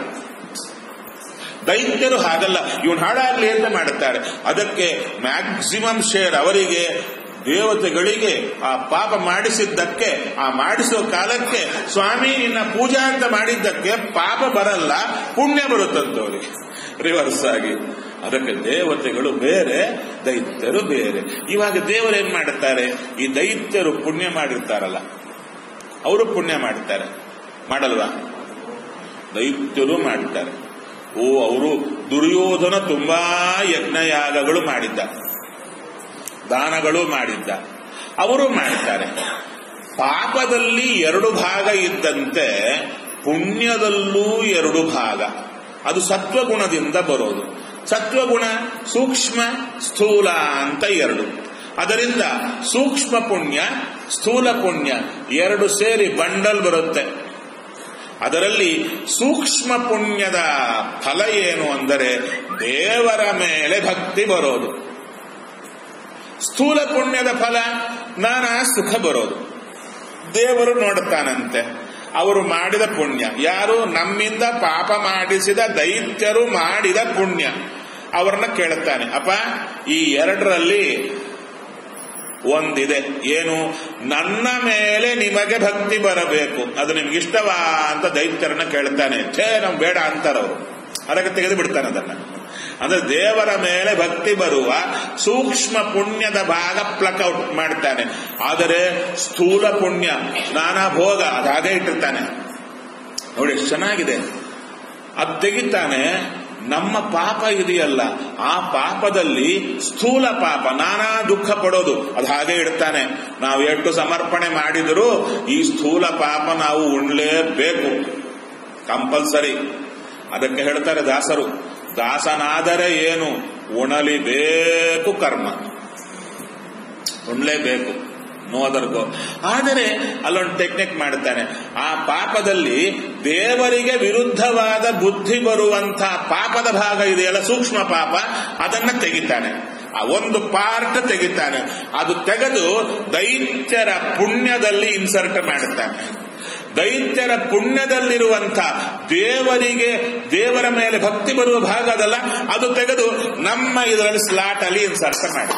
ದೈತ್ಯರು ಹಾಗಲ್ಲ ಇವನು ಹಾಳಾಗ್ಲಿ ಅಂತ ಮಾಡುತ್ತಾರೆ ಅದಕ್ಕೆ ಮ್ಯಾಕ್ಸಿಮಮ್ ಶೇರ್ ಅವರಿಗೆ ದೇವತೆಗಳಿಗೆ ಆ ಪಾಪ ಮಾಡಿಸಿದ್ದಕ್ಕೆ ಆ ಮಾಡಿಸೋ ಕಾಲಕ್ಕೆ ಸ್ವಾಮಿ ನಿನ್ನ ಪೂಜಾ ಅಂತ ಮಾಡಿದ್ದಕ್ಕೆ ಪಾಪ ಬರಲ್ಲ ಪುಣ್ಯ ಬರುತ್ತಂತವರಿಗೆ ರಿವರ್ಸ್ ಆಗಿ ಅದಕ್ಕೆ ದೇವತೆಗಳು ಬೇರೆ ದೈತ್ಯರು ಬೇರೆ ಇವಾಗ ದೇವರು ಏನ್ ಮಾಡುತ್ತಾರೆ ಈ ದೈತ್ಯರು ಪುಣ್ಯ ಮಾಡಿರ್ತಾರಲ್ಲ ಅವರು ಪುಣ್ಯ ಮಾಡ್ತಾರೆ ಮಾಡಲ್ವಾ ದೈತ್ಯರು ಮಾಡ್ತಾರೆ ಓ ಅವರು ದುರ್ಯೋಧನ ತುಂಬಾ ಯಜ್ಞಯಾಗಗಳು ಮಾಡಿದ್ದ ದಾನಗಳು ಮಾಡಿದ್ದ ಅವರು ಮಾಡ್ತಾರೆ ಪಾಪದಲ್ಲಿ ಎರಡು ಭಾಗ ಇದ್ದಂತೆ ಪುಣ್ಯದಲ್ಲೂ ಎರಡು ಭಾಗ ಅದು ಸತ್ವಗುಣದಿಂದ ಬರೋದು ಸತ್ವಗುಣ ಸೂಕ್ಷ್ಮ ಸ್ಥೂಲ ಅಂತ ಎರಡು ಅದರಿಂದ ಸೂಕ್ಷ್ಮ ಪುಣ್ಯ ಸ್ಥೂಲ ಪುಣ್ಯ ಎರಡು ಸೇರಿ ಬಂಡಲ್ ಬರುತ್ತೆ ಅದರಲ್ಲಿ ಸೂಕ್ಷ್ಮ ಪುಣ್ಯದ ಫಲ ಏನು ಅಂದರೆ ದೇವರ ಮೇಲೆ ಭಕ್ತಿ ಬರೋದು ಸ್ಥೂಲ ಪುಣ್ಯದ ಫಲ ನಾನಾ ಸುಖ ಬರೋದು ದೇವರು ನೋಡುತ್ತಾನಂತೆ ಅವರು ಮಾಡಿದ ಪುಣ್ಯ ಯಾರು ನಮ್ಮಿಂದ ಪಾಪ ಮಾಡಿಸಿದ ದೈತ್ಯರು ಮಾಡಿದ ಪುಣ್ಯ ಅವರನ್ನ ಕೇಳುತ್ತಾನೆ ಅಪ್ಪ ಈ ಎರಡರಲ್ಲಿ ಒಂದಿದೆ ಏನು ನನ್ನ ಮೇಲೆ ನಿಮಗೆ ಭಕ್ತಿ ಬರಬೇಕು ಅದು ನಿಮ್ಗೆ ಇಷ್ಟವಾ ಅಂತ ದೈತ್ಯರನ್ನ ಕೇಳ್ತಾನೆ ಛೇ ನಮ್ ಬೇಡ ಅಂತಾರವರು ಅದಕ್ಕೆ ತೆಗೆದು ಬಿಡ್ತಾನೆ ಅದನ್ನ ಅಂದ್ರೆ ದೇವರ ಮೇಲೆ ಭಕ್ತಿ ಬರುವ ಸೂಕ್ಷ್ಮ ಪುಣ್ಯದ ಭಾಗ ಪ್ಲಕ್ಔಟ್ ಮಾಡ್ತಾನೆ ಆದರೆ ಸ್ಥೂಲ ಪುಣ್ಯ ನಾನಾ ಭೋಗ ಅದು ಹಾಗೆ ಇಟ್ಟಿರ್ತಾನೆ ನೋಡಿ ಎಷ್ಟು ಚೆನ್ನಾಗಿದೆ ಅದು ತೆಗಿತಾನೆ ನಮ್ಮ ಪಾಪ ಇದೆಯಲ್ಲ ಆ ಪಾಪದಲ್ಲಿ ಸ್ಥೂಲ ಪಾಪ ನಾನಾ ದುಃಖ ಪಡೋದು ಅದು ಹಾಗೆ ಇಡ್ತಾನೆ ನಾವು ಎಷ್ಟು ಸಮರ್ಪಣೆ ಮಾಡಿದರೂ ಈ ಸ್ಥೂಲ ಪಾಪ ನಾವು ಉಣ್ಲೇಬೇಕು ಕಂಪಲ್ಸರಿ ಅದಕ್ಕೆ ಹೇಳ್ತಾರೆ ದಾಸರು ದಾಸನಾದರೆ ಏನು ಉಣಲಿಬೇಕು ಕರ್ಮ ಉಣ್ಲೇಬೇಕು ನೋ ಅದರ್ ಗೋ ಆದರೆ ಅಲ್ಲೊಂದು ಟೆಕ್ನಿಕ್ ಮಾಡ್ತಾನೆ ಆ ಪಾಪದಲ್ಲಿ ದೇವರಿಗೆ ವಿರುದ್ಧವಾದ ಬುದ್ಧಿ ಬರುವಂತ ಪಾಪದ ಭಾಗ ಇದೆಯಲ್ಲ ಸೂಕ್ಷ್ಮ ಪಾಪ ಅದನ್ನ ತೆಗಿತಾನೆ ಆ ಒಂದು ಪಾರ್ಟ್ ತೆಗಿತಾನೆ ಅದು ತೆಗೆದು ದೈತ್ಯರ ಪುಣ್ಯದಲ್ಲಿ ಇನ್ಸರ್ಟ್ ಮಾಡುತ್ತಾನೆ ದೈತ್ಯರ ಪುಣ್ಯದಲ್ಲಿರುವಂತ ದೇವರಿಗೆ ದೇವರ ಮೇಲೆ ಭಕ್ತಿ ಬರುವ ಭಾಗ ಅದಲ್ಲ ಅದು ತೆಗೆದು ನಮ್ಮ ಇದರಲ್ಲಿ ಸ್ಲಾಟ್ ಅಲ್ಲಿ ಇನ್ಸರ್ಟ್ ಮಾಡಿ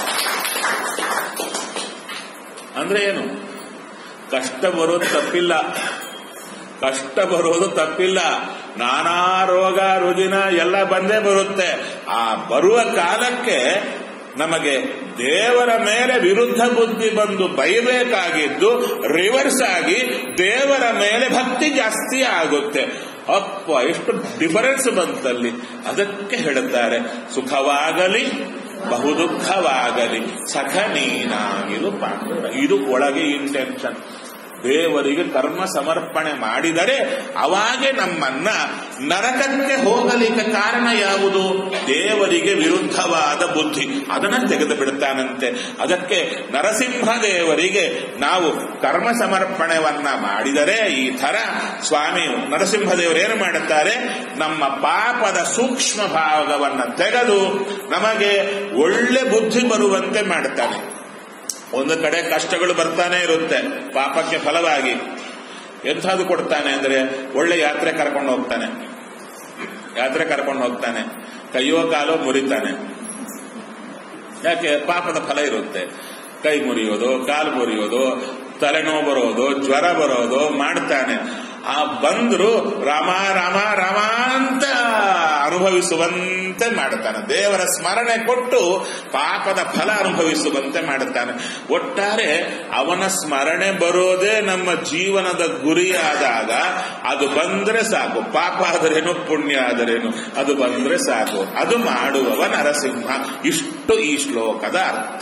ಅಂದ್ರೆ ಏನು ಕಷ್ಟ ಬರೋದು ತಪ್ಪಿಲ್ಲ ಕಷ್ಟ ಬರೋದು ತಪ್ಪಿಲ್ಲ ನಾನಾ ರೋಗ ರುಜಿನ ಎಲ್ಲ ಬಂದೇ ಬರುತ್ತೆ ಆ ಬರುವ ಕಾಲಕ್ಕೆ ನಮಗೆ ದೇವರ ಮೇಲೆ ವಿರುದ್ಧ ಬುದ್ಧಿ ಬಂದು ಬೈಬೇಕಾಗಿದ್ದು ರಿವರ್ಸ್ ಆಗಿ ದೇವರ ಮೇಲೆ ಭಕ್ತಿ ಜಾಸ್ತಿ ಆಗುತ್ತೆ ಅಪ್ಪ ಎಷ್ಟು ಡಿಫರೆನ್ಸ್ ಬಂತಲ್ಲಿ ಅದಕ್ಕೆ ಹೇಳುತ್ತಾರೆ ಸುಖವಾಗಲಿ ಬಹು ದುಃಖವಾಗಲಿ ಸಖ ನೀನಾಗಿರು ಪಾಂಡುರ ಇದು ಒಳಗೆ ಇಂಟೆನ್ಷನ್ ದೇವರಿಗೆ ಕರ್ಮ ಸಮರ್ಪಣೆ ಮಾಡಿದರೆ ಅವಾಗೆ ನಮ್ಮನ್ನ ನರಕಕ್ಕೆ ಹೋಗಲಿಕ್ಕೆ ಕಾರಣ ಯಾವುದು ದೇವರಿಗೆ ವಿರುದ್ಧವಾದ ಬುದ್ಧಿ ಅದನ್ನ ತೆಗೆದು ಬಿಡುತ್ತಾನಂತೆ ಅದಕ್ಕೆ ನರಸಿಂಹ ದೇವರಿಗೆ ನಾವು ಕರ್ಮ ಸಮರ್ಪಣೆವನ್ನ ಮಾಡಿದರೆ ಈ ತರ ಸ್ವಾಮಿ ನರಸಿಂಹ ದೇವರು ಏನು ಮಾಡುತ್ತಾರೆ ನಮ್ಮ ಪಾಪದ ಸೂಕ್ಷ್ಮ ಭಾಗವನ್ನ ತೆಗೆದು ನಮಗೆ ಒಳ್ಳೆ ಬುದ್ಧಿ ಬರುವಂತೆ ಮಾಡುತ್ತಾನೆ ಒಂದು ಕಡೆ ಕಷ್ಟಗಳು ಬರ್ತಾನೆ ಇರುತ್ತೆ ಪಾಪಕ್ಕೆ ಫಲವಾಗಿ ಎಂಥದ್ದು ಕೊಡ್ತಾನೆ ಅಂದ್ರೆ ಒಳ್ಳೆ ಯಾತ್ರೆ ಕರ್ಕೊಂಡು ಹೋಗ್ತಾನೆ ಯಾತ್ರೆ ಕರ್ಕೊಂಡು ಹೋಗ್ತಾನೆ ಕೈಯೋ ಕಾಲೋ ಮುರಿತಾನೆ ಯಾಕೆ ಪಾಪದ ಫಲ ಇರುತ್ತೆ ಕೈ ಮುರಿಯೋದು ಕಾಲು ಮುರಿಯೋದು ತಲೆನೋವು ಬರೋದು ಜ್ವರ ಬರೋದು ಮಾಡ್ತಾನೆ ಆ ಬಂದ್ರು ರಾಮ ರಾಮ ರಾಮ ಅಂತ ಅನುಭವಿಸುವಂತೆ ಮಾಡ್ತಾನೆ ದೇವರ ಸ್ಮರಣೆ ಕೊಟ್ಟು ಪಾಪದ ಫಲ ಅನುಭವಿಸುವಂತೆ ಮಾಡುತ್ತಾನೆ ಒಟ್ಟಾರೆ ಅವನ ಸ್ಮರಣೆ ಬರೋದೇ ನಮ್ಮ ಜೀವನದ ಗುರಿಯಾದಾಗ ಅದು ಬಂದ್ರೆ ಸಾಕು ಪಾಪ ಆದರೇನು ಪುಣ್ಯ ಆದರೇನು ಅದು ಬಂದ್ರೆ ಸಾಕು ಅದು ಮಾಡುವವ ನರಸಿಂಹ ಇಷ್ಟು ಈ ಶ್ಲೋಕದ ಅರ್ಥ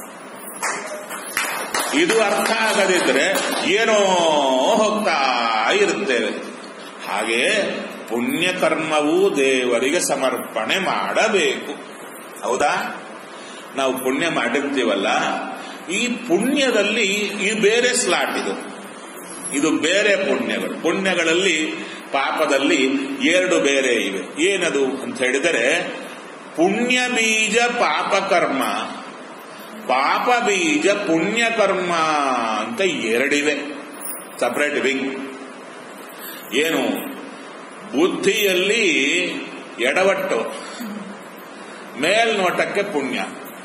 ಇದು ಅರ್ಥ ಆಗದಿದ್ರೆ ಏನೋ ಹೋಗ್ತಾ ಇರುತ್ತೇವೆ ಹಾಗೆ ಪುಣ್ಯಕರ್ಮವೂ ದೇವರಿಗೆ ಸಮರ್ಪಣೆ ಮಾಡಬೇಕು ಹೌದಾ ನಾವು ಪುಣ್ಯ ಮಾಡಿರ್ತೀವಲ್ಲ ಈ ಪುಣ್ಯದಲ್ಲಿ ಈ ಬೇರೆ ಸ್ಲಾಟ್ ಇದು ಇದು ಬೇರೆ ಪುಣ್ಯಗಳು ಪುಣ್ಯಗಳಲ್ಲಿ ಪಾಪದಲ್ಲಿ ಎರಡು ಬೇರೆ ಇವೆ ಏನದು ಅಂತ ಹೇಳಿದರೆ ಪುಣ್ಯ ಬೀಜ ಪಾಪಕರ್ಮ ಪಾಪ ಬೀಜ ಪುಣ್ಯಕರ್ಮ ಅಂತ ಎರಡಿವೆ ಸಪರೇಟ್ ವಿಂಗ್ ಏನು ಬುದ್ಧಿಯಲ್ಲಿ ಎಡವಟ್ಟು ಮೇಲ್ನೋಟಕ್ಕೆ ಪುಣ್ಯ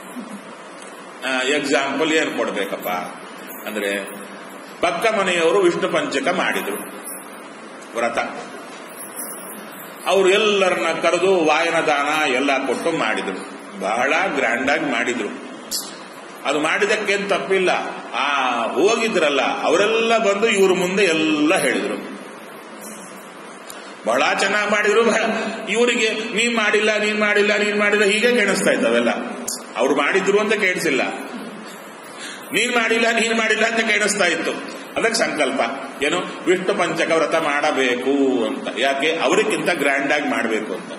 ಎಕ್ಸಾಂಪಲ್ ಏನು ಕೊಡ್ಬೇಕಪ್ಪ ಅಂದ್ರೆ ಪಕ್ಕ ಮನೆಯವರು ವಿಷ್ಣು ಪಂಚಕ ಮಾಡಿದ್ರು ವ್ರತ ಅವರು ಎಲ್ಲರನ್ನ ಕರೆದು ವಾಯನ ದಾನ ಎಲ್ಲ ಕೊಟ್ಟು ಮಾಡಿದ್ರು ಬಹಳ ಗ್ರ್ಯಾಂಡ್ ಆಗಿ ಮಾಡಿದ್ರು ಅದು ಮಾಡಿದಕ್ಕೇನು ತಪ್ಪಿಲ್ಲ ಆ ಹೋಗಿದ್ರಲ್ಲ ಅವರೆಲ್ಲ ಬಂದು ಇವ್ರ ಮುಂದೆ ಎಲ್ಲ ಹೇಳಿದ್ರು ಬಹಳ ಚೆನ್ನಾಗಿ ಮಾಡಿದ್ರು ಇವರಿಗೆ ನೀನ್ ಮಾಡಿಲ್ಲ ನೀನ್ ಮಾಡಿಲ್ಲ ನೀನ್ ಮಾಡಿಲ್ಲ ಹೀಗೆ ಕೇಳಿಸ್ತಾ ಇದ್ದಾವೆಲ್ಲ ಅವ್ರು ಮಾಡಿದ್ರು ಅಂತ ಕೇಳಿಸಿಲ್ಲ ನೀನ್ ಮಾಡಿಲ್ಲ ನೀನ್ ಮಾಡಿಲ್ಲ ಅಂತ ಕೇಳಿಸ್ತಾ ಇತ್ತು ಅದಕ್ಕೆ ಸಂಕಲ್ಪ ಏನು ವಿಷ್ಣು ಪಂಚಕ ವ್ರತ ಮಾಡಬೇಕು ಅಂತ ಯಾಕೆ ಅವರಿಗಿಂತ ಗ್ರ್ಯಾಂಡ್ ಆಗಿ ಮಾಡಬೇಕು ಅಂತ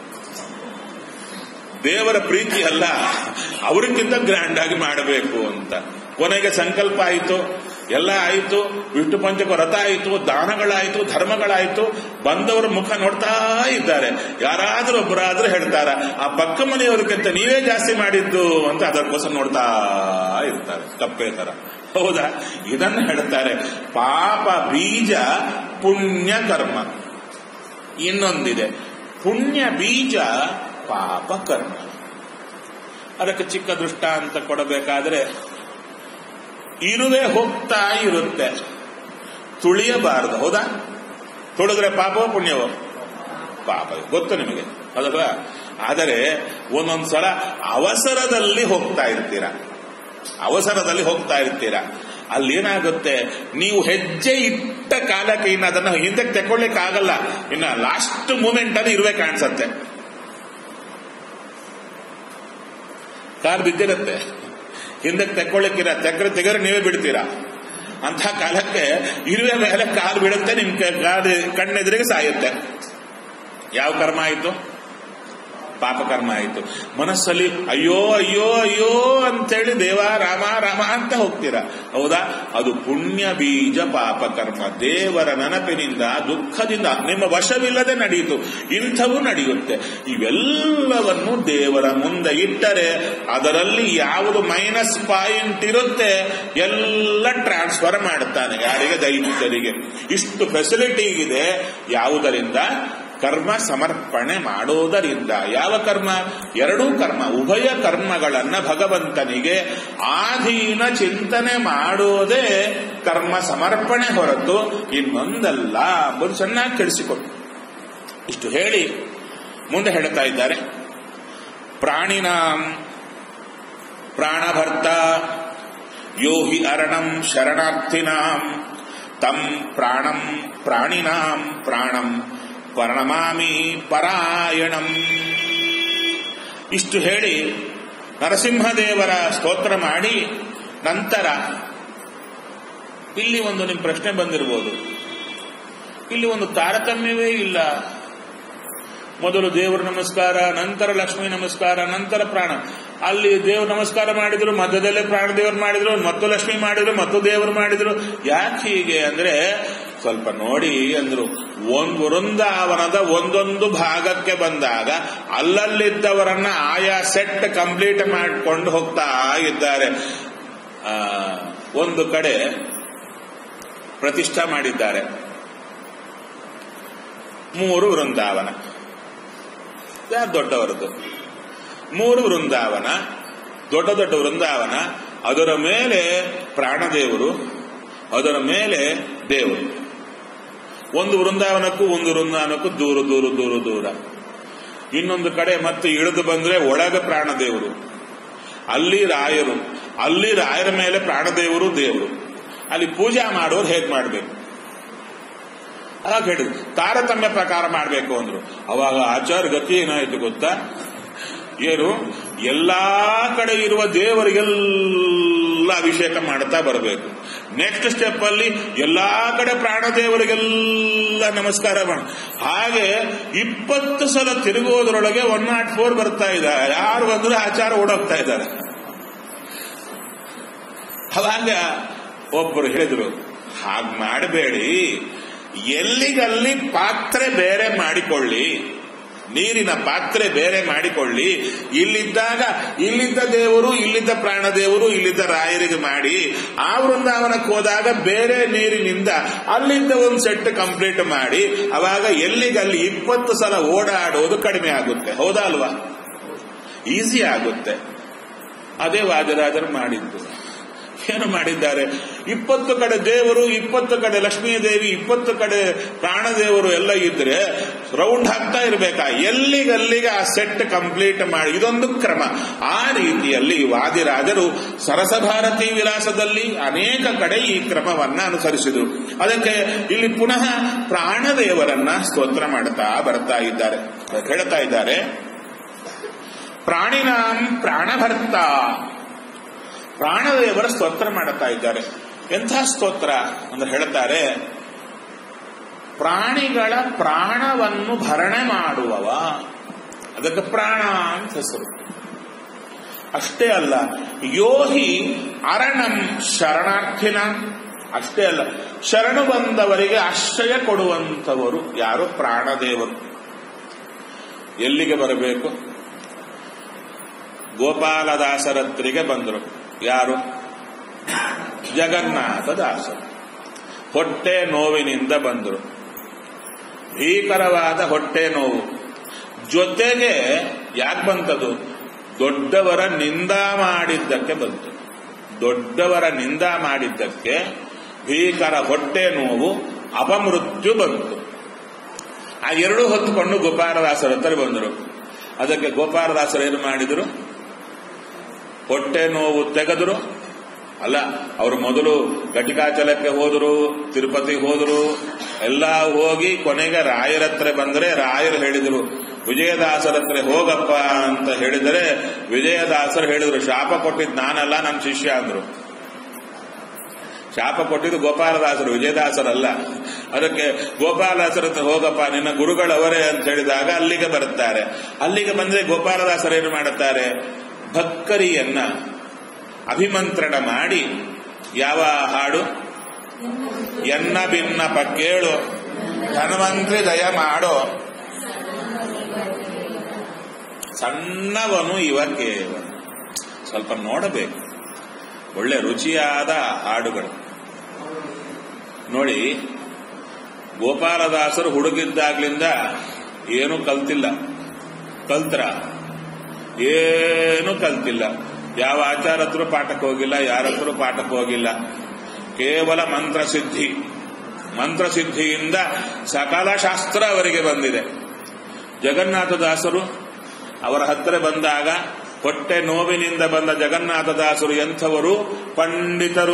ದೇವರ ಪ್ರೀತಿ ಅಲ್ಲ ಅವರಿಗಿಂತ ಗ್ರ್ಯಾಂಡ್ ಆಗಿ ಮಾಡಬೇಕು ಅಂತ ಕೊನೆಗೆ ಸಂಕಲ್ಪ ಆಯಿತು ಎಲ್ಲ ಆಯಿತು ವಿಷ್ಣು ಪಂಚಕ ವ್ರತ ಆಯಿತು ದಾನಗಳಾಯಿತು ಧರ್ಮಗಳಾಯಿತು ಬಂದವರ ಮುಖ ನೋಡ್ತಾ ಇದ್ದಾರೆ ಯಾರಾದ್ರೂ ಒಬ್ಬರಾದ್ರೂ ಹೇಳ್ತಾರ ಆ ಪಕ್ಕ ಮನೆಯವ್ರಿಗಿಂತ ನೀವೇ ಜಾಸ್ತಿ ಮಾಡಿದ್ದು ಅಂತ ಅದಕ್ಕೋಸ್ಕರ ನೋಡ್ತಾ ಇರ್ತಾರೆ ತಪ್ಪೇ ತರ ಹೌದಾ ಇದನ್ನು ಹೇಳ್ತಾರೆ ಪಾಪ ಬೀಜ ಪುಣ್ಯ ಕರ್ಮ ಇನ್ನೊಂದಿದೆ ಪುಣ್ಯ ಬೀಜ ಪಾಪ ಕರ್ಮ ಅದಕ್ಕೆ ಚಿಕ್ಕ ದೃಷ್ಟಾಂತ ಕೊಡಬೇಕಾದ್ರೆ ಇರುವೆ ಹೋಗ್ತಾ ಇರುತ್ತೆ ತುಳಿಯಬಾರದು ಹೌದಾ ತುಳಿದ್ರೆ ಪಾಪವೋ ಪುಣ್ಯವೋ ಪಾಪ ಗೊತ್ತು ನಿಮಗೆ ಅಲ್ವಾ ಆದರೆ ಒಂದೊಂದ್ಸಲ ಅವಸರದಲ್ಲಿ ಹೋಗ್ತಾ ಇರ್ತೀರಾ ಅವಸರದಲ್ಲಿ ಹೋಗ್ತಾ ಇರ್ತೀರಾ ಅಲ್ಲಿ ಏನಾಗುತ್ತೆ ನೀವು ಹೆಜ್ಜೆ ಇಟ್ಟ ಕಾಲಕ್ಕೆ ಇನ್ನು ಅದನ್ನ ಹಿಂದಕ್ಕೆ ತಕೊಳ್ಳಿಕ್ಕೆ ಆಗಲ್ಲ ಇನ್ನ ಲಾಸ್ಟ್ ಮೂಮೆಂಟ್ ಅಲ್ಲಿ ಇರುವೆ ಕಾಣಿಸತ್ತೆ ಕಾರ್ ಬಿದ್ದಿರುತ್ತೆ ಹಿಂದಕ್ಕೆ ತೆಕ್ಕೊಳ್ಳಿಕ್ಕಿರ ತೆಗ್ರ ತೆಗರೆ ನೀವೇ ಬಿಡ್ತೀರಾ ಅಂತ ಕಾಲಕ್ಕೆ ಇರುವೆ ಮೇಲೆ ಕಾಲು ಬಿಡುತ್ತೆ ನಿಮ್ ಕಾಲು ಕಣ್ಣೆದುರಿಗೆ ಸಾಯುತ್ತೆ ಯಾವ ಕರ್ಮ ಆಯಿತು ಪಾಪಕರ್ಮ ಆಯಿತು ಮನಸ್ಸಲ್ಲಿ ಅಯ್ಯೋ ಅಯ್ಯೋ ಅಯ್ಯೋ ಅಂತೇಳಿ ದೇವ ರಾಮ ರಾಮ ಅಂತ ಹೋಗ್ತೀರಾ ಹೌದಾ ಅದು ಪುಣ್ಯ ಬೀಜ ಪಾಪಕರ್ಮ ದೇವರ ನೆನಪಿನಿಂದ ದುಃಖದಿಂದ ನಿಮ್ಮ ವಶವಿಲ್ಲದೆ ನಡೆಯಿತು ಇಂಥವು ನಡೆಯುತ್ತೆ ಇವೆಲ್ಲವನ್ನು ದೇವರ ಮುಂದೆ ಇಟ್ಟರೆ ಅದರಲ್ಲಿ ಯಾವುದು ಮೈನಸ್ ಪಾಯಿಂಟ್ ಇರುತ್ತೆ ಎಲ್ಲ ಟ್ರಾನ್ಸ್ಫರ್ ಮಾಡುತ್ತಾನೆ ಯಾರಿಗೆ ದೈಹಿಕರಿಗೆ ಇಷ್ಟು ಫೆಸಿಲಿಟಿ ಇದೆ ಯಾವುದರಿಂದ ಕರ್ಮ ಸಮರ್ಪಣೆ ಮಾಡೋದರಿಂದ ಯಾವ ಕರ್ಮ ಎರಡೂ ಕರ್ಮ ಉಭಯ ಕರ್ಮಗಳನ್ನ ಭಗವಂತನಿಗೆ ಆಧೀನ ಚಿಂತನೆ ಮಾಡೋದೇ ಕರ್ಮ ಸಮರ್ಪಣೆ ಹೊರತು ಇನ್ನೊಂದಲ್ಲ ಎಂಬುದು ಚೆನ್ನಾಗಿ ತಿಳಿಸಿಕೊಟ್ಟು ಇಷ್ಟು ಹೇಳಿ ಮುಂದೆ ಹೇಳ್ತಾ ಇದ್ದಾರೆ ಪ್ರಾಣಿನಾಂ ಪ್ರಾಣಭರ್ತ ಯೋ ಹಿ ಅರಣಂ ಶರಣಾರ್ಥಿನಾಂ ತಂ ಪ್ರಾಣಂ ಪ್ರಾಣಿನಾಂ ಪ್ರಾಣಂ ಪ್ರಣಮಾಮಿ ಪರಾಯಣಂ ಇಷ್ಟು ಹೇಳಿ ನರಸಿಂಹದೇವರ ಸ್ತೋತ್ರ ಮಾಡಿ ನಂತರ ಇಲ್ಲಿ ಒಂದು ನಿಮ್ಮ ಪ್ರಶ್ನೆ ಬಂದಿರಬಹುದು ಇಲ್ಲಿ ಒಂದು ತಾರತಮ್ಯವೇ ಇಲ್ಲ ಮೊದಲು ದೇವರ ನಮಸ್ಕಾರ ನಂತರ ಲಕ್ಷ್ಮೀ ನಮಸ್ಕಾರ ನಂತರ ಪ್ರಾಣ ಅಲ್ಲಿ ದೇವ್ರ ನಮಸ್ಕಾರ ಮಾಡಿದ್ರು ಮಧ್ಯದಲ್ಲೇ ಪ್ರಾಣ ದೇವರು ಮಾಡಿದ್ರು ಮತ್ತು ಲಕ್ಷ್ಮಿ ಮಾಡಿದ್ರು ಮತ್ತು ದೇವರು ಮಾಡಿದ್ರು ಯಾಕೆ ಹೀಗೆ ಅಂದ್ರೆ ಸ್ವಲ್ಪ ನೋಡಿ ಅಂದ್ರು ಒಂದು ವೃಂದಾವನದ ಒಂದೊಂದು ಭಾಗಕ್ಕೆ ಬಂದಾಗ ಅಲ್ಲಲ್ಲಿದ್ದವರನ್ನ ಆಯಾ ಸೆಟ್ ಕಂಪ್ಲೀಟ್ ಮಾಡಿಕೊಂಡು ಹೋಗ್ತಾ ಇದ್ದಾರೆ ಆ, ಒಂದು ಕಡೆ ಪ್ರತಿಷ್ಠಾ ಮಾಡಿದ್ದಾರೆ ಮೂರು ವೃಂದಾವನ ಯಾರು ದೊಡ್ಡವರದ್ದು ಮೂರು ವೃಂದಾವನ ದೊಡ್ಡ ದೊಡ್ಡ ವೃಂದಾವನ ಅದರ ಮೇಲೆ ಪ್ರಾಣದೇವರು ಅದರ ಮೇಲೆ ದೇವರು ಒಂದು ವೃಂದಾವನಕ್ಕೂ ಒಂದು ವೃಂದಾವನಕ್ಕೂ ದೂರ ದೂರ ದೂರ ದೂರ ಇನ್ನೊಂದು ಕಡೆ ಮತ್ತೆ ಇಳಿದು ಬಂದ್ರೆ ಒಳಗೆ ಪ್ರಾಣದೇವರು ಅಲ್ಲಿ ರಾಯರು ಅಲ್ಲಿ ರಾಯರ ಮೇಲೆ ಪ್ರಾಣದೇವರು ದೇವರು ಅಲ್ಲಿ ಪೂಜಾ ಮಾಡೋರು ಹೇಗ್ ಮಾಡಬೇಕು ಹಾಗೆ ಹೇಳಿದ್ರು ತಾರತಮ್ಯ ಪ್ರಕಾರ ಮಾಡಬೇಕು ಅಂದ್ರು ಅವಾಗ ಆಚಾರ ಗತಿ ಏನಾಯ್ತು ಗೊತ್ತಾ ಏನು ಎಲ್ಲಾ ಕಡೆ ಇರುವ ದೇವರಿಗೆಲ್ಲ ಅಭಿಷೇಕ ಮಾಡ್ತಾ ಬರಬೇಕು ನೆಕ್ಸ್ಟ್ ಸ್ಟೆಪ್ ಅಲ್ಲಿ ಎಲ್ಲಾ ಕಡೆ ಪ್ರಾಣದೇವರಿಗೆಲ್ಲ ನಮಸ್ಕಾರ ಮಾಡ ಹಾಗೆ ಇಪ್ಪತ್ತು ಸಲ ತಿರುಗೋದ್ರೊಳಗೆ ಒನ್ ನಾಟ್ ಫೋರ್ ಬರ್ತಾ ಇದ್ದಾರೆ ಯಾರು ಬಂದ್ರೆ ಆಚಾರ ಓಡೋಗ್ತಾ ಇದ್ದಾರೆ ಅವಾಗ ಒಬ್ಬರು ಹೇಳಿದ್ರು ಹಾಗೆ ಮಾಡಬೇಡಿ ಎಲ್ಲಿಗಲ್ಲಿ ಪಾತ್ರೆ ಬೇರೆ ಮಾಡಿಕೊಳ್ಳಿ ನೀರಿನ ಪಾತ್ರೆ ಬೇರೆ ಮಾಡಿಕೊಳ್ಳಿ ಇಲ್ಲಿದ್ದಾಗ ಇಲ್ಲಿದ್ದ ದೇವರು ಇಲ್ಲಿದ್ದ ಪ್ರಾಣದೇವರು ಇಲ್ಲಿದ್ದ ರಾಯರಿಗೆ ಮಾಡಿ ಆ ವೃಂದಾವನಕ್ಕೆ ಹೋದಾಗ ಬೇರೆ ನೀರಿನಿಂದ ಅಲ್ಲಿಂದ ಒಂದು ಸೆಟ್ ಕಂಪ್ಲೀಟ್ ಮಾಡಿ ಅವಾಗ ಎಲ್ಲಿಗಲ್ಲಿ ಇಪ್ಪತ್ತು ಸಲ ಓಡಾಡೋದು ಕಡಿಮೆ ಆಗುತ್ತೆ ಹೌದಾ ಅಲ್ವಾ ಈಸಿ ಆಗುತ್ತೆ ಅದೇ ವಾಜರಾಜರು ಮಾಡಿದ್ದು ಏನು ಮಾಡಿದ್ದಾರೆ ಇಪ್ಪತ್ತು ಕಡೆ ದೇವರು ಇಪ್ಪತ್ತು ಕಡೆ ಲಕ್ಷ್ಮೀ ದೇವಿ ಇಪ್ಪತ್ತು ಕಡೆ ಪ್ರಾಣದೇವರು ಎಲ್ಲ ಇದ್ರೆ ರೌಂಡ್ ಹಾಕ್ತಾ ಇರಬೇಕಾ ಎಲ್ಲಿಗಲ್ಲಿಗೆ ಆ ಸೆಟ್ ಕಂಪ್ಲೀಟ್ ಮಾಡಿ ಇದೊಂದು ಕ್ರಮ ಆ ರೀತಿಯಲ್ಲಿ ವಾದಿರಾಜರು ಸರಸಭಾರತಿ ವಿಲಾಸದಲ್ಲಿ ಅನೇಕ ಕಡೆ ಈ ಕ್ರಮವನ್ನ ಅನುಸರಿಸಿದರು ಅದಕ್ಕೆ ಇಲ್ಲಿ ಪುನಃ ಪ್ರಾಣದೇವರನ್ನ ಸ್ತೋತ್ರ ಮಾಡ್ತಾ ಬರ್ತಾ ಇದ್ದಾರೆ ಅದಕ್ಕೆ ಹೇಳ್ತಾ ಇದ್ದಾರೆ ಪ್ರಾಣಿನಾಂ ಪ್ರಾಣಭರ್ತ ಪ್ರಾಣದೇವರ ಸ್ತೋತ್ರ ಮಾಡುತ್ತಾ ಇದ್ದಾರೆ ಎಂಥ ಸ್ತೋತ್ರ ಅಂತ ಹೇಳ್ತಾರೆ ಪ್ರಾಣಿಗಳ ಪ್ರಾಣವನ್ನು ಭರಣೆ ಮಾಡುವವ ಅದಕ್ಕೆ ಪ್ರಾಣ ಅಂತ ಹೆಸರು ಅಷ್ಟೇ ಅಲ್ಲ ಯೋಹಿ ಅರಣಂ ಶರಣಾರ್ಥಿನ ಅಷ್ಟೇ ಅಲ್ಲ ಶರಣು ಬಂದವರಿಗೆ ಆಶ್ರಯ ಕೊಡುವಂತವರು ಯಾರು ಪ್ರಾಣದೇವರು ಎಲ್ಲಿಗೆ ಬರಬೇಕು ಗೋಪಾಲದಾಸರತ್ರಿಗೆ ಬಂದರು ಯಾರು ಜಗನ್ನಾಥದಾಸರು ಹೊಟ್ಟೆ ನೋವಿನಿಂದ ಬಂದರು ಭೀಕರವಾದ ಹೊಟ್ಟೆ ನೋವು ಜೊತೆಗೆ ಯಾಕೆ ಬಂತದು ದೊಡ್ಡವರ ನಿಂದ ಮಾಡಿದ್ದಕ್ಕೆ ಬಂತು ದೊಡ್ಡವರ ನಿಂದ ಮಾಡಿದ್ದಕ್ಕೆ ಭೀಕರ ಹೊಟ್ಟೆ ನೋವು ಅಪಮೃತ್ಯು ಬಂತು ಆ ಎರಡೂ ಹೊತ್ತುಕೊಂಡು ಗೋಪಾಲದಾಸರ ಹತ್ರ ಬಂದರು ಅದಕ್ಕೆ ಗೋಪಾಲದಾಸರು ಏನು ಮಾಡಿದರು ಹೊಟ್ಟೆ ನೋವು ತೆಗೆದರು ಅಲ್ಲ ಅವರು ಮೊದಲು ಘಟಿಕಾಚಲಕ್ಕೆ ಹೋದರು ತಿರುಪತಿ ಹೋದರು ಎಲ್ಲ ಹೋಗಿ ಕೊನೆಗೆ ರಾಯರ ಹತ್ರ ಬಂದರೆ ರಾಯರು ಹೇಳಿದರು ವಿಜಯದಾಸರ ಹತ್ರ ಹೋಗಪ್ಪ ಅಂತ ಹೇಳಿದರೆ ವಿಜಯದಾಸರು ಹೇಳಿದರು ಶಾಪ ಕೊಟ್ಟಿದ್ದು ನಾನಲ್ಲ ನನ್ನ ಶಿಷ್ಯ ಅಂದ್ರು ಶಾಪ ಕೊಟ್ಟಿದ್ದು ಗೋಪಾಲದಾಸರು ವಿಜಯದಾಸರಲ್ಲ ಅದಕ್ಕೆ ಗೋಪಾಲದಾಸರ ಹತ್ರ ಹೋಗಪ್ಪ ನಿನ್ನ ಗುರುಗಳವರೇ ಅಂತ ಹೇಳಿದಾಗ ಅಲ್ಲಿಗೆ ಬರುತ್ತಾರೆ ಅಲ್ಲಿಗೆ ಬಂದ್ರೆ ಗೋಪಾಲದಾಸರು ಏನು ಮಾಡುತ್ತಾರೆ ಭಕ್ಕರಿಯನ್ನ ಅಭಿಮಂತ್ರಣ ಮಾಡಿ ಯಾವ ಹಾಡು ಎನ್ನ ಭಿನ್ನಪ ಕೇಳು ಧನ್ವಂತ್ರಿ ದಯ ಮಾಡೋ ಸಣ್ಣವನು ಇವ ಕೇವ ಸ್ವಲ್ಪ ನೋಡಬೇಕು ಒಳ್ಳೆ ರುಚಿಯಾದ ಹಾಡುಗಳು ನೋಡಿ ಗೋಪಾಲದಾಸರು ಹುಡುಗಿದ್ದಾಗ್ಲಿಂದ ಏನು ಕಲ್ತಿಲ್ಲ ಕಲ್ತ್ರ ಏನು ಕಲ್ತಿಲ್ಲ ಯಾವ ಆಚಾರ ಹತ್ರ ಪಾಠಕ್ಕೆ ಹೋಗಿಲ್ಲ ಯಾರ ಹತ್ರ ಪಾಠಕ್ಕೆ ಹೋಗಿಲ್ಲ ಕೇವಲ ಮಂತ್ರಸಿದ್ಧಿ ಮಂತ್ರಸಿದ್ಧಿಯಿಂದ ಸಕಲ ಶಾಸ್ತ್ರ ಅವರಿಗೆ ಬಂದಿದೆ ಜಗನ್ನಾಥದಾಸರು ಅವರ ಹತ್ತಿರ ಬಂದಾಗ ಹೊಟ್ಟೆ ನೋವಿನಿಂದ ಬಂದ ಜಗನ್ನಾಥದಾಸರು ಎಂಥವರು ಪಂಡಿತರು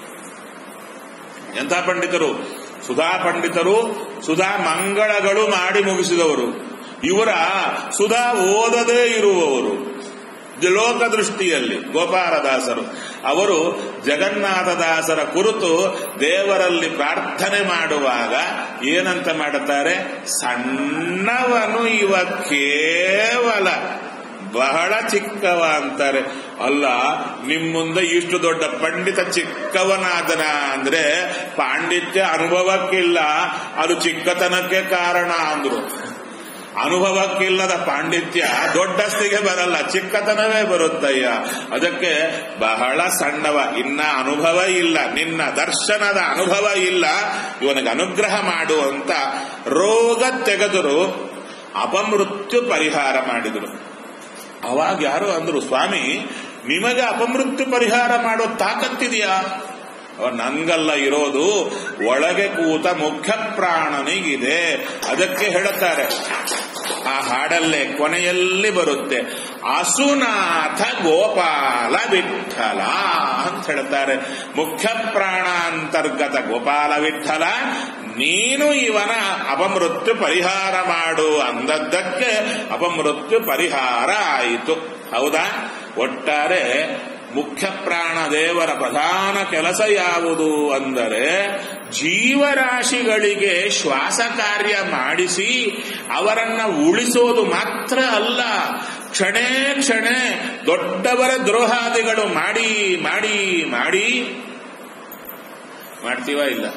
ಎಂಥ ಪಂಡಿತರು ಸುಧಾ ಪಂಡಿತರು ಸುಧಾ ಮಂಗಳಗಳು ಮಾಡಿ ಮುಗಿಸಿದವರು ಇವರ ಸುಧಾ ಓದದೇ ಇರುವವರು ಲೋಕದೃಷ್ಟಿಯಲ್ಲಿ ಗೋಪಾಲದಾಸರು ಅವರು ಜಗನ್ನಾಥದಾಸರ ಕುರಿತು ದೇವರಲ್ಲಿ ಪ್ರಾರ್ಥನೆ ಮಾಡುವಾಗ ಏನಂತ ಮಾಡುತ್ತಾರೆ ಸಣ್ಣವನು ಇವ ಕೇವಲ ಬಹಳ ಚಿಕ್ಕವ ಅಂತಾರೆ ಅಲ್ಲ ನಿಮ್ ಮುಂದೆ ಇಷ್ಟು ದೊಡ್ಡ ಪಂಡಿತ ಚಿಕ್ಕವನಾದನ ಅಂದ್ರೆ ಪಾಂಡಿತ್ಯ ಅನುಭವಕ್ಕಿಲ್ಲ ಅದು ಚಿಕ್ಕತನಕ್ಕೆ ಕಾರಣ ಅಂದ್ರು ಅನುಭವಕ್ಕಿಲ್ಲದ ಪಾಂಡಿತ್ಯ ದೊಡ್ಡಸ್ತಿಗೆ ಬರಲ್ಲ ಚಿಕ್ಕತನವೇ ಬರುತ್ತಯ್ಯ ಅದಕ್ಕೆ ಬಹಳ ಸಣ್ಣವ ಇನ್ನ ಅನುಭವ ಇಲ್ಲ ನಿನ್ನ ದರ್ಶನದ ಅನುಭವ ಇಲ್ಲ ಇವನಿಗೆ ಅನುಗ್ರಹ ಮಾಡು ಅಂತ ರೋಗ ತೆಗೆದರು ಅಪಮೃತ್ಯು ಪರಿಹಾರ ಮಾಡಿದರು ಅವಾಗ ಯಾರು ಅಂದ್ರು ಸ್ವಾಮಿ ನಿಮಗೆ ಅಪಮೃತ್ಯು ಪರಿಹಾರ ಮಾಡೋ ತಾಕತ್ತಿದೆಯಾ ಅವ ನನ್ಗಲ್ಲ ಇರೋದು ಒಳಗೆ ಕೂತ ಮುಖ್ಯ ಪ್ರಾಣನಿಗಿದೆ ಅದಕ್ಕೆ ಹೇಳುತ್ತಾರೆ ಆ ಹಾಡಲ್ಲೇ ಕೊನೆಯಲ್ಲಿ ಬರುತ್ತೆ ಅಸುನಾಥ ಗೋಪಾಲ ವಿಠಲ ಅಂತ ಹೇಳ್ತಾರೆ ಮುಖ್ಯ ಪ್ರಾಣಾಂತರ್ಗತ ಗೋಪಾಲ ವಿಠಲ ನೀನು ಇವನ ಅಪಮೃತ್ಯು ಪರಿಹಾರ ಮಾಡು ಅಂದದ್ದಕ್ಕೆ ಅಪಮೃತ್ಯು ಪರಿಹಾರ ಆಯಿತು ಹೌದಾ ಒಟ್ಟಾರೆ ಮುಖ್ಯ ಪ್ರಾಣ ದೇವರ ಪ್ರಧಾನ ಕೆಲಸ ಯಾವುದು ಅಂದರೆ ಜೀವರಾಶಿಗಳಿಗೆ ಶ್ವಾಸ ಕಾರ್ಯ ಮಾಡಿಸಿ ಅವರನ್ನ ಉಳಿಸೋದು ಮಾತ್ರ ಅಲ್ಲ ಕ್ಷಣೇ ಕ್ಷಣೆ ದೊಡ್ಡವರ ದ್ರೋಹಾದಿಗಳು ಮಾಡಿ ಮಾಡಿ ಮಾಡಿ ಮಾಡ್ತೀವ ಇಲ್ಲ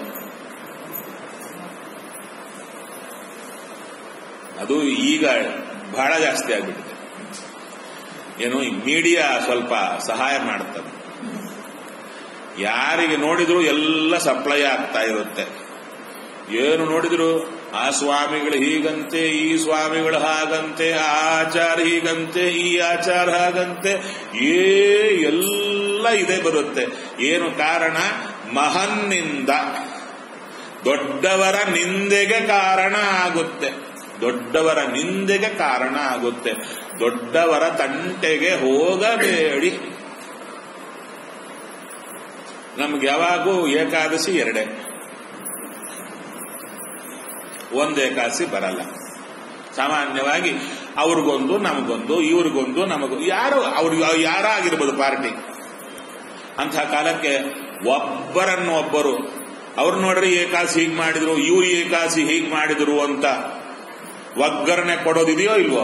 ಅದು ಈಗ ಬಹಳ ಜಾಸ್ತಿ ಆಗ್ಬಿಟ್ಟಿದೆ ಏನು ಈ ಮೀಡಿಯಾ ಸ್ವಲ್ಪ ಸಹಾಯ ಮಾಡುತ್ತದೆ ಯಾರಿಗೆ ನೋಡಿದ್ರು ಎಲ್ಲ ಸಪ್ಲೈ ಆಗ್ತಾ ಇರುತ್ತೆ ಏನು ನೋಡಿದ್ರು ಆ ಸ್ವಾಮಿಗಳು ಹೀಗಂತೆ ಈ ಸ್ವಾಮಿಗಳು ಹಾಗಂತೆ ಆ ಆಚಾರ ಹೀಗಂತೆ ಈ ಆಚಾರ ಹಾಗಂತೆ ಏ ಎಲ್ಲ ಇದೆ ಬರುತ್ತೆ ಏನು ಕಾರಣ ಮಹನ್ನಿಂದ ದೊಡ್ಡವರ ನಿಂದೆಗೆ ಕಾರಣ ಆಗುತ್ತೆ ದೊಡ್ಡವರ ನಿಂದೆಗೆ ಕಾರಣ ಆಗುತ್ತೆ ದೊಡ್ಡವರ ತಂಟೆಗೆ ಹೋಗಬೇಡಿ ನಮ್ಗೆ ಯಾವಾಗೂ ಏಕಾದಶಿ ಎರಡೇ ಒಂದು ಏಕಾದಶಿ ಬರಲ್ಲ ಸಾಮಾನ್ಯವಾಗಿ ಅವ್ರಿಗೊಂದು ನಮಗೊಂದು ಇವ್ರಿಗೊಂದು ನಮಗೂ ಯಾರು ಅವ್ರಿಗೆ ಯಾರಾಗಿರ್ಬೋದು ಪಾರ್ಟಿ ಅಂಥ ಕಾಲಕ್ಕೆ ಒಬ್ಬರನ್ನು ಒಬ್ಬರು ಅವ್ರು ನೋಡ್ರಿ ಏಕಾಸಿ ಹೀಗ್ ಮಾಡಿದ್ರು ಇವ್ರು ಏಕಾಸಿ ಹೀಗ್ ಮಾಡಿದ್ರು ಅಂತ ಒಗ್ಗರಣೆ ಕೊಡೋದಿದೆಯೋ ಇಲ್ವೋ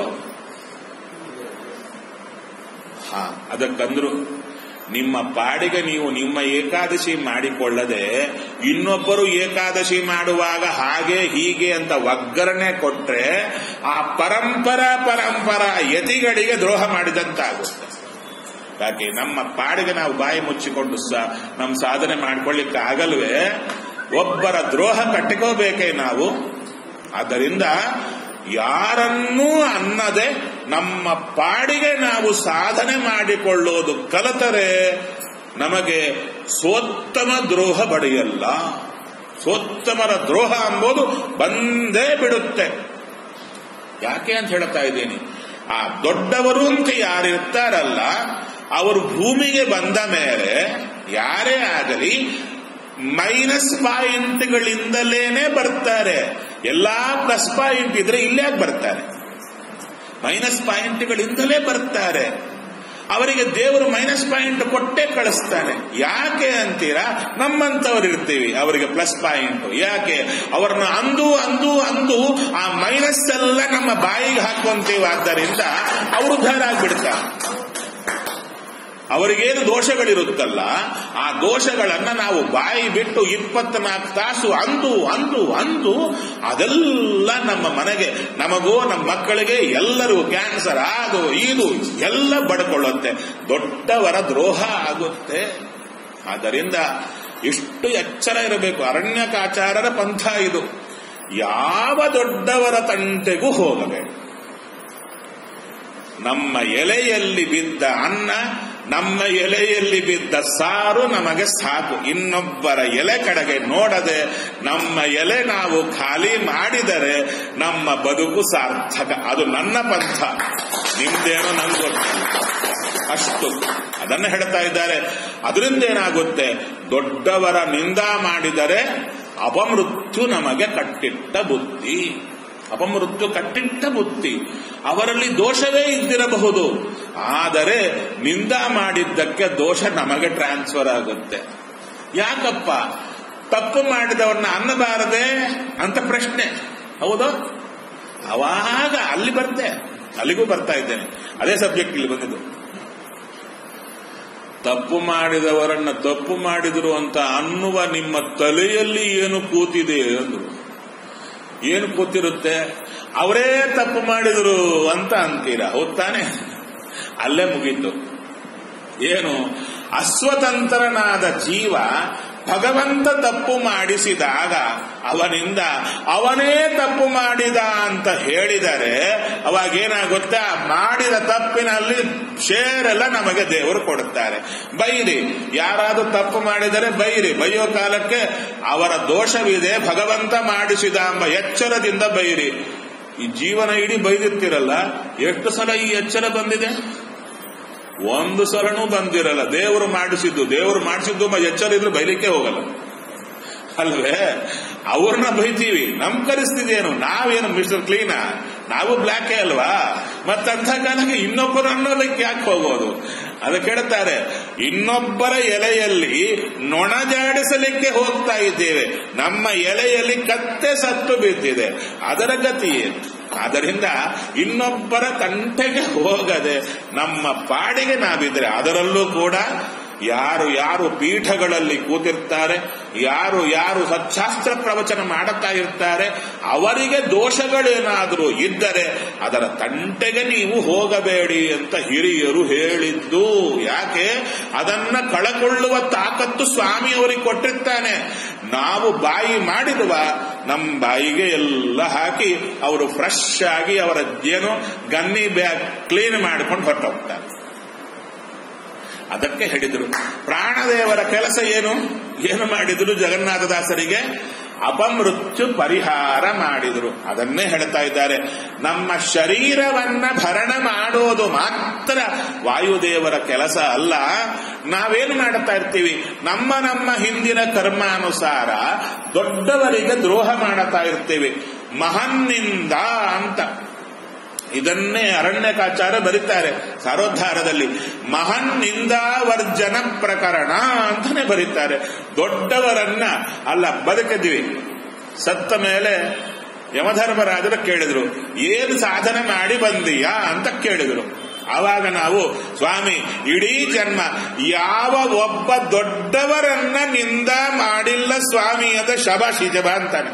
ಹಾ ಅದಕ್ಕಂದ್ರು ನಿಮ್ಮ ಪಾಡಿಗೆ ನೀವು ನಿಮ್ಮ ಏಕಾದಶಿ ಮಾಡಿಕೊಳ್ಳದೆ ಇನ್ನೊಬ್ಬರು ಏಕಾದಶಿ ಮಾಡುವಾಗ ಹಾಗೆ ಹೀಗೆ ಅಂತ ಒಗ್ಗರಣೆ ಕೊಟ್ರೆ ಆ ಪರಂಪರ ಪರಂಪರ ಯತಿಗಳಿಗೆ ದ್ರೋಹ ಮಾಡಿದಂತಾಗುತ್ತೆ ಯಾಕೆ ನಮ್ಮ ಪಾಡಿಗೆ ನಾವು ಬಾಯಿ ಮುಚ್ಚಿಕೊಂಡು ಸ ನಮ್ಮ ಸಾಧನೆ ಮಾಡ್ಕೊಳ್ಳಿಕ್ಕೆ ಆಗಲ್ವೇ ಒಬ್ಬರ ದ್ರೋಹ ಕಟ್ಟಿಕೋಬೇಕೇ ನಾವು ಆದ್ದರಿಂದ ಯಾರನ್ನೂ ಅನ್ನದೆ ನಮ್ಮ ಪಾಡಿಗೆ ನಾವು ಸಾಧನೆ ಮಾಡಿಕೊಳ್ಳೋದು ಕಲಿತರೆ ನಮಗೆ ಸೋತ್ತಮ ದ್ರೋಹ ಬಡಿಯಲ್ಲ ಸೋತ್ತಮರ ದ್ರೋಹ ಎಂಬುದು ಬಂದೇ ಬಿಡುತ್ತೆ ಯಾಕೆ ಅಂತ ಹೇಳ್ತಾ ಇದ್ದೀನಿ ಆ ದೊಡ್ಡವರು ಅಂತ ಯಾರಿರ್ತಾರಲ್ಲ ಅವರು ಭೂಮಿಗೆ ಬಂದ ಮೇಲೆ ಯಾರೇ ಆಗಲಿ ಮೈನಸ್ ಪಾಯಿಂಟ್ಗಳಿಂದಲೇನೆ ಬರ್ತಾರೆ ಎಲ್ಲಾ ಪ್ಲಸ್ ಪಾಯಿಂಟ್ ಇದ್ರೆ ಇಲ್ಲೇ ಬರ್ತಾರೆ ಮೈನಸ್ ಪಾಯಿಂಟ್ಗಳಿಂದಲೇ ಬರ್ತಾರೆ ಅವರಿಗೆ ದೇವರು ಮೈನಸ್ ಪಾಯಿಂಟ್ ಕೊಟ್ಟೇ ಕಳಿಸ್ತಾನೆ ಯಾಕೆ ಅಂತೀರಾ ನಮ್ಮಂತವ್ರು ಇರ್ತೀವಿ ಅವರಿಗೆ ಪ್ಲಸ್ ಪಾಯಿಂಟ್ ಯಾಕೆ ಅವ್ರನ್ನ ಅಂದು ಅಂದು ಅಂದು ಆ ಮೈನಸ್ ಎಲ್ಲ ನಮ್ಮ ಬಾಯಿಗೆ ಹಾಕೊಂತೀವಿ ಆದ್ದರಿಂದ ಅವರು ಉದ್ಧಾರ ಆಗ್ಬಿಡ್ತಾರೆ ಅವರಿಗೇನು ದೋಷಗಳಿರುತ್ತಲ್ಲ ಆ ದೋಷಗಳನ್ನ ನಾವು ಬಾಯಿ ಬಿಟ್ಟು ಇಪ್ಪತ್ನಾಲ್ಕು ತಾಸು ಅಂದು ಅಂದು ಅಂದು ಅದೆಲ್ಲ ನಮ್ಮ ಮನೆಗೆ ನಮಗೂ ನಮ್ಮ ಮಕ್ಕಳಿಗೆ ಎಲ್ಲರೂ ಕ್ಯಾನ್ಸರ್ ಅದು ಇದು ಎಲ್ಲ ಬಡ್ಕೊಳ್ಳುತ್ತೆ ದೊಡ್ಡವರ ದ್ರೋಹ ಆಗುತ್ತೆ ಆದ್ದರಿಂದ ಇಷ್ಟು ಎಚ್ಚರ ಇರಬೇಕು ಅರಣ್ಯಕಾಚಾರರ ಪಂಥ ಇದು ಯಾವ ದೊಡ್ಡವರ ತಂಟೆಗೂ ಹೋಗಬೇಕು ನಮ್ಮ ಎಲೆಯಲ್ಲಿ ಬಿದ್ದ ಅನ್ನ ನಮ್ಮ ಎಲೆಯಲ್ಲಿ ಬಿದ್ದ ಸಾರು ನಮಗೆ ಸಾಕು ಇನ್ನೊಬ್ಬರ ಎಲೆ ಕಡೆಗೆ ನೋಡದೆ ನಮ್ಮ ಎಲೆ ನಾವು ಖಾಲಿ ಮಾಡಿದರೆ ನಮ್ಮ ಬದುಕು ಸಾರ್ಥಕ ಅದು ನನ್ನ ಪಂಥ ನಿಮ್ದೇನೋ ನನ್ಗೆ ಗೊತ್ತಿಲ್ಲ ಅಷ್ಟು ಅದನ್ನು ಹೇಳ್ತಾ ಇದ್ದಾರೆ ಅದರಿಂದ ಏನಾಗುತ್ತೆ ದೊಡ್ಡವರ ನಿಂದ ಮಾಡಿದರೆ ಅಪಮೃತ್ಯು ನಮಗೆ ಕಟ್ಟಿಟ್ಟ ಬುದ್ಧಿ ಅಪಮೃತ್ಯು ಕಟ್ಟಿಟ್ಟ ಬುತ್ತಿ ಅವರಲ್ಲಿ ದೋಷವೇ ಇದ್ದಿರಬಹುದು ಆದರೆ ನಿಂದ ಮಾಡಿದ್ದಕ್ಕೆ ದೋಷ ನಮಗೆ ಟ್ರಾನ್ಸ್ಫರ್ ಆಗುತ್ತೆ ಯಾಕಪ್ಪ ತಪ್ಪು ಮಾಡಿದವನ್ನ ಅನ್ನಬಾರದೆ ಅಂತ ಪ್ರಶ್ನೆ ಹೌದು ಅವಾಗ ಅಲ್ಲಿ ಬರ್ತೆ ಅಲ್ಲಿಗೂ ಬರ್ತಾ ಇದ್ದೇನೆ ಅದೇ ಸಬ್ಜೆಕ್ಟ್ ಇಲ್ಲಿ ಬಂದಿದ್ದು ತಪ್ಪು ಮಾಡಿದವರನ್ನ ತಪ್ಪು ಮಾಡಿದ್ರು ಅಂತ ಅನ್ನುವ ನಿಮ್ಮ ತಲೆಯಲ್ಲಿ ಏನು ಕೂತಿದೆ ಅಂದ್ರು ಏನು ಕೂತಿರುತ್ತೆ ಅವರೇ ತಪ್ಪು ಮಾಡಿದ್ರು ಅಂತ ಅಂತೀರಾ ಹೌದ್ ತಾನೆ ಅಲ್ಲೇ ಮುಗೀತು ಏನು ಅಸ್ವತಂತ್ರನಾದ ಜೀವ ಭಗವಂತ ತಪ್ಪು ಮಾಡಿಸಿದಾಗ ಅವನಿಂದ ಅವನೇ ತಪ್ಪು ಮಾಡಿದ ಅಂತ ಹೇಳಿದರೆ ಅವಾಗೇನಾಗುತ್ತೆ ಆ ಮಾಡಿದ ತಪ್ಪಿನಲ್ಲಿ ಶೇರೆಲ್ಲ ನಮಗೆ ದೇವರು ಕೊಡುತ್ತಾರೆ ಬೈರಿ ಯಾರಾದ್ರೂ ತಪ್ಪು ಮಾಡಿದರೆ ಬೈರಿ ಬೈಯೋ ಕಾಲಕ್ಕೆ ಅವರ ದೋಷವಿದೆ ಭಗವಂತ ಮಾಡಿಸಿದ ಎಂಬ ಎಚ್ಚರದಿಂದ ಬೈರಿ ಈ ಜೀವನ ಇಡೀ ಬೈದಿರ್ತಿರಲ್ಲ ಎಷ್ಟು ಸಲ ಈ ಎಚ್ಚರ ಬಂದಿದೆ ಒಂದು ಸಲನೂ ಬಂದಿರಲ್ಲ ದೇವರು ಮಾಡಿಸಿದ್ದು ದೇವರು ಮಾಡಿಸಿದ್ದು ಮ- ಎಚ್ಚರ ಇದ್ರೆ ಬೈಲಿಕ್ಕೆ ಹೋಗಲ್ಲ ಅಲ್ವೇ ಅವ್ರನ್ನ ಬೈತೀವಿ ನಮ್ ಪರಿಸ್ಥಿತಿ ಏನು ನಾವೇನು ಮಿಸ್ಟರ್ ಕ್ಲೀನಾ ನಾವು ಬ್ಲ್ಯಾಕೇ ಅಲ್ವಾ ಮತ್ತಂಥ ಕಾಲಕ್ಕೆ ಇನ್ನೊಬ್ಬರು ಅನ್ನೋದಕ್ಕೆ ಯಾಕೆ ಹೋಗೋದು ಅದಕ್ಕೆ ಹೇಳ್ತಾರೆ ಇನ್ನೊಬ್ಬರ ಎಲೆಯಲ್ಲಿ ನೊಣಜಾಡಿಸಲಿಕ್ಕೆ ಹೋಗ್ತಾ ಇದ್ದೇವೆ ನಮ್ಮ ಎಲೆಯಲ್ಲಿ ಕತ್ತೆ ಸತ್ತು ಬಿದ್ದಿದೆ ಅದರ ಗತಿ ಏನು ಆದ್ದರಿಂದ ಇನ್ನೊಬ್ಬರ ತಂಟೆಗೆ ಹೋಗದೆ ನಮ್ಮ ಪಾಡಿಗೆ ನಾವಿದ್ರೆ ಅದರಲ್ಲೂ ಕೂಡ ಯಾರು ಯಾರು ಪೀಠಗಳಲ್ಲಿ ಕೂತಿರ್ತಾರೆ ಯಾರು ಯಾರು ಸಚ್ಚಾಸ್ತ್ರ ಪ್ರವಚನ ಮಾಡುತ್ತಾ ಇರ್ತಾರೆ ಅವರಿಗೆ ದೋಷಗಳೇನಾದರೂ ಇದ್ದರೆ ಅದರ ತಂಟೆಗೆ ನೀವು ಹೋಗಬೇಡಿ ಅಂತ ಹಿರಿಯರು ಹೇಳಿದ್ದು ಯಾಕೆ ಅದನ್ನ ಕಳಕೊಳ್ಳುವ ತಾಕತ್ತು ಸ್ವಾಮಿಯವರಿಗೆ ಕೊಟ್ಟಿರ್ತಾನೆ ನಾವು ಬಾಯಿ ಮಾಡಿರುವ ನಮ್ಮ ಬಾಯಿಗೆ ಎಲ್ಲ ಹಾಕಿ ಅವರು ಫ್ರೆಶ್ ಆಗಿ ಅವರ ಏನು ಗನ್ನಿ ಬ್ಯಾಗ್ ಕ್ಲೀನ್ ಮಾಡ್ಕೊಂಡು ಹೊರಟೋಗ್ತಾರೆ ಅದಕ್ಕೆ ಹೇಳಿದರು ಪ್ರಾಣದೇವರ ಕೆಲಸ ಏನು ಏನು ಮಾಡಿದ್ರು ಜಗನ್ನಾಥದಾಸರಿಗೆ ಅಪಮೃತ್ಯು ಪರಿಹಾರ ಮಾಡಿದರು ಅದನ್ನೇ ಹೇಳ್ತಾ ಇದ್ದಾರೆ ನಮ್ಮ ಶರೀರವನ್ನ ಭರಣ ಮಾಡೋದು ಮಾತ್ರ ವಾಯುದೇವರ ಕೆಲಸ ಅಲ್ಲ ನಾವೇನು ಮಾಡುತ್ತಾ ಇರ್ತೀವಿ ನಮ್ಮ ನಮ್ಮ ಹಿಂದಿನ ಕರ್ಮಾನುಸಾರ ದೊಡ್ಡವರಿಗೆ ದ್ರೋಹ ಮಾಡುತ್ತಾ ಇರ್ತೀವಿ ಮಹನ್ನಿಂದ ಅಂತ ಇದನ್ನೇ ಅರಣ್ಯಕಾಚಾರ ಬರೀತಾರೆ ಸಾರೋದ್ಧಾರದಲ್ಲಿ ಮಹನ್ ನಿಂದಾವರ್ಜನ ಪ್ರಕರಣ ಅಂತಾನೆ ಬರೀತಾರೆ ದೊಡ್ಡವರನ್ನ ಅಲ್ಲ ಬದುಕಿದ್ವಿ ಸತ್ತ ಮೇಲೆ ಯಮಧರ್ಮರಾಜರು ಕೇಳಿದ್ರು ಏನು ಸಾಧನೆ ಮಾಡಿ ಬಂದೀಯಾ ಅಂತ ಕೇಳಿದ್ರು ಆವಾಗ ನಾವು ಸ್ವಾಮಿ ಇಡೀ ಜನ್ಮ ಯಾವ ಒಬ್ಬ ದೊಡ್ಡವರನ್ನ ನಿಂದ ಮಾಡಿಲ್ಲ ಸ್ವಾಮಿ ಅಂತ ಶಬಾಶಿ ಜಬ ಅಂತಾನೆ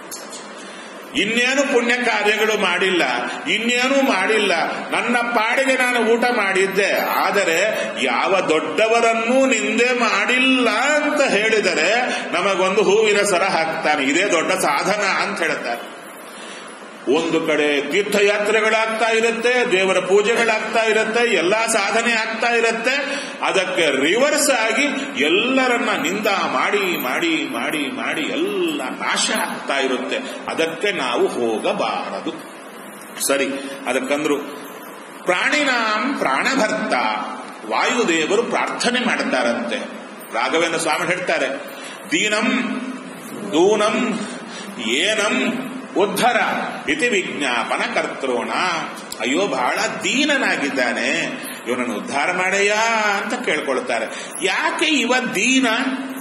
ಇನ್ನೇನು ಪುಣ್ಯ ಕಾರ್ಯಗಳು ಮಾಡಿಲ್ಲ ಇನ್ನೇನು ಮಾಡಿಲ್ಲ ನನ್ನ ಪಾಡಿಗೆ ನಾನು ಊಟ ಮಾಡಿದ್ದೆ ಆದರೆ ಯಾವ ದೊಡ್ಡವರನ್ನೂ ನಿಂದೆ ಮಾಡಿಲ್ಲ ಅಂತ ಹೇಳಿದರೆ ನಮಗೊಂದು ಹೂವಿನ ಸರ ಹಾಕ್ತಾನೆ ಇದೇ ದೊಡ್ಡ ಸಾಧನ ಅಂತ ಹೇಳ್ತಾರೆ ಒಂದು ಕಡೆ ತೀರ್ಥಯಾತ್ರೆಗಳಾಗ್ತಾ ಇರುತ್ತೆ ದೇವರ ಪೂಜೆಗಳಾಗ್ತಾ ಇರುತ್ತೆ ಎಲ್ಲಾ ಸಾಧನೆ ಆಗ್ತಾ ಇರುತ್ತೆ ಅದಕ್ಕೆ ರಿವರ್ಸ್ ಆಗಿ ಎಲ್ಲರನ್ನ ನಿಂದ ಮಾಡಿ ಮಾಡಿ ಮಾಡಿ ಮಾಡಿ ಎಲ್ಲ ನಾಶ ಆಗ್ತಾ ಇರುತ್ತೆ ಅದಕ್ಕೆ ನಾವು ಹೋಗಬಾರದು ಸರಿ ಅದಕ್ಕಂದ್ರು ಪ್ರಾಣಿನಾಂ ಪ್ರಾಣಭರ್ತ ವಾಯುದೇವರು ಪ್ರಾರ್ಥನೆ ಮಾಡುತ್ತಾರಂತೆ ರಾಘವೇಂದ್ರ ಸ್ವಾಮಿ ಹೇಳ್ತಾರೆ ದೀನಂ ದೂನಂ ಏನಂ ಉದ್ಧರ ಇತಿ ವಿಜ್ಞಾಪನ ಕರ್ತೃಣ ಅಯ್ಯೋ ಬಹಳ ದೀನನಾಗಿದ್ದಾನೆ ಇವನನ್ನು ಉದ್ಧಾರ ಮಾಡಯ್ಯ ಅಂತ ಕೇಳ್ಕೊಳ್ತಾರೆ ಯಾಕೆ ಇವ ದೀನ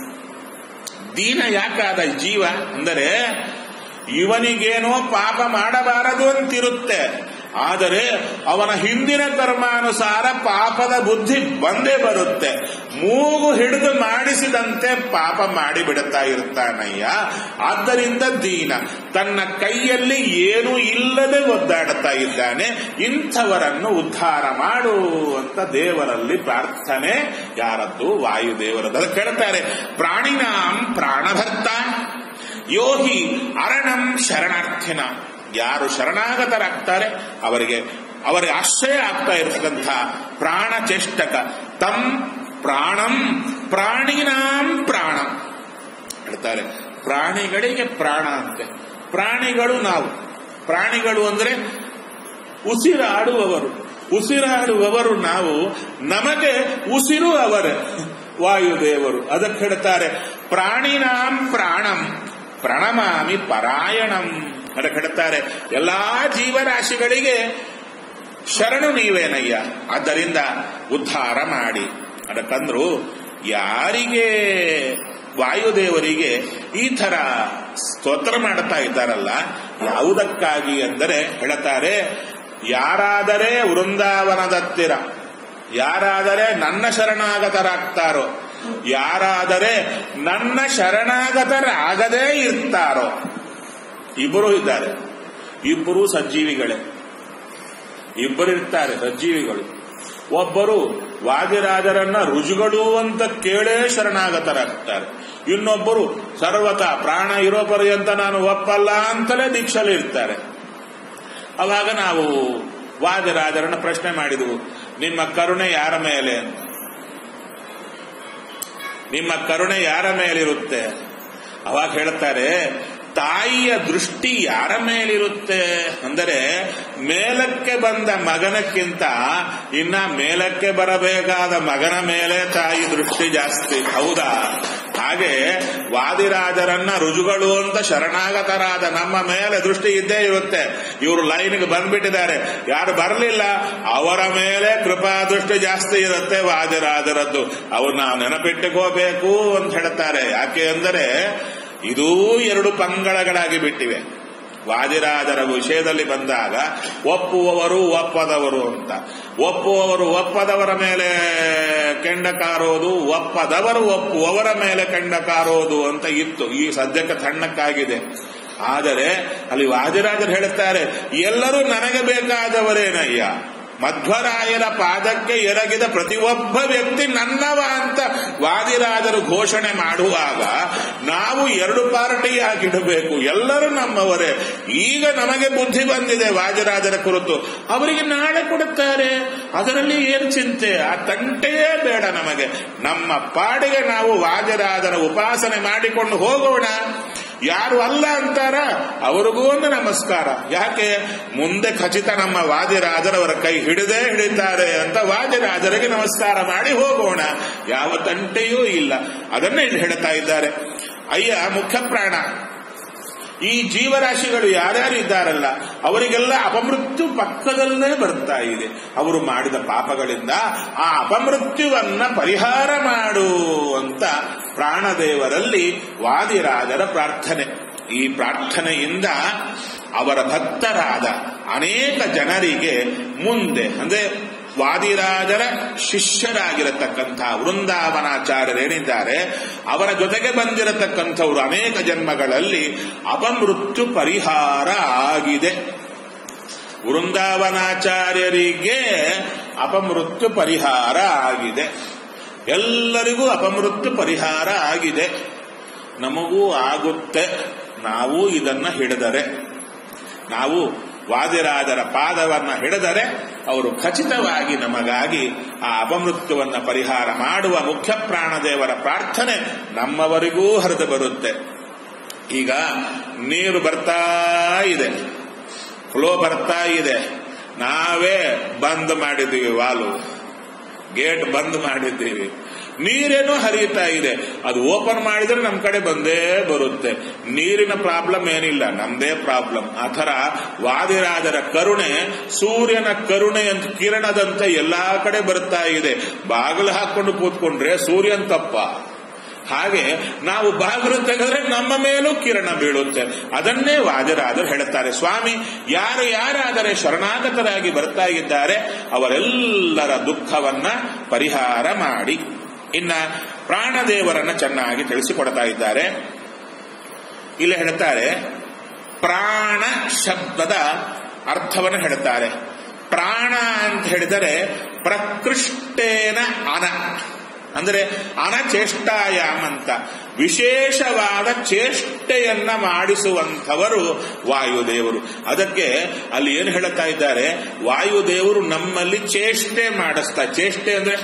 ದೀನ ಯಾಕಾದ ಜೀವ ಅಂದರೆ ಇವನಿಗೇನೋ ಪಾಪ ಮಾಡಬಾರದು ಅಂತಿರುತ್ತೆ ಆದರೆ ಅವನ ಹಿಂದಿನ ಕರ್ಮಾನುಸಾರ ಪಾಪದ ಬುದ್ಧಿ ಬಂದೇ ಬರುತ್ತೆ ಮೂಗು ಹಿಡಿದು ಮಾಡಿಸಿದಂತೆ ಪಾಪ ಮಾಡಿಬಿಡುತ್ತಾ ಇರ್ತಾನಯ್ಯ ಆದ್ದರಿಂದ ದೀನ ತನ್ನ ಕೈಯಲ್ಲಿ ಏನೂ ಇಲ್ಲದೆ ಒದ್ದಾಡುತ್ತಾ ಇದ್ದಾನೆ ಇಂಥವರನ್ನು ಉದ್ಧಾರ ಮಾಡು ಅಂತ ದೇವರಲ್ಲಿ ಪ್ರಾರ್ಥನೆ ಯಾರದ್ದು ವಾಯುದೇವರದ್ದು ಅದಕ್ಕೆ ಹೇಳ್ತಾರೆ ಪ್ರಾಣಿನಾಂ ಪ್ರಾಣಭರ್ತ ಯೋಗಿ ಅರಣಂ ಶರಣಾರ್ಥಿನ ಯಾರು ಶರಣಾಗತರಾಗ್ತಾರೆ ಅವರಿಗೆ ಅವರಿಗೆ ಆಶ್ರಯ ಆಗ್ತಾ ಇರತಕ್ಕಂಥ ಪ್ರಾಣ ಚೇಷ್ಟಕ ತಂ ಪ್ರಾಣಂ ಪ್ರಾಣಿನಾಂ ಪ್ರಾಣ ಹೇಳ್ತಾರೆ ಪ್ರಾಣಿಗಳಿಗೆ ಪ್ರಾಣ ಅಂತೆ ಪ್ರಾಣಿಗಳು ನಾವು ಪ್ರಾಣಿಗಳು ಅಂದ್ರೆ ಉಸಿರಾಡುವವರು ಉಸಿರಾಡುವವರು ನಾವು ನಮಗೆ ಉಸಿರು ಅವರೇ ವಾಯುದೇವರು ಅದಕ್ಕೆ ಹೇಳ್ತಾರೆ ಪ್ರಾಣಿನಾಂ ಪ್ರಾಣಂ ಪ್ರಣಮಾಮಿ ಪರಾಯಣಂ ಅಂತ ಹೇಳ್ತಾರೆ ಎಲ್ಲಾ ಜೀವರಾಶಿಗಳಿಗೆ ಶರಣು ನೀವೇನಯ್ಯ ಆದ್ದರಿಂದ ಉದ್ಧಾರ ಮಾಡಿ ಅದಕ್ಕಂದ್ರು ಯಾರಿಗೆ ವಾಯುದೇವರಿಗೆ ಈ ತರ ಸ್ತೋತ್ರ ಮಾಡ್ತಾ ಇದ್ದಾರಲ್ಲ ಯಾವುದಕ್ಕಾಗಿ ಅಂದರೆ ಹೇಳ್ತಾರೆ ಯಾರಾದರೆ ವೃಂದಾವನದತ್ತಿರ ಯಾರಾದರೆ ನನ್ನ ಶರಣಾಗತರಾಗ್ತಾರೋ ಯಾರಾದರೆ ನನ್ನ ಶರಣಾಗತರಾಗದೇ ಇರ್ತಾರೋ ಇಬ್ಬರು ಇದ್ದಾರೆ ಇಬ್ಬರು ಸಜ್ಜೀವಿಗಳೇ ಇಬ್ಬರು ಇರ್ತಾರೆ ಸಜ್ಜೀವಿಗಳು ಒಬ್ಬರು ವಾದಿರಾಜರನ್ನ ರುಜುಗಳು ಅಂತ ಕೇಳೇ ಶರಣಾಗತರಾಗ್ತಾರೆ ಇನ್ನೊಬ್ಬರು ಸರ್ವತ ಪ್ರಾಣ ಇರೋ ಪರ್ಯಂತ ನಾನು ಒಪ್ಪಲ್ಲ ಅಂತಲೇ ದೀಕ್ಷಲಿ ಇರ್ತಾರೆ ಅವಾಗ ನಾವು ವಾದಿರಾಜರನ್ನ ಪ್ರಶ್ನೆ ಮಾಡಿದವು ನಿಮ್ಮ ಕರುಣೆ ಯಾರ ಮೇಲೆ ಅಂತ ನಿಮ್ಮ ಕರುಣೆ ಯಾರ ಮೇಲಿರುತ್ತೆ ಅವಾಗ ಹೇಳ್ತಾರೆ ತಾಯಿಯ ದೃಷ್ಟಿ ಯಾರ ಮೇಲಿರುತ್ತೆ ಅಂದರೆ ಮೇಲಕ್ಕೆ ಬಂದ ಮಗನಕ್ಕಿಂತ ಇನ್ನ ಮೇಲಕ್ಕೆ ಬರಬೇಕಾದ ಮಗನ ಮೇಲೆ ತಾಯಿ ದೃಷ್ಟಿ ಜಾಸ್ತಿ ಹೌದಾ ಹಾಗೆ ವಾದಿರಾಜರನ್ನ ರುಜುಗಳು ಅಂತ ಶರಣಾಗತರಾದ ನಮ್ಮ ಮೇಲೆ ದೃಷ್ಟಿ ಇದ್ದೇ ಇರುತ್ತೆ ಇವರು ಲೈನ್ಗೆ ಬಂದ್ಬಿಟ್ಟಿದ್ದಾರೆ ಯಾರು ಬರಲಿಲ್ಲ ಅವರ ಮೇಲೆ ಕೃಪಾ ದೃಷ್ಟಿ ಜಾಸ್ತಿ ಇರುತ್ತೆ ವಾದಿರಾಜರದ್ದು ಅವ್ರು ನಾವು ನೆನಪಿಟ್ಟುಕೋಬೇಕು ಅಂತ ಹೇಳ್ತಾರೆ ಯಾಕೆ ಅಂದರೆ ಇದೂ ಎರಡು ಪಂಗಳಗಳಾಗಿ ಬಿಟ್ಟಿವೆ ವಾದಿರಾಜರ ವಿಷಯದಲ್ಲಿ ಬಂದಾಗ ಒಪ್ಪುವವರು ಒಪ್ಪದವರು ಅಂತ ಒಪ್ಪುವವರು ಒಪ್ಪದವರ ಮೇಲೆ ಕೆಂಡ ಕಾರೋದು ಒಪ್ಪದವರು ಒಪ್ಪುವವರ ಮೇಲೆ ಕೆಂಡ ಕಾರೋದು ಅಂತ ಇತ್ತು ಈ ಸದ್ಯಕ್ಕೆ ತಣ್ಣಕ್ಕಾಗಿದೆ ಆದರೆ ಅಲ್ಲಿ ವಾದಿರಾಜರು ಹೇಳುತ್ತಾರೆ ಎಲ್ಲರೂ ನನಗೆ ಬೇಕಾದವರೇನಯ್ಯ ಮಧ್ವರಾಯರ ಪಾದಕ್ಕೆ ಎರಗಿದ ಪ್ರತಿಯೊಬ್ಬ ವ್ಯಕ್ತಿ ನನ್ನವ ಅಂತ ವಾದಿರಾಜರು ಘೋಷಣೆ ಮಾಡುವಾಗ ನಾವು ಎರಡು ಪಾರ್ಟಿಯಾಗಿಡಬೇಕು ಎಲ್ಲರೂ ನಮ್ಮವರೇ ಈಗ ನಮಗೆ ಬುದ್ಧಿ ಬಂದಿದೆ ವಾದಿರಾಜರ ಕುರಿತು ಅವರಿಗೆ ನಾಳೆ ಕೊಡುತ್ತಾರೆ ಅದರಲ್ಲಿ ಏನು ಚಿಂತೆ ಆ ತಂಟೆಯೇ ಬೇಡ ನಮಗೆ ನಮ್ಮ ಪಾಡಿಗೆ ನಾವು ವಾದಿರಾಜರ ಉಪಾಸನೆ ಮಾಡಿಕೊಂಡು ಹೋಗೋಣ ಯಾರು ಅಲ್ಲ ಅಂತಾರ ಅವ್ರಿಗೂ ಒಂದು ನಮಸ್ಕಾರ ಯಾಕೆ ಮುಂದೆ ಖಚಿತ ನಮ್ಮ ವಾದಿರಾಜರವರ ಕೈ ಹಿಡಿದೇ ಹಿಡಿತಾರೆ ಅಂತ ವಾದಿರಾಜರಿಗೆ ನಮಸ್ಕಾರ ಮಾಡಿ ಹೋಗೋಣ ಯಾವ ತಂಟೆಯೂ ಇಲ್ಲ ಅದನ್ನೇ ಇಲ್ಲಿ ಹೇಳ್ತಾ ಇದ್ದಾರೆ ಅಯ್ಯ ಮುಖ್ಯ ಪ್ರಾಣ ಈ ಜೀವರಾಶಿಗಳು ಯಾರ್ಯಾರು ಇದ್ದಾರಲ್ಲ ಅವರಿಗೆಲ್ಲ ಅಪಮೃತ್ಯು ಪಕ್ಕದಲ್ಲೇ ಬರ್ತಾ ಇದೆ ಅವರು ಮಾಡಿದ ಪಾಪಗಳಿಂದ ಆ ಅಪಮೃತ್ಯುವನ್ನ ಪರಿಹಾರ ಮಾಡು ಅಂತ ಪ್ರಾಣದೇವರಲ್ಲಿ ವಾದಿರಾಜರ ಪ್ರಾರ್ಥನೆ ಈ ಪ್ರಾರ್ಥನೆಯಿಂದ ಅವರ ಭಕ್ತರಾದ ಅನೇಕ ಜನರಿಗೆ ಮುಂದೆ ಅಂದ್ರೆ ವಾದಿರಾಜರ ಶಿಷ್ಯರಾಗಿರತಕ್ಕಂಥ ವೃಂದಾವನಾಚಾರ್ಯರೇನಿದ್ದಾರೆ ಅವರ ಜೊತೆಗೆ ಬಂದಿರತಕ್ಕಂಥವರು ಅನೇಕ ಜನ್ಮಗಳಲ್ಲಿ ಅಪಮೃತ್ಯು ಪರಿಹಾರ ಆಗಿದೆ ವೃಂದಾವನಾಚಾರ್ಯರಿಗೆ ಅಪಮೃತ್ಯು ಪರಿಹಾರ ಆಗಿದೆ ಎಲ್ಲರಿಗೂ ಅಪಮೃತ್ಯು ಪರಿಹಾರ ಆಗಿದೆ ನಮಗೂ ಆಗುತ್ತೆ ನಾವು ಇದನ್ನ ಹಿಡಿದರೆ ನಾವು ವಾದಿರಾಜರ ಪಾದವನ್ನ ಹಿಡಿದರೆ ಅವರು ಖಚಿತವಾಗಿ ನಮಗಾಗಿ ಆ ಅಪಮೃತ್ಯುವನ್ನ ಪರಿಹಾರ ಮಾಡುವ ಮುಖ್ಯ ಪ್ರಾಣದೇವರ ಪ್ರಾರ್ಥನೆ ನಮ್ಮವರಿಗೂ ಹರಿದು ಬರುತ್ತೆ ಈಗ ನೀರು ಬರ್ತಾ ಇದೆ ಫ್ಲೋ ಬರ್ತಾ ಇದೆ ನಾವೇ ಬಂದ್ ಮಾಡಿದ್ದೀವಿ ವಾಲು ಗೇಟ್ ಬಂದ್ ಮಾಡಿದ್ದೀವಿ ನೀರೇನೋ ಹರಿಯುತ್ತಾ ಇದೆ ಅದು ಓಪನ್ ಮಾಡಿದ್ರೆ ನಮ್ಮ ಕಡೆ ಬಂದೇ ಬರುತ್ತೆ ನೀರಿನ ಪ್ರಾಬ್ಲಮ್ ಏನಿಲ್ಲ ನಮ್ದೇ ಪ್ರಾಬ್ಲಮ್ ಆ ಥರ ವಾದಿರಾಜರ ಕರುಣೆ ಸೂರ್ಯನ ಕರುಣೆ ಅಂತ ಕಿರಣದಂತೆ ಎಲ್ಲಾ ಕಡೆ ಬರ್ತಾ ಇದೆ ಬಾಗಿಲು ಹಾಕೊಂಡು ಕೂತ್ಕೊಂಡ್ರೆ ಸೂರ್ಯನ್ ತಪ್ಪ ಹಾಗೆ ನಾವು ಬಾಗಿಲು ತೆಗೆದ್ರೆ ನಮ್ಮ ಮೇಲೂ ಕಿರಣ ಬೀಳುತ್ತೆ ಅದನ್ನೇ ವಾದಿರಾದರು ಹೇಳುತ್ತಾರೆ ಸ್ವಾಮಿ ಯಾರು ಯಾರಾದರೆ ಶರಣಾಗತರಾಗಿ ಬರ್ತಾ ಇದ್ದಾರೆ ಅವರೆಲ್ಲರ ದುಃಖವನ್ನ ಪರಿಹಾರ ಮಾಡಿ ಇನ್ನ ಪ್ರಾಣದೇವರನ್ನ ಚೆನ್ನಾಗಿ ತಿಳಿಸಿಕೊಡ್ತಾ ಇದ್ದಾರೆ ಇಲ್ಲಿ ಹೇಳ್ತಾರೆ ಪ್ರಾಣ ಶಬ್ದದ ಅರ್ಥವನ್ನು ಹೇಳುತ್ತಾರೆ ಪ್ರಾಣ ಅಂತ ಹೇಳಿದರೆ ಪ್ರಕೃಷ್ಟೇನ ಅನ ಅಂದರೆ ಅನಚೇಷ್ಟಾಯಾಮ್ ಅಂತ ವಿಶೇಷವಾದ ಚೇಷ್ಟೆಯನ್ನ ಮಾಡಿಸುವಂಥವರು ವಾಯುದೇವರು ಅದಕ್ಕೆ ಅಲ್ಲಿ ಏನು ಹೇಳುತ್ತಾ ಇದ್ದಾರೆ ವಾಯುದೇವರು ನಮ್ಮಲ್ಲಿ ಚೇಷ್ಟೆ ಮಾಡಿಸ್ತಾ ಚೇಷ್ಟೆ ಅಂದ್ರೆ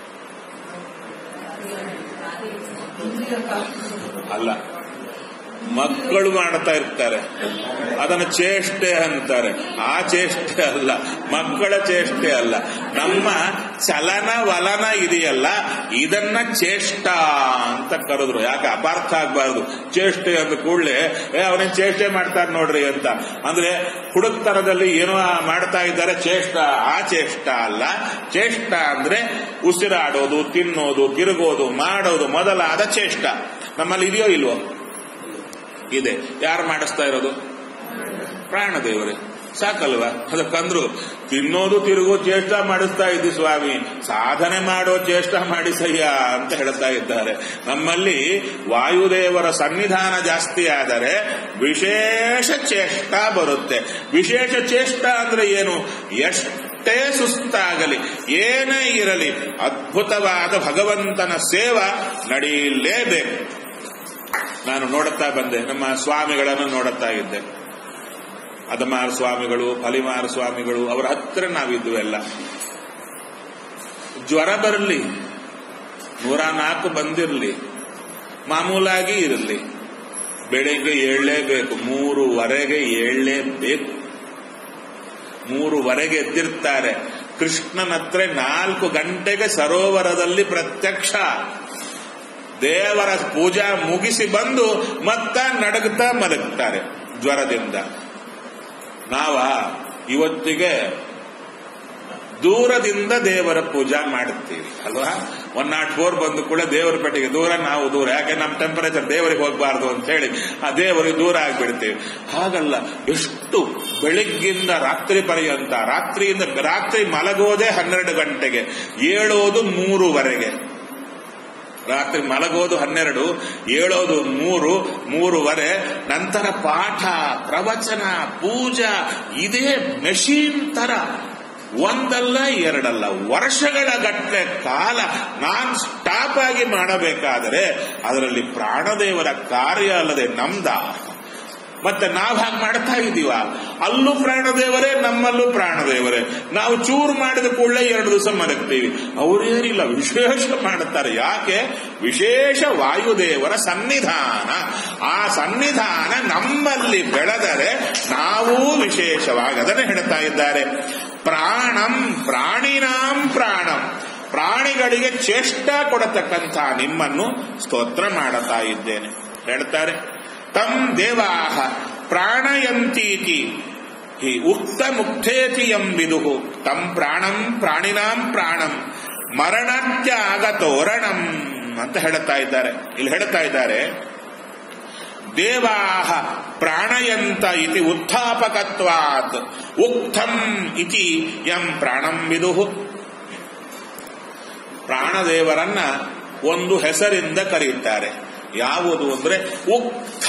ಅಲ್ಲ ಮಕ್ಕಳು ಮಾಡ್ತಾ ಇರ್ತಾರೆ ಅದನ್ನ ಚೇಷ್ಟೆ ಅಂತಾರೆ ಆ ಚೇಷ್ಟೆ ಅಲ್ಲ ಮಕ್ಕಳ ಚೇಷ್ಟೆ ಅಲ್ಲ ನಮ್ಮ ಚಲನ ವಲನ ಇದೆಯಲ್ಲ ಇದನ್ನ ಚೇಷ್ಟ ಅಂತ ಕರೆದ್ರು ಯಾಕೆ ಅಪಾರ್ಥ ಆಗ್ಬಾರ್ದು ಚೇಷ್ಟೆ ಅಂದ ಕೂಡಲೇ ಏ ಅವನೇನ್ ಚೇಷ್ಟೆ ಮಾಡ್ತಾರೆ ನೋಡ್ರಿ ಅಂತ ಅಂದ್ರೆ ಹುಡುಕ್ತನದಲ್ಲಿ ಏನೋ ಮಾಡ್ತಾ ಇದ್ದಾರೆ ಚೇಷ್ಟ ಆ ಚೇಷ್ಟ ಅಲ್ಲ ಚೇಷ್ಟ ಅಂದ್ರೆ ಉಸಿರಾಡೋದು ತಿನ್ನೋದು ತಿರುಗೋದು ಮಾಡೋದು ಮೊದಲಾದ ಚೇಷ್ಟ ನಮ್ಮಲ್ಲಿ ಇದೆಯೋ ಇಲ್ವೋ ಇದೆ ಯಾರು ಮಾಡಿಸ್ತಾ ಇರೋದು ಪ್ರಾಣದೇವರೇ ಸಾಕಲ್ವಾ ಅದಕ್ಕಂದ್ರು ತಿನ್ನೋದು ತಿರುಗೋ ಚೇಷ್ಟ ಮಾಡಿಸ್ತಾ ಇದ್ದಿ ಸ್ವಾಮಿ ಸಾಧನೆ ಮಾಡೋ ಚೇಷ್ಟ ಮಾಡಿಸಯ್ಯ ಅಂತ ಹೇಳ್ತಾ ಇದ್ದಾರೆ ನಮ್ಮಲ್ಲಿ ವಾಯುದೇವರ ಸನ್ನಿಧಾನ ಜಾಸ್ತಿ ಆದರೆ ವಿಶೇಷ ಚೇಷ್ಟ ಬರುತ್ತೆ ವಿಶೇಷ ಚೇಷ್ಟ ಅಂದ್ರೆ ಏನು ಎಷ್ಟೇ ಸುಸ್ತಾಗಲಿ ಏನೇ ಇರಲಿ ಅದ್ಭುತವಾದ ಭಗವಂತನ ಸೇವ ನಡೆಯಲೇಬೇಕು ನಾನು ನೋಡುತ್ತಾ ಬಂದೆ ನಮ್ಮ ಸ್ವಾಮಿಗಳನ್ನು ನೋಡುತ್ತಾ ಇದ್ದೆ ಅದಮಾರ ಸ್ವಾಮಿಗಳು ಫಲಿಮಾರ ಸ್ವಾಮಿಗಳು ಅವರ ಹತ್ರ ನಾವಿದ್ವು ಎಲ್ಲ ಜ್ವರ ಬರಲಿ ನೂರ ನಾಲ್ಕು ಬಂದಿರಲಿ ಮಾಮೂಲಾಗಿ ಇರಲಿ ಬೆಳಿಗ್ಗೆ ಏಳಲೇಬೇಕು ಮೂರುವರೆಗೆ ಏಳಲೇಬೇಕು ಮೂರುವರೆಗೆ ಎದ್ದಿರ್ತಾರೆ ಕೃಷ್ಣನ ಹತ್ರ ನಾಲ್ಕು ಗಂಟೆಗೆ ಸರೋವರದಲ್ಲಿ ಪ್ರತ್ಯಕ್ಷ ದೇವರ ಪೂಜಾ ಮುಗಿಸಿ ಬಂದು ಮತ್ತ ನಡಗ್ತಾ ಮಲಗ್ತಾರೆ ಜ್ವರದಿಂದ ನಾವ ಇವತ್ತಿಗೆ ದೂರದಿಂದ ದೇವರ ಪೂಜಾ ಮಾಡುತ್ತೀವಿ ಅಲ್ವಾ ಒನ್ ನಾಟ್ ಫೋರ್ ಬಂದು ಕೂಡ ದೇವರ ಪೆಟ್ಟಿಗೆ ದೂರ ನಾವು ದೂರ ಯಾಕೆ ನಮ್ಮ ಟೆಂಪರೇಚರ್ ದೇವರಿಗೆ ಹೋಗಬಾರ್ದು ಅಂತ ಹೇಳಿ ಆ ದೇವರಿಗೆ ದೂರ ಆಗ್ಬಿಡ್ತೀವಿ ಹಾಗಲ್ಲ ಎಷ್ಟು ಬೆಳಿಗ್ಗಿಂದ ರಾತ್ರಿ ಪರ್ಯಂತ ರಾತ್ರಿಯಿಂದ ರಾತ್ರಿ ಮಲಗೋದೇ ಹನ್ನೆರಡು ಗಂಟೆಗೆ ಏಳೋದು ಮೂರುವರೆಗೆ ರಾತ್ರಿ ಮಲಗೋದು ಹನ್ನೆರಡು ಏಳೋದು ಮೂರು ಮೂರುವರೆ ನಂತರ ಪಾಠ ಪ್ರವಚನ ಪೂಜಾ ಇದೇ ಮೆಷಿನ್ ತರ ಒಂದಲ್ಲ ಎರಡಲ್ಲ ವರ್ಷಗಳ ಗಟ್ಟಲೆ ಕಾಲ ನಾನ್ ಸ್ಟಾಪ್ ಆಗಿ ಮಾಡಬೇಕಾದರೆ ಅದರಲ್ಲಿ ಪ್ರಾಣದೇವರ ಕಾರ್ಯ ಅಲ್ಲದೆ ನಮ್ದ ಮತ್ತೆ ನಾವು ಹಾಗೆ ಮಾಡ್ತಾ ಇದೀವ ಅಲ್ಲೂ ಪ್ರಾಣದೇವರೇ ನಮ್ಮಲ್ಲೂ ಪ್ರಾಣದೇವರೇ ನಾವು ಚೂರು ಮಾಡಿದ ಕೂಡಲೇ ಎರಡು ದಿವಸ ಮಲಗ್ತೀವಿ ಅವರೇನಿಲ್ಲ ವಿಶೇಷ ಮಾಡುತ್ತಾರೆ ಯಾಕೆ ವಿಶೇಷ ವಾಯುದೇವರ ಸನ್ನಿಧಾನ ಆ ಸನ್ನಿಧಾನ ನಮ್ಮಲ್ಲಿ ಬೆಳೆದರೆ ನಾವೂ ವಿಶೇಷವಾಗಿ ಅದನ್ನು ಹೇಳ್ತಾ ಇದ್ದಾರೆ ಪ್ರಾಣಂ ಪ್ರಾಣಿನಾಂ ಪ್ರಾಣಂ ಪ್ರಾಣಿಗಳಿಗೆ ಚೇಷ್ಟ ಕೊಡತಕ್ಕಂಥ ನಿಮ್ಮನ್ನು ಸ್ತೋತ್ರ ಮಾಡುತ್ತಾ ಇದ್ದೇನೆ ಹೇಳ್ತಾರೆ ತಂ ದೇವಾಹ ಪ್ರಾಣಯಂತೀತಿ ಹಿ ಉಕ್ತ ಮುಕ್ತೇತಿ ಎಂಬಿದು ತಂ ಪ್ರಾಣಂ ಪ್ರಾಣಿನಾಂ ಪ್ರಾಣಂ ಮರಣತ್ಯಾಗತೋರಣಂ ಅಂತ ಹೇಳುತ್ತಾ ಇದ್ದಾರೆ ಇಲ್ಲಿ ಹೇಳ್ತಾ ಇದ್ದಾರೆ ದೇವಾಹ ಪ್ರಾಣಯಂತ ಇತಿ ಉತ್ಥಾಪಕತ್ವಾತ್ ಉಕ್ತಂ ಇತಿ ಯಂ ಪ್ರಾಣಂ ವಿದು ಪ್ರಾಣದೇವರನ್ನ ಒಂದು ಹೆಸರಿಂದ ಕರೆಯುತ್ತಾರೆ ಯಾವುದು ಅಂದ್ರೆ ಉಕ್ಥ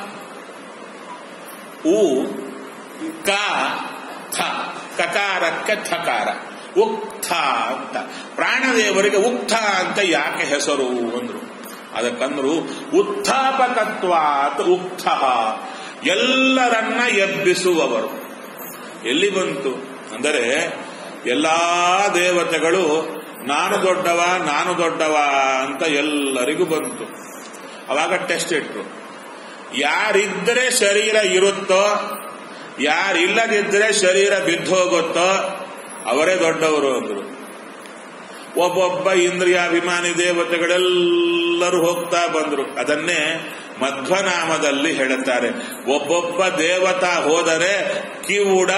ಉ ಕ ಥ ಕಕಾರಕ್ಕೆ ಥಕಾರ ಉಕ್ಥ ಅಂತ ಪ್ರಾಣದೇವರಿಗೆ ಉಕ್ಥ ಅಂತ ಯಾಕೆ ಹೆಸರು ಅಂದ್ರು ಅದಕ್ಕಂದ್ರು ಉತ್ಥಾಪಕತ್ವಾತ್ ಉಕ್ಥ ಎಲ್ಲರನ್ನ ಎಬ್ಬಿಸುವವರು ಎಲ್ಲಿ ಬಂತು ಅಂದರೆ ಎಲ್ಲಾ ದೇವತೆಗಳು ನಾನು ದೊಡ್ಡವ ನಾನು ದೊಡ್ಡವ ಅಂತ ಎಲ್ಲರಿಗೂ ಬಂತು ಅವಾಗ ಟೆಸ್ಟ್ ಇಟ್ರು ಯಾರಿದ್ದರೆ ಶರೀರ ಇರುತ್ತೋ ಯಾರಿಲ್ಲದಿದ್ದರೆ ಶರೀರ ಬಿದ್ದೋಗುತ್ತೋ ಅವರೇ ದೊಡ್ಡವರು ಅಂದ್ರು ಒಬ್ಬೊಬ್ಬ ಇಂದ್ರಿಯಾಭಿಮಾನಿ ದೇವತೆಗಳೆಲ್ಲರೂ ಹೋಗ್ತಾ ಬಂದ್ರು ಅದನ್ನೇ ಮಧ್ವನಾಮದಲ್ಲಿ ಹೇಳುತ್ತಾರೆ ಒಬ್ಬೊಬ್ಬ ದೇವತಾ ಹೋದರೆ ಕಿವುಡ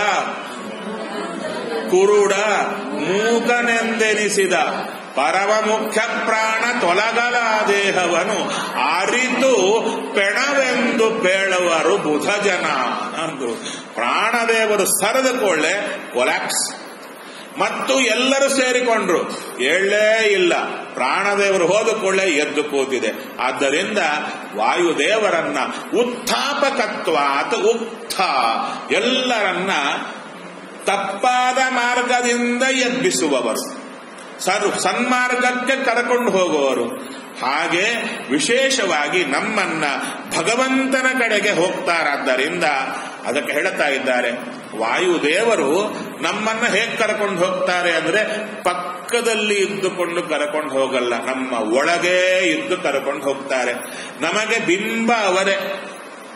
ಕುರುಡ ಮೂಕನೆಂದೆನಿಸಿದ ಪರಮ ಮುಖ್ಯ ಪ್ರಾಣ ತೊಲಗಲ ದೇಹವನ್ನು ಅರಿತು ಪೆಣವೆಂದು ಪೇಳುವರು ಬುಧ ಜನ ಅಂದ್ರು ಪ್ರಾಣದೇವರು ಸರಿದುಕೊಳ್ಳೆ ಕೊಲ್ಯಾಪ್ಸ್ ಮತ್ತು ಎಲ್ಲರೂ ಸೇರಿಕೊಂಡ್ರು ಎಳ್ಳೇ ಇಲ್ಲ ಪ್ರಾಣದೇವರು ಹೋದಕೊಳ್ಳೆ ಎದ್ದು ಕೂತಿದೆ ಆದ್ದರಿಂದ ವಾಯುದೇವರನ್ನ ಉತ್ಥಾಪಕತ್ವಾತ್ ಉತ್ಥ ಎಲ್ಲರನ್ನ ತಪ್ಪಾದ ಮಾರ್ಗದಿಂದ ಎಬ್ಬಿಸುವವರು ಸರ್ ಸನ್ಮಾರ್ಗಕ್ಕೆ ಕರಕೊಂಡು ಹೋಗುವವರು ಹಾಗೆ ವಿಶೇಷವಾಗಿ ನಮ್ಮನ್ನ ಭಗವಂತನ ಕಡೆಗೆ ಹೋಗ್ತಾರಾದ್ದರಿಂದ ಅದಕ್ಕೆ ಹೇಳ್ತಾ ಇದ್ದಾರೆ ವಾಯುದೇವರು ನಮ್ಮನ್ನ ಹೇಗೆ ಕರ್ಕೊಂಡು ಹೋಗ್ತಾರೆ ಅಂದ್ರೆ ಪಕ್ಕದಲ್ಲಿ ಇದ್ದುಕೊಂಡು ಕರ್ಕೊಂಡು ಹೋಗಲ್ಲ ನಮ್ಮ ಒಳಗೇ ಇದ್ದು ಕರ್ಕೊಂಡು ಹೋಗ್ತಾರೆ ನಮಗೆ ಬಿಂಬ ಅವರೇ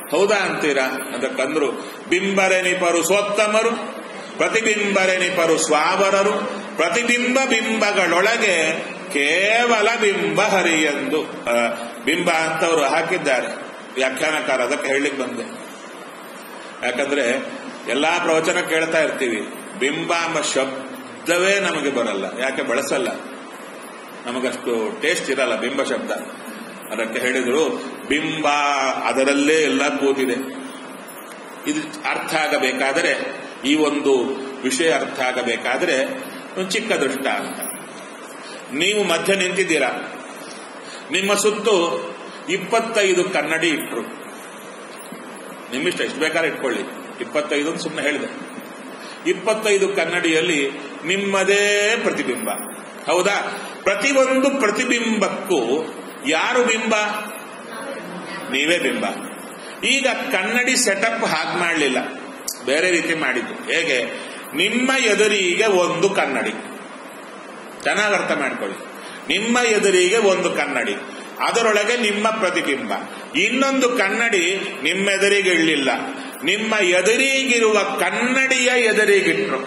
ಹೌದಾ ಅಂತೀರಾ ಅದಕ್ಕಂದ್ರು ಬಿಂಬರೆನಿಪರು ಸ್ವೋತ್ತಮರು ಪ್ರತಿಬಿಂಬರೆನಿಪರು ಸ್ವಾವರರು ಪ್ರತಿಬಿಂಬ ಬಿಂಬಗಳೊಳಗೆ ಕೇವಲ ಬಿಂಬ ಹರಿಯೆಂದು ಆ, ಬಿಂಬ ಅಂತವರು ಹಾಕಿದ್ದಾರೆ ವ್ಯಾಖ್ಯಾನಕಾರ ಅದಕ್ಕೆ ಹೇಳಲಿಕ್ಕೆ ಬಂದೆ ಯಾಕಂದ್ರೆ ಎಲ್ಲಾ ಪ್ರವಚನ ಕೇಳ್ತಾ ಇರ್ತೀವಿ ಬಿಂಬ ಎಂಬ ಶಬ್ದವೇ ನಮಗೆ ಬರಲ್ಲ ಯಾಕೆ ಬಳಸಲ್ಲ ನಮಗಷ್ಟು ಟೇಸ್ಟ್ ಇರಲ್ಲ ಬಿಂಬ ಶಬ್ದ ಅದಕ್ಕೆ ಹೇಳಿದ್ರು ಬಿಂಬ ಅದರಲ್ಲೇ ಎಲ್ಲ ಕೂತಿದೆ ಇದು ಅರ್ಥ ಆಗಬೇಕಾದರೆ ಈ ಒಂದು ವಿಷಯ ಅರ್ಥ ಆಗಬೇಕಾದ್ರೆ ಒಂದು ಚಿಕ್ಕ ದೃಷ್ಟ ಅಂತ ನೀವು ಮಧ್ಯ ನಿಂತಿದ್ದೀರಾ ನಿಮ್ಮ ಸುತ್ತು ಇಪ್ಪತ್ತೈದು ಕನ್ನಡಿ ಇಟ್ರು ನಿಮ್ಮಿಷ್ಟ ಎಷ್ಟು ಬೇಕಾದ್ರೆ ಇಟ್ಕೊಳ್ಳಿ ಇಪ್ಪತ್ತೈದು ಅಂತ ಸುಮ್ಮನೆ ಹೇಳಿದೆ ಇಪ್ಪತ್ತೈದು ಕನ್ನಡಿಯಲ್ಲಿ ನಿಮ್ಮದೇ ಪ್ರತಿಬಿಂಬ ಹೌದಾ ಪ್ರತಿಯೊಂದು ಪ್ರತಿಬಿಂಬಕ್ಕೂ ಯಾರು ಬಿಂಬ ನೀವೇ ಬಿಂಬ ಈಗ ಕನ್ನಡಿ ಸೆಟಪ್ ಹಾಗೆ ಮಾಡಲಿಲ್ಲ ಬೇರೆ ರೀತಿ ಮಾಡಿದ್ದು ಹೇಗೆ ನಿಮ್ಮ ಎದುರಿಗೆ ಒಂದು ಕನ್ನಡಿ ಚೆನ್ನಾಗಿ ಅರ್ಥ ಮಾಡ್ಕೊಳ್ಳಿ ನಿಮ್ಮ ಎದುರಿಗೆ ಒಂದು ಕನ್ನಡಿ ಅದರೊಳಗೆ ನಿಮ್ಮ ಪ್ರತಿಬಿಂಬ ಇನ್ನೊಂದು ಕನ್ನಡಿ ನಿಮ್ಮೆದುರಿಗೆ ಇರಲಿಲ್ಲ ನಿಮ್ಮ ಎದುರಿಗಿರುವ ಕನ್ನಡಿಯ ಎದುರಿಗಿಟ್ರು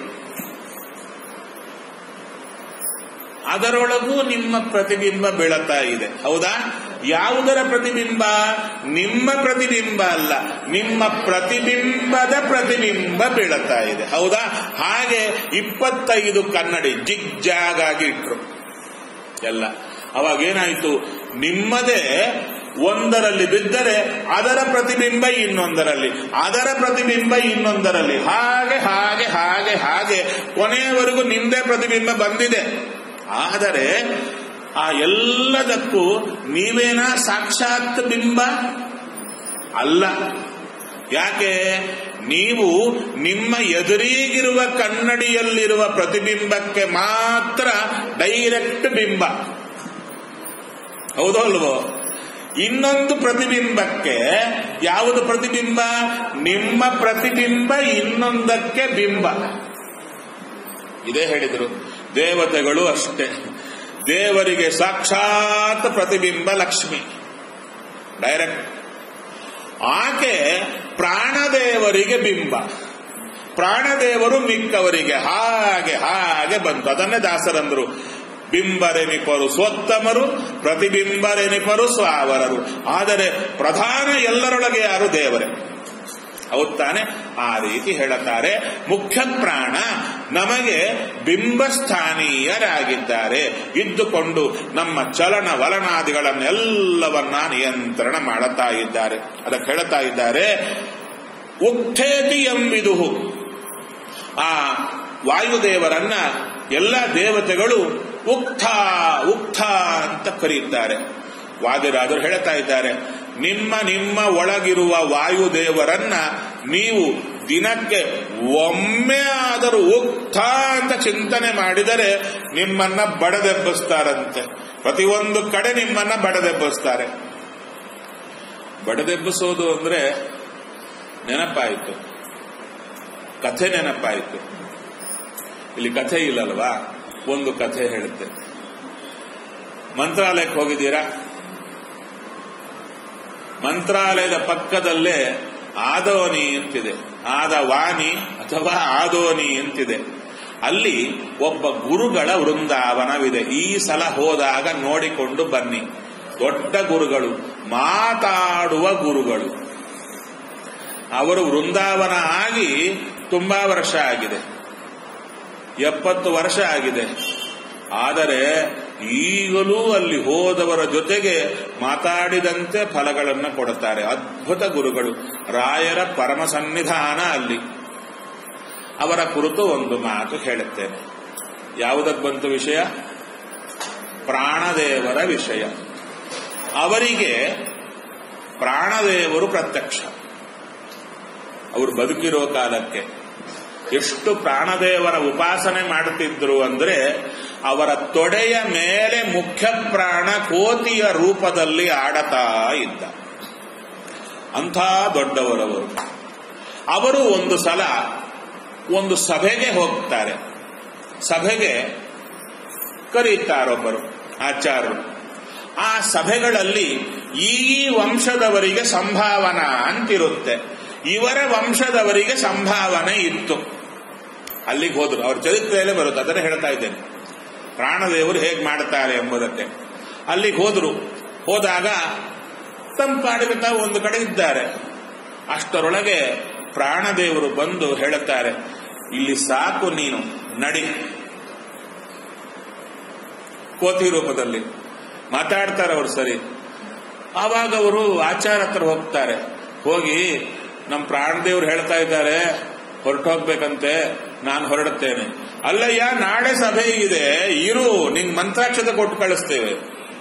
ಅದರೊಳಗೂ ನಿಮ್ಮ ಪ್ರತಿಬಿಂಬ ಬೀಳತಾ ಇದೆ ಹೌದಾ ಯಾವುದರ ಪ್ರತಿಬಿಂಬ ನಿಮ್ಮ ಪ್ರತಿಬಿಂಬ ಅಲ್ಲ ನಿಮ್ಮ ಪ್ರತಿಬಿಂಬದ ಪ್ರತಿಬಿಂಬ ಬೀಳುತ್ತಾ ಇದೆ ಹೌದಾ ಹಾಗೆ ಇಪ್ಪತ್ತೈದು ಕನ್ನಡಿ ಜಿಗ್ ಜಾಗ್ ಆಗಿ ಇಟ್ರು ಎಲ್ಲ ಅವಾಗ ಏನಾಯಿತು ನಿಮ್ಮದೇ ಒಂದರಲ್ಲಿ ಬಿದ್ದರೆ ಅದರ ಪ್ರತಿಬಿಂಬ ಇನ್ನೊಂದರಲ್ಲಿ ಅದರ ಪ್ರತಿಬಿಂಬ ಇನ್ನೊಂದರಲ್ಲಿ ಹಾಗೆ ಹಾಗೆ ಹಾಗೆ ಹಾಗೆ ಕೊನೆಯವರೆಗೂ ನಿಂದೇ ಪ್ರತಿಬಿಂಬ ಬಂದಿದೆ ಆದರೆ ಆ ಎಲ್ಲದಕ್ಕೂ ನೀವೇನ ಸಾಕ್ಷಾತ್ ಬಿಂಬ ಅಲ್ಲ ಯಾಕೆ ನೀವು ನಿಮ್ಮ ಎದುರಿಗಿರುವ ಕನ್ನಡಿಯಲ್ಲಿರುವ ಪ್ರತಿಬಿಂಬಕ್ಕೆ ಮಾತ್ರ ಡೈರೆಕ್ಟ್ ಬಿಂಬ ಹೌದೋ ಅಲ್ವೋ ಇನ್ನೊಂದು ಪ್ರತಿಬಿಂಬಕ್ಕೆ ಯಾವುದು ಪ್ರತಿಬಿಂಬ ನಿಮ್ಮ ಪ್ರತಿಬಿಂಬ ಇನ್ನೊಂದಕ್ಕೆ ಬಿಂಬ ಇದೇ ಹೇಳಿದರು ದೇವತೆಗಳು ಅಷ್ಟೇ ದೇವರಿಗೆ ಸಾಕ್ಷಾತ್ ಪ್ರತಿಬಿಂಬ ಲಕ್ಷ್ಮಿ ಡೈರೆಕ್ಟ್ ಆಕೆ ಪ್ರಾಣದೇವರಿಗೆ ಬಿಂಬ ಪ್ರಾಣದೇವರು ಮಿಕ್ಕವರಿಗೆ ಹಾಗೆ ಹಾಗೆ ಬಂತು ಅದನ್ನೇ ದಾಸರಂದರು ಬಿಂಬರೆನಿಪರು ಸ್ವತ್ತಮರು ಪ್ರತಿಬಿಂಬರೆನಿಪರು ಸ್ವಾವರರು ಆದರೆ ಪ್ರಧಾನ ಎಲ್ಲರೊಳಗೆ ಯಾರು ದೇವರೇ ಹೌದ್ ತಾನೆ ಆ ರೀತಿ ಹೇಳುತ್ತಾರೆ ಮುಖ್ಯ ಪ್ರಾಣ ನಮಗೆ ಬಿಂಬಸ್ಥಾನೀಯರಾಗಿದ್ದಾರೆ ಇದ್ದುಕೊಂಡು ನಮ್ಮ ಚಲನ ವಲನಾದಿಗಳನ್ನೆಲ್ಲವನ್ನ ನಿಯಂತ್ರಣ ಮಾಡುತ್ತಾ ಇದ್ದಾರೆ ಅದಕ್ಕೆ ಹೇಳುತ್ತಾ ಇದ್ದಾರೆ ಉಕ್ಥೇತಿ ಎಂಬಿದುಹು ಆ ವಾಯುದೇವರನ್ನ ಎಲ್ಲ ದೇವತೆಗಳು ಉಕ್ಥ ಉಕ್ಥ ಅಂತ ಕರೆಯುತ್ತಾರೆ ವಾದಿರಾದರು ಹೇಳ್ತಾ ಇದ್ದಾರೆ ನಿಮ್ಮ ನಿಮ್ಮ ಒಳಗಿರುವ ವಾಯುದೇವರನ್ನ ನೀವು ದಿನಕ್ಕೆ ಒಮ್ಮೆ ಆದರೂ ಉಕ್ತ ಅಂತ ಚಿಂತನೆ ಮಾಡಿದರೆ ನಿಮ್ಮನ್ನ ಬಡದೆಬ್ಬಿಸ್ತಾರಂತೆ ಪ್ರತಿಯೊಂದು ಕಡೆ ನಿಮ್ಮನ್ನ ಬಡದೆಬ್ಬಿಸ್ತಾರೆ ಬಡದೆಬ್ಬಿಸೋದು ಅಂದ್ರೆ ನೆನಪಾಯಿತು ಕಥೆ ನೆನಪಾಯಿತು ಇಲ್ಲಿ ಕಥೆ ಇಲ್ಲಲ್ವಾ ಒಂದು ಕಥೆ ಹೇಳುತ್ತೆ ಮಂತ್ರಾಲಯಕ್ಕೆ ಹೋಗಿದ್ದೀರಾ ಮಂತ್ರಾಲಯದ ಪಕ್ಕದಲ್ಲೇ ಆದೋನಿ ಅಂತಿದೆ ಆದವಾನಿ ಅಥವಾ ಆದೋನಿ ಅಂತಿದೆ ಅಲ್ಲಿ ಒಬ್ಬ ಗುರುಗಳ ವೃಂದಾವನವಿದೆ ಈ ಸಲ ಹೋದಾಗ ನೋಡಿಕೊಂಡು ಬನ್ನಿ ದೊಡ್ಡ ಗುರುಗಳು ಮಾತಾಡುವ ಗುರುಗಳು ಅವರು ವೃಂದಾವನ ಆಗಿ ತುಂಬಾ ವರ್ಷ ಆಗಿದೆ ಎಪ್ಪತ್ತು ವರ್ಷ ಆಗಿದೆ ಆದರೆ ಈಗಲೂ ಅಲ್ಲಿ ಹೋದವರ ಜೊತೆಗೆ ಮಾತಾಡಿದಂತೆ ಫಲಗಳನ್ನು ಕೊಡುತ್ತಾರೆ ಅದ್ಭುತ ಗುರುಗಳು ರಾಯರ ಪರಮ ಸನ್ನಿಧಾನ ಅಲ್ಲಿ ಅವರ ಕುರಿತು ಒಂದು ಮಾತು ಹೇಳುತ್ತೇನೆ ಯಾವುದಕ್ಕೆ ಬಂತು ವಿಷಯ ಪ್ರಾಣದೇವರ ವಿಷಯ ಅವರಿಗೆ ಪ್ರಾಣದೇವರು ಪ್ರತ್ಯಕ್ಷ ಅವರು ಬದುಕಿರೋ ಕಾಲಕ್ಕೆ ಎಷ್ಟು ಪ್ರಾಣದೇವರ ಉಪಾಸನೆ ಮಾಡುತ್ತಿದ್ರು ಅಂದ್ರೆ ಅವರ ತೊಡೆಯ ಮೇಲೆ ಮುಖ್ಯ ಪ್ರಾಣ ಕೋತಿಯ ರೂಪದಲ್ಲಿ ಆಡತಾ ಇದ್ದ ಅಂಥ ದೊಡ್ಡವರವರು ಅವರು ಒಂದು ಸಲ ಒಂದು ಸಭೆಗೆ ಹೋಗ್ತಾರೆ ಸಭೆಗೆ ಕರೀತಾರೊಬ್ಬರು ಆಚಾರ್ಯರು ಆ ಸಭೆಗಳಲ್ಲಿ ಈ ವಂಶದವರಿಗೆ ಸಂಭಾವನಾ ಅಂತಿರುತ್ತೆ ಇವರ ವಂಶದವರಿಗೆ ಸಂಭಾವನೆ ಇತ್ತು ಅಲ್ಲಿಗೆ ಹೋದ್ರು ಅವ್ರ ಚರಿತ್ರೆಯಲ್ಲೇ ಬರುತ್ತೆ ಅದನ್ನೇ ಹೇಳ್ತಾ ಇದ್ದೇನೆ ಪ್ರಾಣದೇವರು ಹೇಗೆ ಮಾಡ್ತಾರೆ ಎಂಬುದಕ್ಕೆ ಅಲ್ಲಿಗೆ ಹೋದ್ರು ಹೋದಾಗ ತಮ್ಮ ಪಾಡಿಗೆ ತಾವು ಒಂದು ಕಡೆ ಇದ್ದಾರೆ ಅಷ್ಟರೊಳಗೆ ಪ್ರಾಣದೇವರು ಬಂದು ಹೇಳುತ್ತಾರೆ ಇಲ್ಲಿ ಸಾಕು ನೀನು ನಡಿ ಕೋತಿ ರೂಪದಲ್ಲಿ ಮಾತಾಡ್ತಾರೆ ಅವರು ಸರಿ ಆವಾಗ ಅವರು ಆಚಾರ ಹತ್ರ ಹೋಗ್ತಾರೆ ಹೋಗಿ ನಮ್ಮ ಪ್ರಾಣದೇವ್ರು ಹೇಳ್ತಾ ಇದ್ದಾರೆ ಹೊರಟೋಗ್ಬೇಕಂತೆ ನಾನು ಹೊರಡುತ್ತೇನೆ ಅಲ್ಲಯ್ಯ ನಾಳೆ ಸಭೆ ಇದೆ ಇರು ನಿಂಗ್ ಮಂತ್ರಾಕ್ಷತೆ ಕೊಟ್ಟು ಕಳಿಸ್ತೇವೆ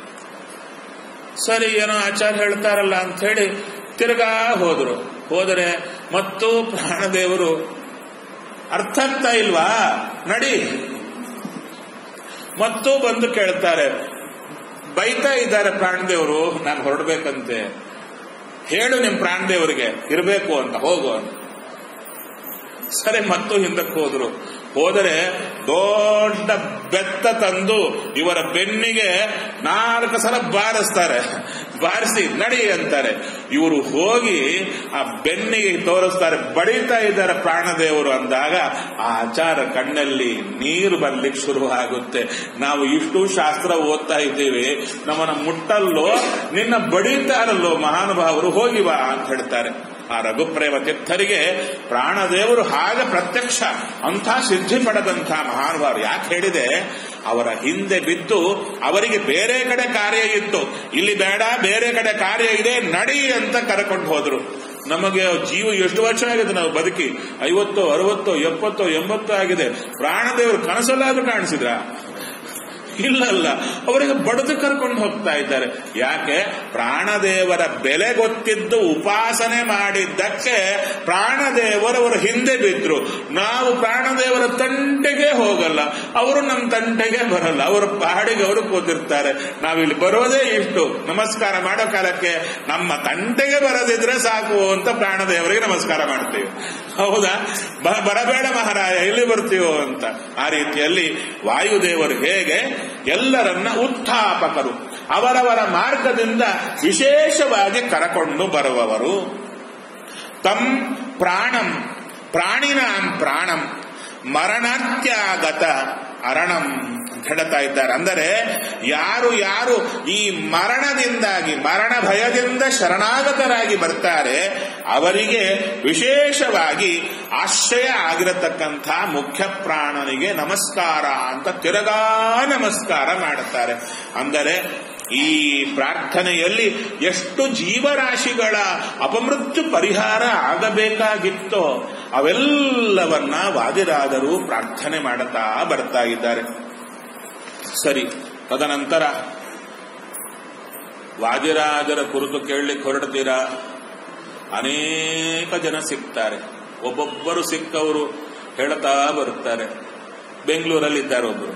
ಸರಿ ಏನೋ ಆಚಾರ ಹೇಳ್ತಾರಲ್ಲ ಅಂತ ಹೇಳಿ ತಿರ್ಗಾ ಹೋದ್ರು ಹೋದರೆ ಮತ್ತು ಪ್ರಾಣದೇವರು ಅರ್ಥ ಆಗ್ತಾ ಇಲ್ವಾ ನಡಿ ಮತ್ತು ಬಂದು ಕೇಳ್ತಾರೆ ಬೈತಾ ಇದ್ದಾರೆ ಪ್ರಾಣದೇವರು ನಾನು ಹೊರಡ್ಬೇಕಂತೆ ಹೇಳು ನಿಮ್ ಪ್ರಾಣದೇವರಿಗೆ ಇರಬೇಕು ಅಂತ ಹೋಗು ಅಂತ ಸರಿ ಮತ್ತು ಹಿಂದಕ್ಕೆ ಹೋದ್ರು ಹೋದರೆ ದೊಡ್ಡ ಬೆತ್ತ ತಂದು ಇವರ ಬೆನ್ನಿಗೆ ನಾಲ್ಕು ಸಲ ಬಾರಿಸ್ತಾರೆ ಬಾರಿಸಿ ನಡಿ ಅಂತಾರೆ ಇವರು ಹೋಗಿ ಆ ಬೆನ್ನಿಗೆ ತೋರಿಸ್ತಾರೆ ಬಡಿತಾ ಇದ್ದಾರೆ ಪ್ರಾಣದೇವರು ಅಂದಾಗ ಆ ಆಚಾರ ಕಣ್ಣಲ್ಲಿ ನೀರು ಬರ್ಲಿಕ್ಕೆ ಶುರು ಆಗುತ್ತೆ ನಾವು ಇಷ್ಟು ಶಾಸ್ತ್ರ ಓದ್ತಾ ಇದ್ದೀವಿ ನಮ್ಮನ್ನ ಮುಟ್ಟಲ್ಲೋ ನಿನ್ನ ಬಡಿತಾರಲ್ಲೋ ಮಹಾನುಭಾವರು ಹೋಗಿ ಬಾ ಅಂತ ಹೇಳ್ತಾರೆ ಆ ರಘುಪ್ರೇಮ ತೀರ್ಥರಿಗೆ ಪ್ರಾಣದೇವರು ಹಾಗೆ ಪ್ರತ್ಯಕ್ಷ ಅಂಥ ಸಿದ್ಧಿ ಪಡೆದಂಥ ಮಹಾನುಭಾವರು ಯಾಕೆ ಹೇಳಿದೆ ಅವರ ಹಿಂದೆ ಬಿದ್ದು ಅವರಿಗೆ ಬೇರೆ ಕಡೆ ಕಾರ್ಯ ಇತ್ತು ಇಲ್ಲಿ ಬೇಡ ಬೇರೆ ಕಡೆ ಕಾರ್ಯ ಇದೆ ನಡಿ ಅಂತ ಕರ್ಕೊಂಡು ಹೋದ್ರು ನಮಗೆ ಜೀವ ಎಷ್ಟು ವರ್ಷ ಆಗಿದೆ ನಾವು ಬದುಕಿ ಐವತ್ತು ಅರವತ್ತು ಎಪ್ಪತ್ತು ಎಂಬತ್ತು ಆಗಿದೆ ಪ್ರಾಣದೇವರು ಕನಸಲ್ಲಾದ್ರೂ ಕಾಣಿಸಿದ್ರ ಇಲ್ಲಲ್ಲ ಅವರಿಗೆ ಬಡದು ಕರ್ಕೊಂಡು ಹೋಗ್ತಾ ಇದ್ದಾರೆ ಯಾಕೆ ಪ್ರಾಣದೇವರ ಬೆಲೆ ಗೊತ್ತಿದ್ದು ಉಪಾಸನೆ ಮಾಡಿದ್ದಕ್ಕೆ ಪ್ರಾಣದೇವರವರ ಹಿಂದೆ ಬಿದ್ರು ನಾವು ಪ್ರಾಣದೇವರ ತಂಟೆಗೆ ಹೋಗಲ್ಲ ಅವರು ನಮ್ಮ ತಂಟೆಗೆ ಬರಲ್ಲ ಅವರ ಪಾಡಿಗೆ ಅವರು ಕೂತಿರ್ತಾರೆ ನಾವಿಲ್ಲಿ ಬರೋದೇ ಇಷ್ಟು ನಮಸ್ಕಾರ ಮಾಡೋ ಕಾಲಕ್ಕೆ ನಮ್ಮ ತಂಟೆಗೆ ಬರದಿದ್ರೆ ಸಾಕು ಅಂತ ಪ್ರಾಣದೇವರಿಗೆ ನಮಸ್ಕಾರ ಮಾಡ್ತೀವಿ ಹೌದಾ ಬ- ಬರಬೇಡ ಮಹಾರಾಯ ಎಲ್ಲಿ ಬರ್ತೀವೋ ಅಂತ ಆ ರೀತಿಯಲ್ಲಿ ವಾಯುದೇವರು ಹೇಗೆ ಎಲ್ಲರನ್ನ ಉತ್ಥಾಪಕರು ಅವರವರ ಮಾರ್ಗದಿಂದ ವಿಶೇಷವಾಗಿ ಕರಕೊಂಡು ಬರುವವರು ತಂ ಪ್ರಾಣಂ ಪ್ರಾಣಿನಾಂ ಪ್ರಾಣಂ ಮರಣಾತ್ಯಾಗತ ಅರಣಂ ಅಂತ ಹೇಳ್ತಾ ಇದ್ದಾರೆ ಅಂದರೆ ಯಾರು ಯಾರು ಈ ಮರಣದಿಂದಾಗಿ ಮರಣ ಭಯದಿಂದ ಶರಣಾಗತರಾಗಿ ಬರ್ತಾರೆ ಅವರಿಗೆ ವಿಶೇಷವಾಗಿ ಆಶ್ರಯ ಆಗಿರತಕ್ಕಂಥ ಮುಖ್ಯ ಪ್ರಾಣನಿಗೆ ನಮಸ್ಕಾರ ಅಂತ ತಿರುಗಾ ನಮಸ್ಕಾರ ಮಾಡುತ್ತಾರೆ ಅಂದರೆ ಈ ಪ್ರಾರ್ಥನೆಯಲ್ಲಿ ಎಷ್ಟು ಜೀವರಾಶಿಗಳ ಅಪಮೃತ್ಯು ಪರಿಹಾರ ಆಗಬೇಕಾಗಿತ್ತೋ ಅವೆಲ್ಲವನ್ನ ವಾದಿರಾದರು ಪ್ರಾರ್ಥನೆ ಮಾಡುತ್ತಾ ಬರ್ತಾ ಇದ್ದಾರೆ ಸರಿ ತದನಂತರ ವಾದಿರಾಜರ ಕುರಿತು ಕೇಳಲಿಕ್ಕೆ ಹೊರಡ್ತೀರಾ ಅನೇಕ ಜನ ಸಿಗ್ತಾರೆ ಒಬ್ಬೊಬ್ಬರು ಸಿಕ್ಕವರು ಹೇಳ್ತಾ ಬರುತ್ತಾರೆ ಬೆಂಗಳೂರಲ್ಲಿ ಇದ್ದಾರೆ ಒಬ್ಬರು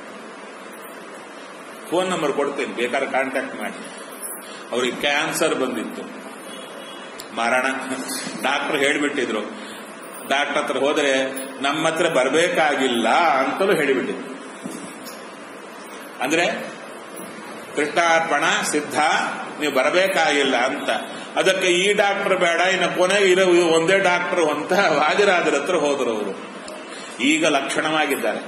ಫೋನ್ ನಂಬರ್ ಕೊಡ್ತೇನೆ ಬೇಕಾದ್ರೆ ಕಾಂಟ್ಯಾಕ್ಟ್ ಮಾಡಿ ಅವ್ರಿಗೆ ಕ್ಯಾನ್ಸರ್ ಬಂದಿತ್ತು ಮರಣ ಡಾಕ್ಟರ್ ಹೇಳಿಬಿಟ್ಟಿದ್ರು ಡಾಕ್ಟರ್ ಹತ್ರ ಹೋದ್ರೆ ನಮ್ಮ ಹತ್ರ ಬರಬೇಕಾಗಿಲ್ಲ ಅಂತಲೂ ಹೇಳಿಬಿಟ್ಟಿದ್ರು ಅಂದ್ರೆ ಕೃಷ್ಣಾರ್ಪಣ ಸಿದ್ಧ ನೀವು ಬರಬೇಕಾಗಿಲ್ಲ ಅಂತ ಅದಕ್ಕೆ ಈ ಡಾಕ್ಟರ್ ಬೇಡ ಇನ್ನು ಕೊನೆಗೆ ಇರೋ ಒಂದೇ ಡಾಕ್ಟರ್ ಅಂತ ವಾದಿರಾಜರ ಹತ್ರ ಹೋದರು ಅವರು ಈಗ ಲಕ್ಷಣವಾಗಿದ್ದಾರೆ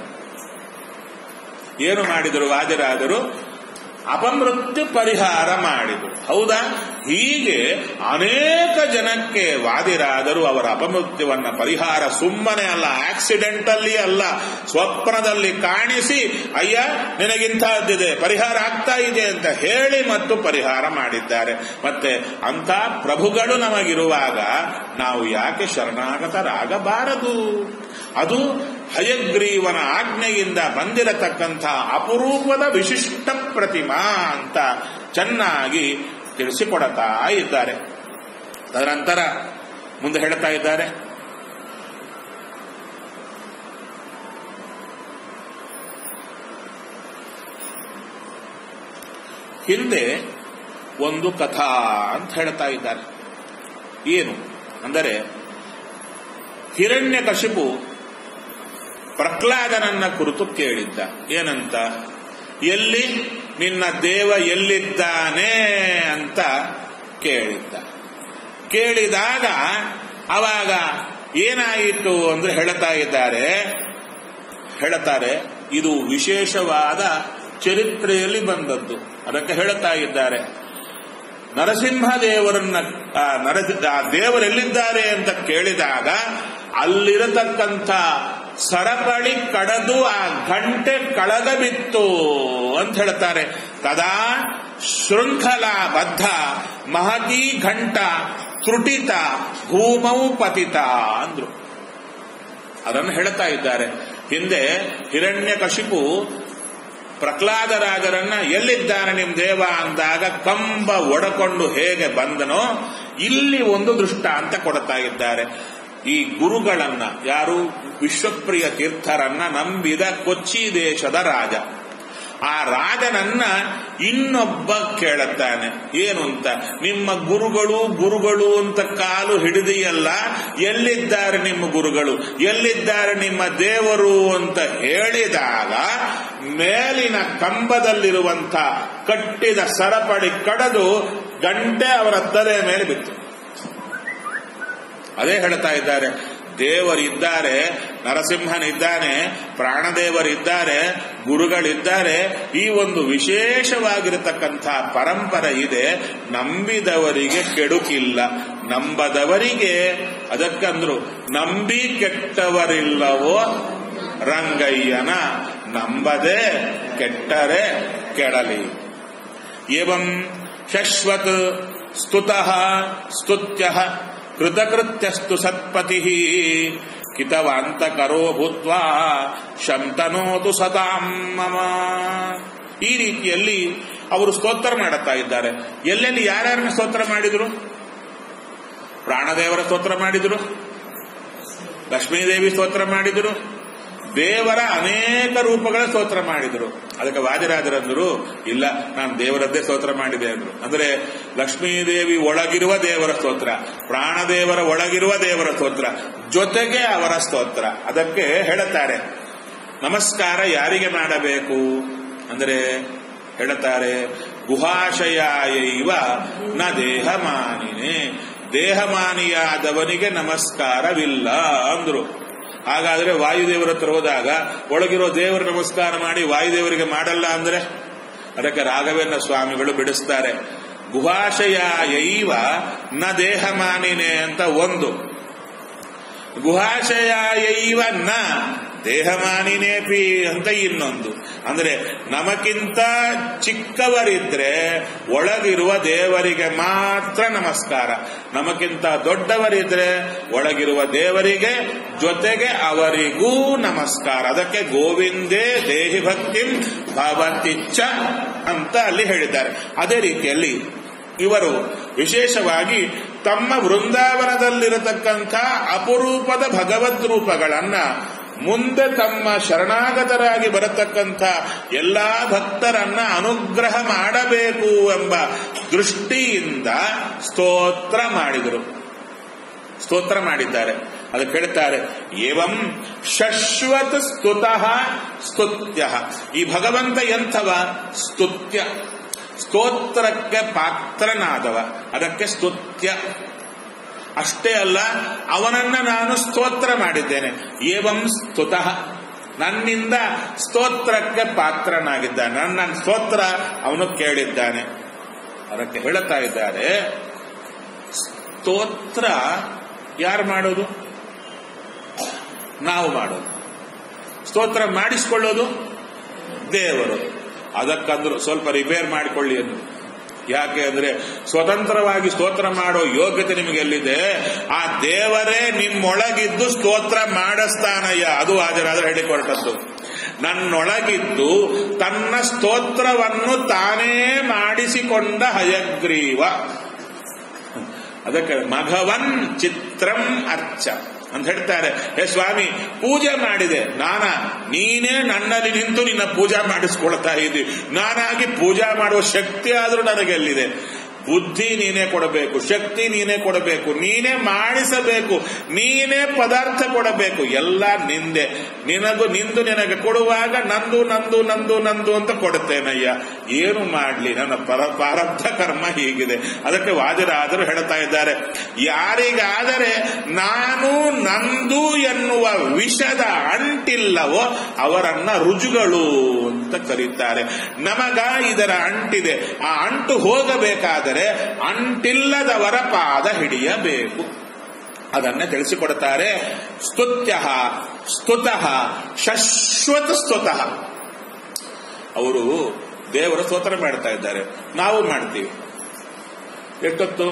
ಏನು ಮಾಡಿದರು ವಾದಿರಾಜರು ಅಪಮೃತ್ಯು ಪರಿಹಾರ ಮಾಡಿದರು ಹೌದಾ ಹೀಗೆ ಅನೇಕ ಜನಕ್ಕೆ ವಾದಿರಾದರು ಅವರ ಅಪಮೃತ್ಯುವನ್ನ ಪರಿಹಾರ ಸುಮ್ಮನೆ ಅಲ್ಲ ಆಕ್ಸಿಡೆಂಟಲ್ಲಿ ಅಲ್ಲ ಸ್ವಪ್ನದಲ್ಲಿ ಕಾಣಿಸಿ ಅಯ್ಯ ನಿನಗಿಂತಹದ್ದಿದೆ ಪರಿಹಾರ ಆಗ್ತಾ ಇದೆ ಅಂತ ಹೇಳಿ ಮತ್ತು ಪರಿಹಾರ ಮಾಡಿದ್ದಾರೆ ಮತ್ತೆ ಅಂತ ಪ್ರಭುಗಳು ನಮಗಿರುವಾಗ ನಾವು ಯಾಕೆ ಶರಣಾಗತರಾಗಬಾರದು ಅದು ಹಯಗ್ರೀವನ ಆಜ್ಞೆಯಿಂದ ಬಂದಿರತಕ್ಕಂಥ ಅಪರೂಪದ ವಿಶಿಷ್ಟ ಪ್ರತಿಮಾ ಅಂತ ಚೆನ್ನಾಗಿ ತಿಳಿಸಿಕೊಡುತ್ತಾ ಇದ್ದಾರೆ ತದನಂತರ ಮುಂದೆ ಹೇಳ್ತಾ ಇದ್ದಾರೆ ಹಿಂದೆ ಒಂದು ಕಥಾ ಅಂತ ಹೇಳ್ತಾ ಇದ್ದಾರೆ ಏನು ಅಂದರೆ ಹಿರಣ್ಯಕಶಿಪು ಪ್ರಹ್ಲಾದನನ್ನ ಕುರಿತು ಕೇಳಿದ್ದ ಏನಂತ ಎಲ್ಲಿ ನಿನ್ನ ದೇವ ಎಲ್ಲಿದ್ದಾನೆ ಅಂತ ಕೇಳಿದ್ದ ಕೇಳಿದಾಗ ಅವಾಗ ಏನಾಯಿತು ಅಂದ್ರೆ ಹೇಳ್ತಾ ಇದ್ದಾರೆ ಹೇಳುತ್ತಾರೆ ಇದು ವಿಶೇಷವಾದ ಚರಿತ್ರೆಯಲ್ಲಿ ಬಂದದ್ದು ಅದಕ್ಕೆ ಹೇಳುತ್ತಾ ಇದ್ದಾರೆ ನರಸಿಂಹ ದೇವರನ್ನ ಆ ನರಸಿ ಆ ದೇವರೆಲ್ಲಿದ್ದಾರೆ ಅಂತ ಕೇಳಿದಾಗ ಅಲ್ಲಿರತಕ್ಕಂಥ ಸರಪಳಿ ಕಡದು ಆ ಗಂಟೆ ಕಳಗ ಬಿತ್ತು ಅಂತ ಹೇಳ್ತಾರೆ ಕದಾ ಶೃಂಖಲ ಬದ್ಧ ಮಹತಿ ಘಂಟ ತ್ರುಟಿತ ಭೂಮೌ ಪತಿತ ಅಂದ್ರು ಅದನ್ನು ಹೇಳ್ತಾ ಇದ್ದಾರೆ ಹಿಂದೆ ಹಿರಣ್ಯಕಶಿಪು ಪ್ರಹ್ಲಾದರಾಜರನ್ನ ಎಲ್ಲಿದ್ದಾನೆ ನಿಮ್ ದೇವ ಅಂದಾಗ ಕಂಬ ಒಡಕೊಂಡು ಹೇಗೆ ಬಂದನೋ ಇಲ್ಲಿ ಒಂದು ದೃಷ್ಟಾಂತ ಕೊಡ್ತಾ ಇದ್ದಾರೆ ಈ ಗುರುಗಳನ್ನ ಯಾರು ವಿಶ್ವಪ್ರಿಯ ತೀರ್ಥರನ್ನ ನಂಬಿದ ಕೊಚ್ಚಿ ದೇಶದ ರಾಜ ಆ ರಾಜನನ್ನ ಇನ್ನೊಬ್ಬ ಕೇಳುತ್ತಾನೆ ಏನು ಅಂತ ನಿಮ್ಮ ಗುರುಗಳು ಗುರುಗಳು ಅಂತ ಕಾಲು ಹಿಡಿದಿಯಲ್ಲ ಎಲ್ಲಿದ್ದಾರೆ ನಿಮ್ಮ ಗುರುಗಳು ಎಲ್ಲಿದ್ದಾರೆ ನಿಮ್ಮ ದೇವರು ಅಂತ ಹೇಳಿದಾಗ ಮೇಲಿನ ಕಂಬದಲ್ಲಿರುವಂಥ ಕಟ್ಟಿದ ಸರಪಡಿ ಕಡದು ಗಂಟೆ ಅವರ ತಲೆ ಮೇಲೆ ಬಿತ್ತು ಅದೇ ಹೇಳ್ತಾ ಇದ್ದಾರೆ ದೇವರಿದ್ದಾರೆ ನರಸಿಂಹನಿದ್ದಾನೆ ಪ್ರಾಣದೇವರಿದ್ದಾರೆ ಗುರುಗಳಿದ್ದಾರೆ ಈ ಒಂದು ವಿಶೇಷವಾಗಿರತಕ್ಕಂಥ ಪರಂಪರೆ ಇದೆ ನಂಬಿದವರಿಗೆ ಕೆಡುಕಿಲ್ಲ ನಂಬದವರಿಗೆ ಅದಕ್ಕಂದ್ರು ನಂಬಿ ಕೆಟ್ಟವರಿಲ್ಲವೋ ರಂಗಯ್ಯನ ನಂಬದೆ ಕೆಟ್ಟರೆ ಕೆಡಲಿ ಏವಂ ಶಶ್ವತ್ ಸ್ತುತಃ ಸ್ತುತ್ಯ ಕೃತಕೃತ್ಯಸ್ತು ಸತ್ಪತಿ ಕಿತವಾಂತಕರೋ ಭೂತ್ವಾ ಶಂತನೋತು ಸದಾಂ ಮಮ ಈ ರೀತಿಯಲ್ಲಿ ಅವರು ಸ್ತೋತ್ರ ಮಾಡುತ್ತಾ ಇದ್ದಾರೆ ಎಲ್ಲೆಲ್ಲಿ ಯಾರ್ಯಾರನ್ನ ಸ್ತೋತ್ರ ಮಾಡಿದ್ರು ಪ್ರಾಣದೇವರ ಸ್ತೋತ್ರ ಮಾಡಿದ್ರು ಲಕ್ಷ್ಮೀದೇವಿ ಸ್ತೋತ್ರ ಮಾಡಿದ್ರು ದೇವರ ಅನೇಕ ರೂಪಗಳ ಸ್ತೋತ್ರ ಮಾಡಿದ್ರು ಅದಕ್ಕೆ ವಾದಿರಾಜರಂದ್ರು ಇಲ್ಲ ನಾನು ದೇವರದ್ದೇ ಸ್ತೋತ್ರ ಮಾಡಿದೆ ಅಂದ್ರು ಅಂದ್ರೆ ಲಕ್ಷ್ಮೀದೇವಿ ಒಳಗಿರುವ ದೇವರ ಸ್ತೋತ್ರ ಪ್ರಾಣದೇವರ ಒಳಗಿರುವ ದೇವರ ಸ್ತೋತ್ರ ಜೊತೆಗೆ ಅವರ ಸ್ತೋತ್ರ ಅದಕ್ಕೆ ಹೇಳುತ್ತಾರೆ ನಮಸ್ಕಾರ ಯಾರಿಗೆ ಮಾಡಬೇಕು ಅಂದರೆ ಹೇಳುತ್ತಾರೆ ಗುಹಾಶಯಾಯೈವ ನ ದೇಹಮಾನಿನೇ ದೇಹಮಾನಿಯಾದವನಿಗೆ ನಮಸ್ಕಾರವಿಲ್ಲ ಅಂದ್ರು ಹಾಗಾದ್ರೆ ವಾಯುದೇವರ ಹತ್ರ ಹೋದಾಗ ಒಳಗಿರೋ ದೇವರ ನಮಸ್ಕಾರ ಮಾಡಿ ವಾಯುದೇವರಿಗೆ ಮಾಡಲ್ಲ ಅಂದ್ರೆ ಅದಕ್ಕೆ ರಾಘವೇಂದ್ರ ಸ್ವಾಮಿಗಳು ಬಿಡಿಸ್ತಾರೆ ಗುಹಾಶಯಾಯೈವ ನ ದೇಹಮಾನಿನೇ ಅಂತ ಒಂದು ಗುಹಾಶಯಾಯೈವ ನ ದೇಹಮಾನಿನೇಪಿ ಅಂತ ಇನ್ನೊಂದು ಅಂದ್ರೆ ನಮಗಿಂತ ಚಿಕ್ಕವರಿದ್ರೆ ಒಳಗಿರುವ ದೇವರಿಗೆ ಮಾತ್ರ ನಮಸ್ಕಾರ ನಮಗಿಂತ ದೊಡ್ಡವರಿದ್ರೆ ಒಳಗಿರುವ ದೇವರಿಗೆ ಜೊತೆಗೆ ಅವರಿಗೂ ನಮಸ್ಕಾರ ಅದಕ್ಕೆ ಗೋವಿಂದೇ ದೇಹಿ ಭಕ್ತಿ ಭವತಿಚ್ಚ ಅಂತ ಅಲ್ಲಿ ಹೇಳಿದ್ದಾರೆ ಅದೇ ರೀತಿಯಲ್ಲಿ ಇವರು ವಿಶೇಷವಾಗಿ ತಮ್ಮ ವೃಂದಾವನದಲ್ಲಿರತಕ್ಕಂಥ ಅಪರೂಪದ ಭಗವದ್ ರೂಪಗಳನ್ನ ಮುಂದೆ ತಮ್ಮ ಶರಣಾಗತರಾಗಿ ಬರತಕ್ಕಂಥ ಎಲ್ಲಾ ಭಕ್ತರನ್ನ ಅನುಗ್ರಹ ಮಾಡಬೇಕು ಎಂಬ ದೃಷ್ಟಿಯಿಂದ ಸ್ತೋತ್ರ ಮಾಡಿದರು ಸ್ತೋತ್ರ ಮಾಡಿದ್ದಾರೆ ಅದಕ್ಕೆ ಹೇಳ್ತಾರೆ ಏವಂ ಶಶ್ವತ್ ಸ್ತುತಃ ಸ್ತುತ್ಯ ಈ ಭಗವಂತ ಎಂಥವ ಸ್ತುತ್ಯ ಸ್ತೋತ್ರಕ್ಕೆ ಪಾತ್ರನಾದವ ಅದಕ್ಕೆ ಸ್ತುತ್ಯ ಅಷ್ಟೇ ಅಲ್ಲ ಅವನನ್ನ ನಾನು ಸ್ತೋತ್ರ ಮಾಡಿದ್ದೇನೆ ಏವಂ ಸ್ತುತಃ ನನ್ನಿಂದ ಸ್ತೋತ್ರಕ್ಕೆ ಪಾತ್ರನಾಗಿದ್ದಾನೆ ನನ್ನ ಸ್ತೋತ್ರ ಅವನು ಕೇಳಿದ್ದಾನೆ ಅದಕ್ಕೆ ಹೇಳುತ್ತಾ ಇದ್ದಾರೆ ಸ್ತೋತ್ರ ಯಾರು ಮಾಡೋದು ನಾವು ಮಾಡೋದು ಸ್ತೋತ್ರ ಮಾಡಿಸಿಕೊಳ್ಳೋದು ದೇವರು ಅದಕ್ಕಂದ್ರು ಸ್ವಲ್ಪ ರಿಪೇರ್ ಮಾಡಿಕೊಳ್ಳಿ ಅಂದ್ರು ಯಾಕೆ ಅಂದ್ರೆ ಸ್ವತಂತ್ರವಾಗಿ ಸ್ತೋತ್ರ ಮಾಡೋ ಯೋಗ್ಯತೆ ನಿಮಗೆ ಎಲ್ಲಿದೆ ಆ ದೇವರೇ ನಿಮ್ಮೊಳಗಿದ್ದು ಸ್ತೋತ್ರ ಮಾಡಿಸ್ತಾನಯ್ಯ ಅದು ಹಾಜರಾದ್ರೆ ಹೇಳಿಕೊಟ್ಟದ್ದು ನನ್ನೊಳಗಿದ್ದು ತನ್ನ ಸ್ತೋತ್ರವನ್ನು ತಾನೇ ಮಾಡಿಸಿಕೊಂಡ ಹಯಗ್ರೀವ ಅದಕ್ಕೆ ಮಘವನ್ ಚಿತ್ರಂ ಅರ್ಚ ಅಂತ ಹೇಳ್ತಾರೆ ಹೇ ಸ್ವಾಮಿ ಪೂಜೆ ಮಾಡಿದೆ ನಾನ ನೀನೇ ನನ್ನಲ್ಲಿ ನಿಂತು ನಿನ್ನ ಪೂಜಾ ಮಾಡಿಸ್ಕೊಳ್ತಾ ಇದ್ದಿ ನಾನಾಗಿ ಪೂಜಾ ಮಾಡುವ ಶಕ್ತಿ ಆದ್ರೂ ನನಗೆಲ್ಲಿದೆ ಬುದ್ಧಿ ನೀನೇ ಕೊಡಬೇಕು ಶಕ್ತಿ ನೀನೇ ಕೊಡಬೇಕು ನೀನೇ ಮಾಡಿಸಬೇಕು ನೀನೇ ಪದಾರ್ಥ ಕೊಡಬೇಕು ಎಲ್ಲ ನಿಂದೆ ನಿನಗೂ ನಿಂದು ನಿನಗೆ ಕೊಡುವಾಗ ನಂದು ನಂದು ನಂದು ನಂದು ಅಂತ ಕೊಡುತ್ತೇನಯ್ಯ ಏನು ಮಾಡ್ಲಿ ನನ್ನ ಪರ ಪ್ರಾರಬ್ಧ ಕರ್ಮ ಹೀಗಿದೆ ಅದಕ್ಕೆ ವಾದಿರಾದರು ಹೇಳ್ತಾ ಇದ್ದಾರೆ ಯಾರಿಗಾದರೆ ನಾನು ನಂದು ಎನ್ನುವ ವಿಷದ ಅಂಟಿಲ್ಲವೋ ಅವರನ್ನ ರುಜುಗಳು ಅಂತ ಕರೀತಾರೆ ನಮಗ ಇದರ ಅಂಟಿದೆ ಆ ಅಂಟು ಹೋಗಬೇಕಾದರೆ ಅಂಟಿಲ್ಲದವರ ಪಾದ ಹಿಡಿಯಬೇಕು ಅದನ್ನೇ ತಿಳಿಸಿಕೊಡುತ್ತಾರೆ ಸ್ತುತ್ಯ ಸ್ತುತಃ ಶಶ್ವತ ಸ್ತುತಃ ಅವರು ದೇವರ ಸ್ತೋತ್ರ ಮಾಡ್ತಾ ಇದ್ದಾರೆ ನಾವು ಮಾಡ್ತೀವಿ ಎಷ್ಟೊತ್ತು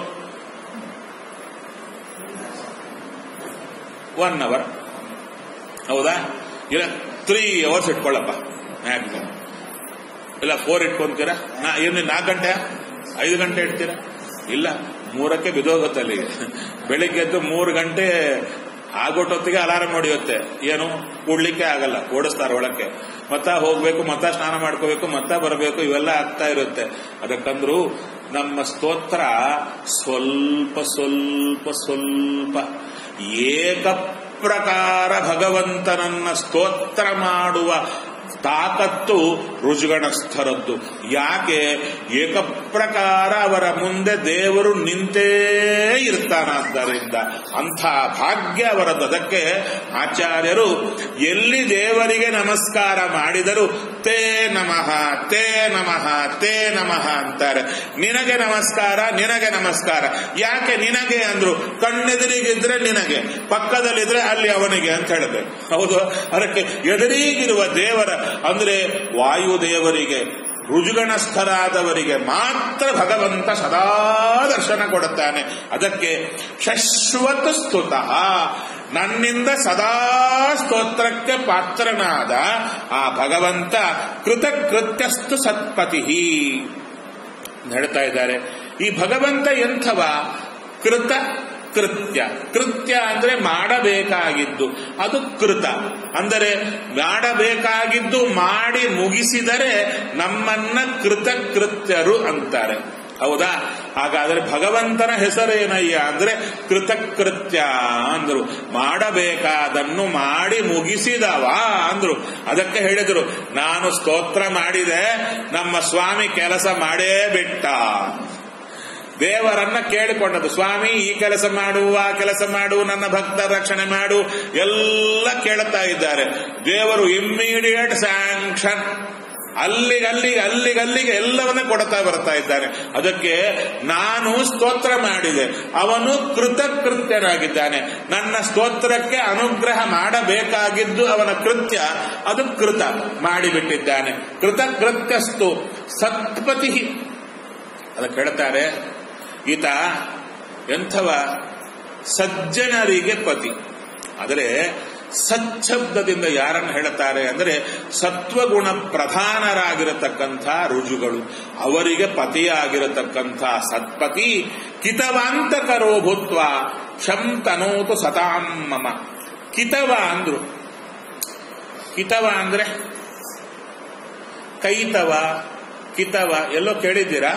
ಒನ್ ಅವರ್ ಹೌದಾ ಇಲ್ಲ ತ್ರೀ ಅವರ್ಸ್ ಇಟ್ಕೊಳ್ಳಪ್ಪ ಮ್ಯಾಕ್ಸಿಮಮ್ ಇಲ್ಲ ಫೋರ್ ಇಟ್ಕೊಂತೀರಾ ನಾ ಏನು ನಾಲ್ಕು ಗಂಟೆ ಐದು ಗಂಟೆ ಇಡ್ತೀರಾ ಇಲ್ಲ ಮೂರಕ್ಕೆ ಬಿದೋಗುತ್ತೆ ಅಲ್ಲಿಗೆ ಬೆಳಿಗ್ಗೆ ಎದ್ದು ಮೂರು ಗಂಟೆ ಆಗೋಟೊತ್ತಿಗೆ ಅಲಾರಾಮ್ ಹೊಡೆಯುತ್ತೆ ಏನು ಕೂಡ್ಲಿಕ್ಕೆ ಆಗಲ್ಲ ಓಡಿಸ್ತಾರೆ ಒಳಕ್ಕೆ ಮತ್ತ ಹೋಗ್ಬೇಕು ಮತ್ತ ಸ್ನಾನ ಮಾಡ್ಕೋಬೇಕು ಮತ್ತ ಬರಬೇಕು ಇವೆಲ್ಲ ಆಗ್ತಾ ಇರುತ್ತೆ ಅದಕ್ಕಂದ್ರು ನಮ್ಮ ಸ್ತೋತ್ರ ಸ್ವಲ್ಪ ಸ್ವಲ್ಪ ಸ್ವಲ್ಪ ಏಕ ಪ್ರಕಾರ ಭಗವಂತನನ್ನ ಸ್ತೋತ್ರ ಮಾಡುವ ತಾಕತ್ತು ರುಜುಗಣಸ್ಥರದ್ದು ಯಾಕೆ ಏಕಪ್ರಕಾರ ಅವರ ಮುಂದೆ ದೇವರು ನಿಂತೇ ಇರ್ತಾನಾದ್ದರಿಂದ ಅಂಥ ಭಾಗ್ಯ ಅವರದ್ದು ಅದಕ್ಕೆ ಆಚಾರ್ಯರು ಎಲ್ಲಿ ದೇವರಿಗೆ ನಮಸ್ಕಾರ ಮಾಡಿದರು ತೇ ನಮಃ ತೇ ನಮಃ ತೇ ನಮಃ ಅಂತಾರೆ ನಿನಗೆ ನಮಸ್ಕಾರ ನಿನಗೆ ನಮಸ್ಕಾರ ಯಾಕೆ ನಿನಗೆ ಅಂದ್ರು ಕಣ್ಣೆದುರಿಗಿದ್ರೆ ನಿನಗೆ ಪಕ್ಕದಲ್ಲಿದ್ರೆ ಅಲ್ಲಿ ಅವನಿಗೆ ಅಂತ ಹೇಳಬೇಕು ಹೌದು ಅದಕ್ಕೆ ಎದುರಿಗಿರುವ ದೇವರ ಅಂದ್ರೆ ವಾಯುದೇವರಿಗೆ ರುಜುಗಣಸ್ಥರಾದವರಿಗೆ ಮಾತ್ರ ಭಗವಂತ ಸದಾ ದರ್ಶನ ಕೊಡುತ್ತಾನೆ ಅದಕ್ಕೆ ಶಶ್ವತ ಸ್ತುತಃ ನನ್ನಿಂದ ಸದಾ ಸ್ತೋತ್ರಕ್ಕೆ ಪಾತ್ರನಾದ ಆ ಭಗವಂತ ಕೃತಕೃತ್ಯಸ್ತು ಸತ್ಪತಿ ಹೇಳ್ತಾ ಇದ್ದಾರೆ ಈ ಭಗವಂತ ಎಂಥವ ಕೃತ ಕೃತ್ಯ ಕೃತ್ಯ ಅಂದ್ರೆ ಮಾಡಬೇಕಾಗಿದ್ದು ಅದು ಕೃತ ಅಂದರೆ ಮಾಡಬೇಕಾಗಿದ್ದು ಮಾಡಿ ಮುಗಿಸಿದರೆ ನಮ್ಮನ್ನ ಕೃತಕೃತ್ಯರು ಅಂತಾರೆ ಹೌದಾ ಹಾಗಾದ್ರೆ ಭಗವಂತನ ಹೆಸರೇನಯ್ಯ ಅಂದ್ರೆ ಕೃತಕೃತ್ಯ ಅಂದ್ರು ಮಾಡಬೇಕಾದನ್ನು ಮಾಡಿ ಮುಗಿಸಿದವ ಅಂದ್ರು ಅದಕ್ಕೆ ಹೇಳಿದ್ರು ನಾನು ಸ್ತೋತ್ರ ಮಾಡಿದೆ ನಮ್ಮ ಸ್ವಾಮಿ ಕೆಲಸ ಮಾಡೇ ಬಿಟ್ಟ ದೇವರನ್ನ ಕೇಳಿಕೊಂಡದ್ದು ಸ್ವಾಮಿ ಈ ಕೆಲಸ ಮಾಡು ಆ ಕೆಲಸ ಮಾಡು ನನ್ನ ಭಕ್ತ ರಕ್ಷಣೆ ಮಾಡು ಎಲ್ಲ ಕೇಳುತ್ತಾ ಇದ್ದಾರೆ ದೇವರು ಇಮ್ಮಿಡಿಯೇಟ್ ಸ್ಯಾಂಕ್ಷನ್ ಅಲ್ಲಿಗಲ್ಲಿಗೆ ಅಲ್ಲಿಗಲ್ಲಿಗೆ ಎಲ್ಲವನ್ನ ಕೊಡ್ತಾ ಬರ್ತಾ ಇದ್ದಾನೆ ಅದಕ್ಕೆ ನಾನು ಸ್ತೋತ್ರ ಮಾಡಿದೆ ಅವನು ಕೃತಕೃತ್ಯನಾಗಿದ್ದಾನೆ ನನ್ನ ಸ್ತೋತ್ರಕ್ಕೆ ಅನುಗ್ರಹ ಮಾಡಬೇಕಾಗಿದ್ದು ಅವನ ಕೃತ್ಯ ಅದು ಕೃತ ಮಾಡಿಬಿಟ್ಟಿದ್ದಾನೆ ಕೃತಕೃತ್ಯಸ್ತು ಸತ್ಪತಿ ಅದಕ್ಕೆ ಹೇಳ್ತಾರೆ ಈತ ಎಂಥವ ಸಜ್ಜನರಿಗೆ ಪತಿ ಆದರೆ ಸಚ್ಛಬ್ದದಿಂದ ಯಾರನ್ನು ಹೇಳುತ್ತಾರೆ ಅಂದರೆ ಸತ್ವಗುಣ ಪ್ರಧಾನರಾಗಿರತಕ್ಕಂಥ ರುಜುಗಳು ಅವರಿಗೆ ಪತಿಯಾಗಿರತಕ್ಕಂಥ ಸತ್ಪತಿ ಕಿತವಾಂತಕರೋ ಭೂತ್ವ ಶಂತನೋತು ಸತಾಂ ಮಮ ಕಿತವ ಅಂದ್ರು ಕಿತವ ಅಂದ್ರೆ ಕೈತವ ಕಿತವ ಎಲ್ಲೋ ಕೇಳಿದ್ದೀರಾ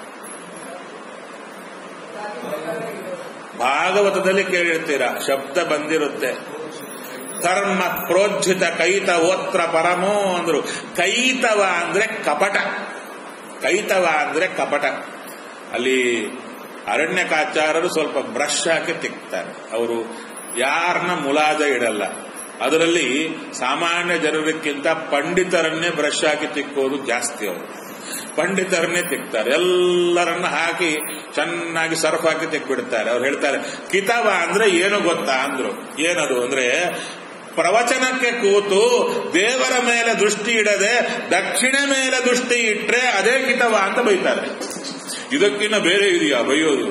ಭಾಗವತದಲ್ಲಿ ಕೇಳಿರ್ತೀರಾ ಶಬ್ದ ಬಂದಿರುತ್ತೆ ಕರ್ಮ ಪ್ರೋಜ್ಜಿತ ಕೈತ ಓತ್ರ ಪರಮೋ ಅಂದ್ರು ಕೈತವ ಅಂದ್ರೆ ಕಪಟ ಕೈತವ ಅಂದ್ರೆ ಕಪಟ ಅಲ್ಲಿ ಅರಣ್ಯಕಾಚಾರರು ಸ್ವಲ್ಪ ಬ್ರಷ್ ಹಾಕಿ ತಿಕ್ತಾರೆ ಅವರು ಯಾರನ್ನ ಮುಲಾಜ ಇಡಲ್ಲ ಅದರಲ್ಲಿ ಸಾಮಾನ್ಯ ಜನರಿಗಿಂತ ಪಂಡಿತರನ್ನೇ ಬ್ರಷ್ ಹಾಕಿ ತಿಕ್ಕೋದು ಜಾಸ್ತಿ ಅವರು ಪಂಡಿತರನ್ನೇ ತಿಕ್ತಾರೆ ಎಲ್ಲರನ್ನ ಹಾಕಿ ಚೆನ್ನಾಗಿ ಸರ್ಫ್ ಹಾಕಿ ತಿಕ್ಬಿಡ್ತಾರೆ ಅವ್ರು ಹೇಳ್ತಾರೆ ಕಿತವ ಅಂದ್ರೆ ಏನು ಗೊತ್ತಾ ಅಂದ್ರು ಏನದು ಅಂದ್ರೆ ಪ್ರವಚನಕ್ಕೆ ಕೂತು ದೇವರ ಮೇಲೆ ದೃಷ್ಟಿ ಇಡದೆ ದಕ್ಷಿಣ ಮೇಲೆ ದೃಷ್ಟಿ ಇಟ್ರೆ ಅದೇ ಕಿತವ ಅಂತ ಬೈತಾರೆ ಇದಕ್ಕಿನ್ನ ಬೇರೆ ಇದೆಯಾ ಬೈಯೋದು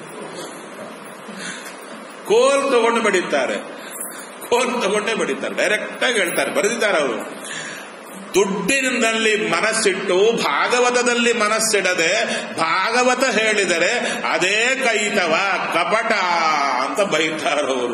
ಕೋಲ್ ತಗೊಂಡು ಬಡಿತಾರೆ ಕೋಲ್ ತಗೊಂಡೇ ಬಡಿತಾರೆ ಡೈರೆಕ್ಟ್ ಆಗಿ ಹೇಳ್ತಾರೆ ಬರೆದಿದ್ದಾರೆ ಅವರು ದುಡ್ಡಿನಲ್ಲಿ ಮನಸ್ಸಿಟ್ಟು ಭಾಗವತದಲ್ಲಿ ಮನಸ್ಸಿಡದೆ ಭಾಗವತ ಹೇಳಿದರೆ ಅದೇ ಕೈತವ ಕಪಟ ಅಂತ ಬೈತಾರವರು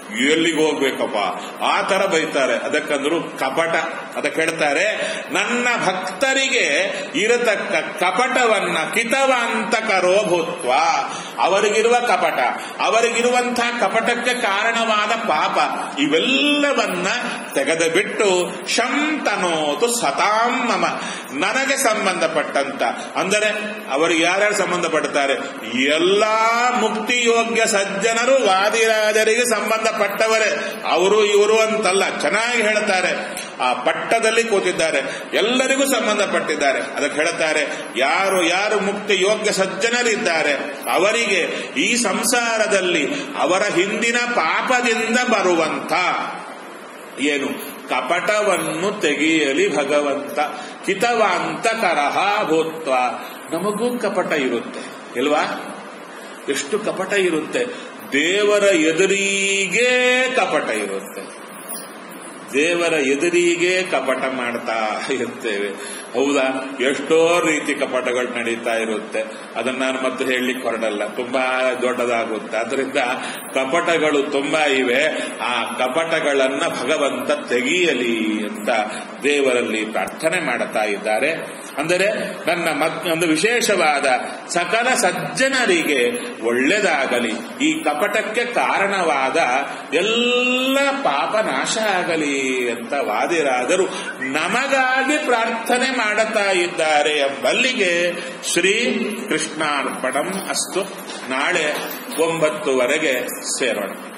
ಎಲ್ಲಿಗೆ ಹೋಗ್ಬೇಕಪ್ಪ ಆ ತರ ಬೈತಾರೆ ಅದಕ್ಕಂದ್ರು ಕಪಟ ಅದಕ್ಕೆ ಹೇಳ್ತಾರೆ ನನ್ನ ಭಕ್ತರಿಗೆ ಇರತಕ್ಕ ಕಪಟವನ್ನ ಕಿತವಂತಕರೋ ಭೂತ್ವ ಅವರಿಗಿರುವ ಕಪಟ ಅವರಿಗಿರುವಂತಹ ಕಪಟಕ್ಕೆ ಕಾರಣವಾದ ಪಾಪ ಇವೆಲ್ಲವನ್ನ ತೆಗೆದು ಬಿಟ್ಟು ಶಂತನೋತು ಸತಾಂ ಮಮ ನನಗೆ ಸಂಬಂಧಪಟ್ಟಂತ ಅಂದರೆ ಅವರಿಗೆ ಯಾರ್ಯಾರು ಸಂಬಂಧಪಡ್ತಾರೆ ಎಲ್ಲಾ ಮುಕ್ತಿಯೋಗ್ಯ ಸಜ್ಜನರು ವಾದಿರಾಜರಿಗೆ ಸಂಬಂಧಪಟ್ಟವರೇ ಅವರು ಇವರು ಅಂತಲ್ಲ ಚೆನ್ನಾಗಿ ಹೇಳ್ತಾರೆ ಆ ಪಟ್ಟದಲ್ಲಿ ಕೂತಿದ್ದಾರೆ ಎಲ್ಲರಿಗೂ ಸಂಬಂಧಪಟ್ಟಿದ್ದಾರೆ ಅದಕ್ಕೆ ಹೇಳ್ತಾರೆ ಯಾರು ಯಾರು ಮುಕ್ತಿ ಯೋಗ್ಯ ಸಜ್ಜನರಿದ್ದಾರೆ ಅವರಿಗೆ ಈ ಸಂಸಾರದಲ್ಲಿ ಅವರ ಹಿಂದಿನ ಪಾಪದಿಂದ ಬರುವಂತ ಏನು ಕಪಟವನ್ನು ತೆಗೆಯಲಿ ಭಗವಂತ ಹಿತವಾಂತ ಕರಹ ಭೂತ್ವ ನಮಗೂ ಕಪಟ ಇರುತ್ತೆ ಇಲ್ವಾ ಎಷ್ಟು ಕಪಟ ಇರುತ್ತೆ ದೇವರ ಎದುರಿಗೆ ಕಪಟ ಇರುತ್ತೆ ದೇವರ ಎದುರಿಗೆ ಕಪಟ ಮಾಡ್ತಾ ಇರ್ತೇವೆ ಹೌದಾ ಎಷ್ಟೋ ರೀತಿ ಕಪಟಗಳು ನಡೀತಾ ಇರುತ್ತೆ ಅದನ್ನ ನಾನು ಮತ್ತೆ ಹೇಳಲಿಕ್ಕೆ ಹೊರಡಲ್ಲ ತುಂಬಾ ದೊಡ್ಡದಾಗುತ್ತೆ ಅದರಿಂದ ಕಪಟಗಳು ತುಂಬಾ ಇವೆ ಆ ಕಪಟಗಳನ್ನ ಭಗವಂತ ತೆಗೆಯಲಿ ಅಂತ ದೇವರಲ್ಲಿ ಪ್ರಾರ್ಥನೆ ಮಾಡುತ್ತಾ ಇದ್ದಾರೆ ಅಂದರೆ ನನ್ನ ಮತ್ ಒಂದು ವಿಶೇಷವಾದ ಸಕಲ ಸಜ್ಜನರಿಗೆ ಒಳ್ಳೆದಾಗಲಿ ಈ ಕಪಟಕ್ಕೆ ಕಾರಣವಾದ ಎಲ್ಲ ಪಾಪ ನಾಶ ಆಗಲಿ ಅಂತ ವಾದಿರಾದರು ನಮಗಾಗಿ ಪ್ರಾರ್ಥನೆ ಮಾಡುತ್ತಾ ಇದ್ದಾರೆ ಎಂಬಲ್ಲಿಗೆ ಶ್ರೀ ಕೃಷ್ಣಾರ್ಪಣಂ ಅಸ್ತು ನಾಳೆ ಒಂಬತ್ತುವರೆಗೆ ಸೇರೋಣ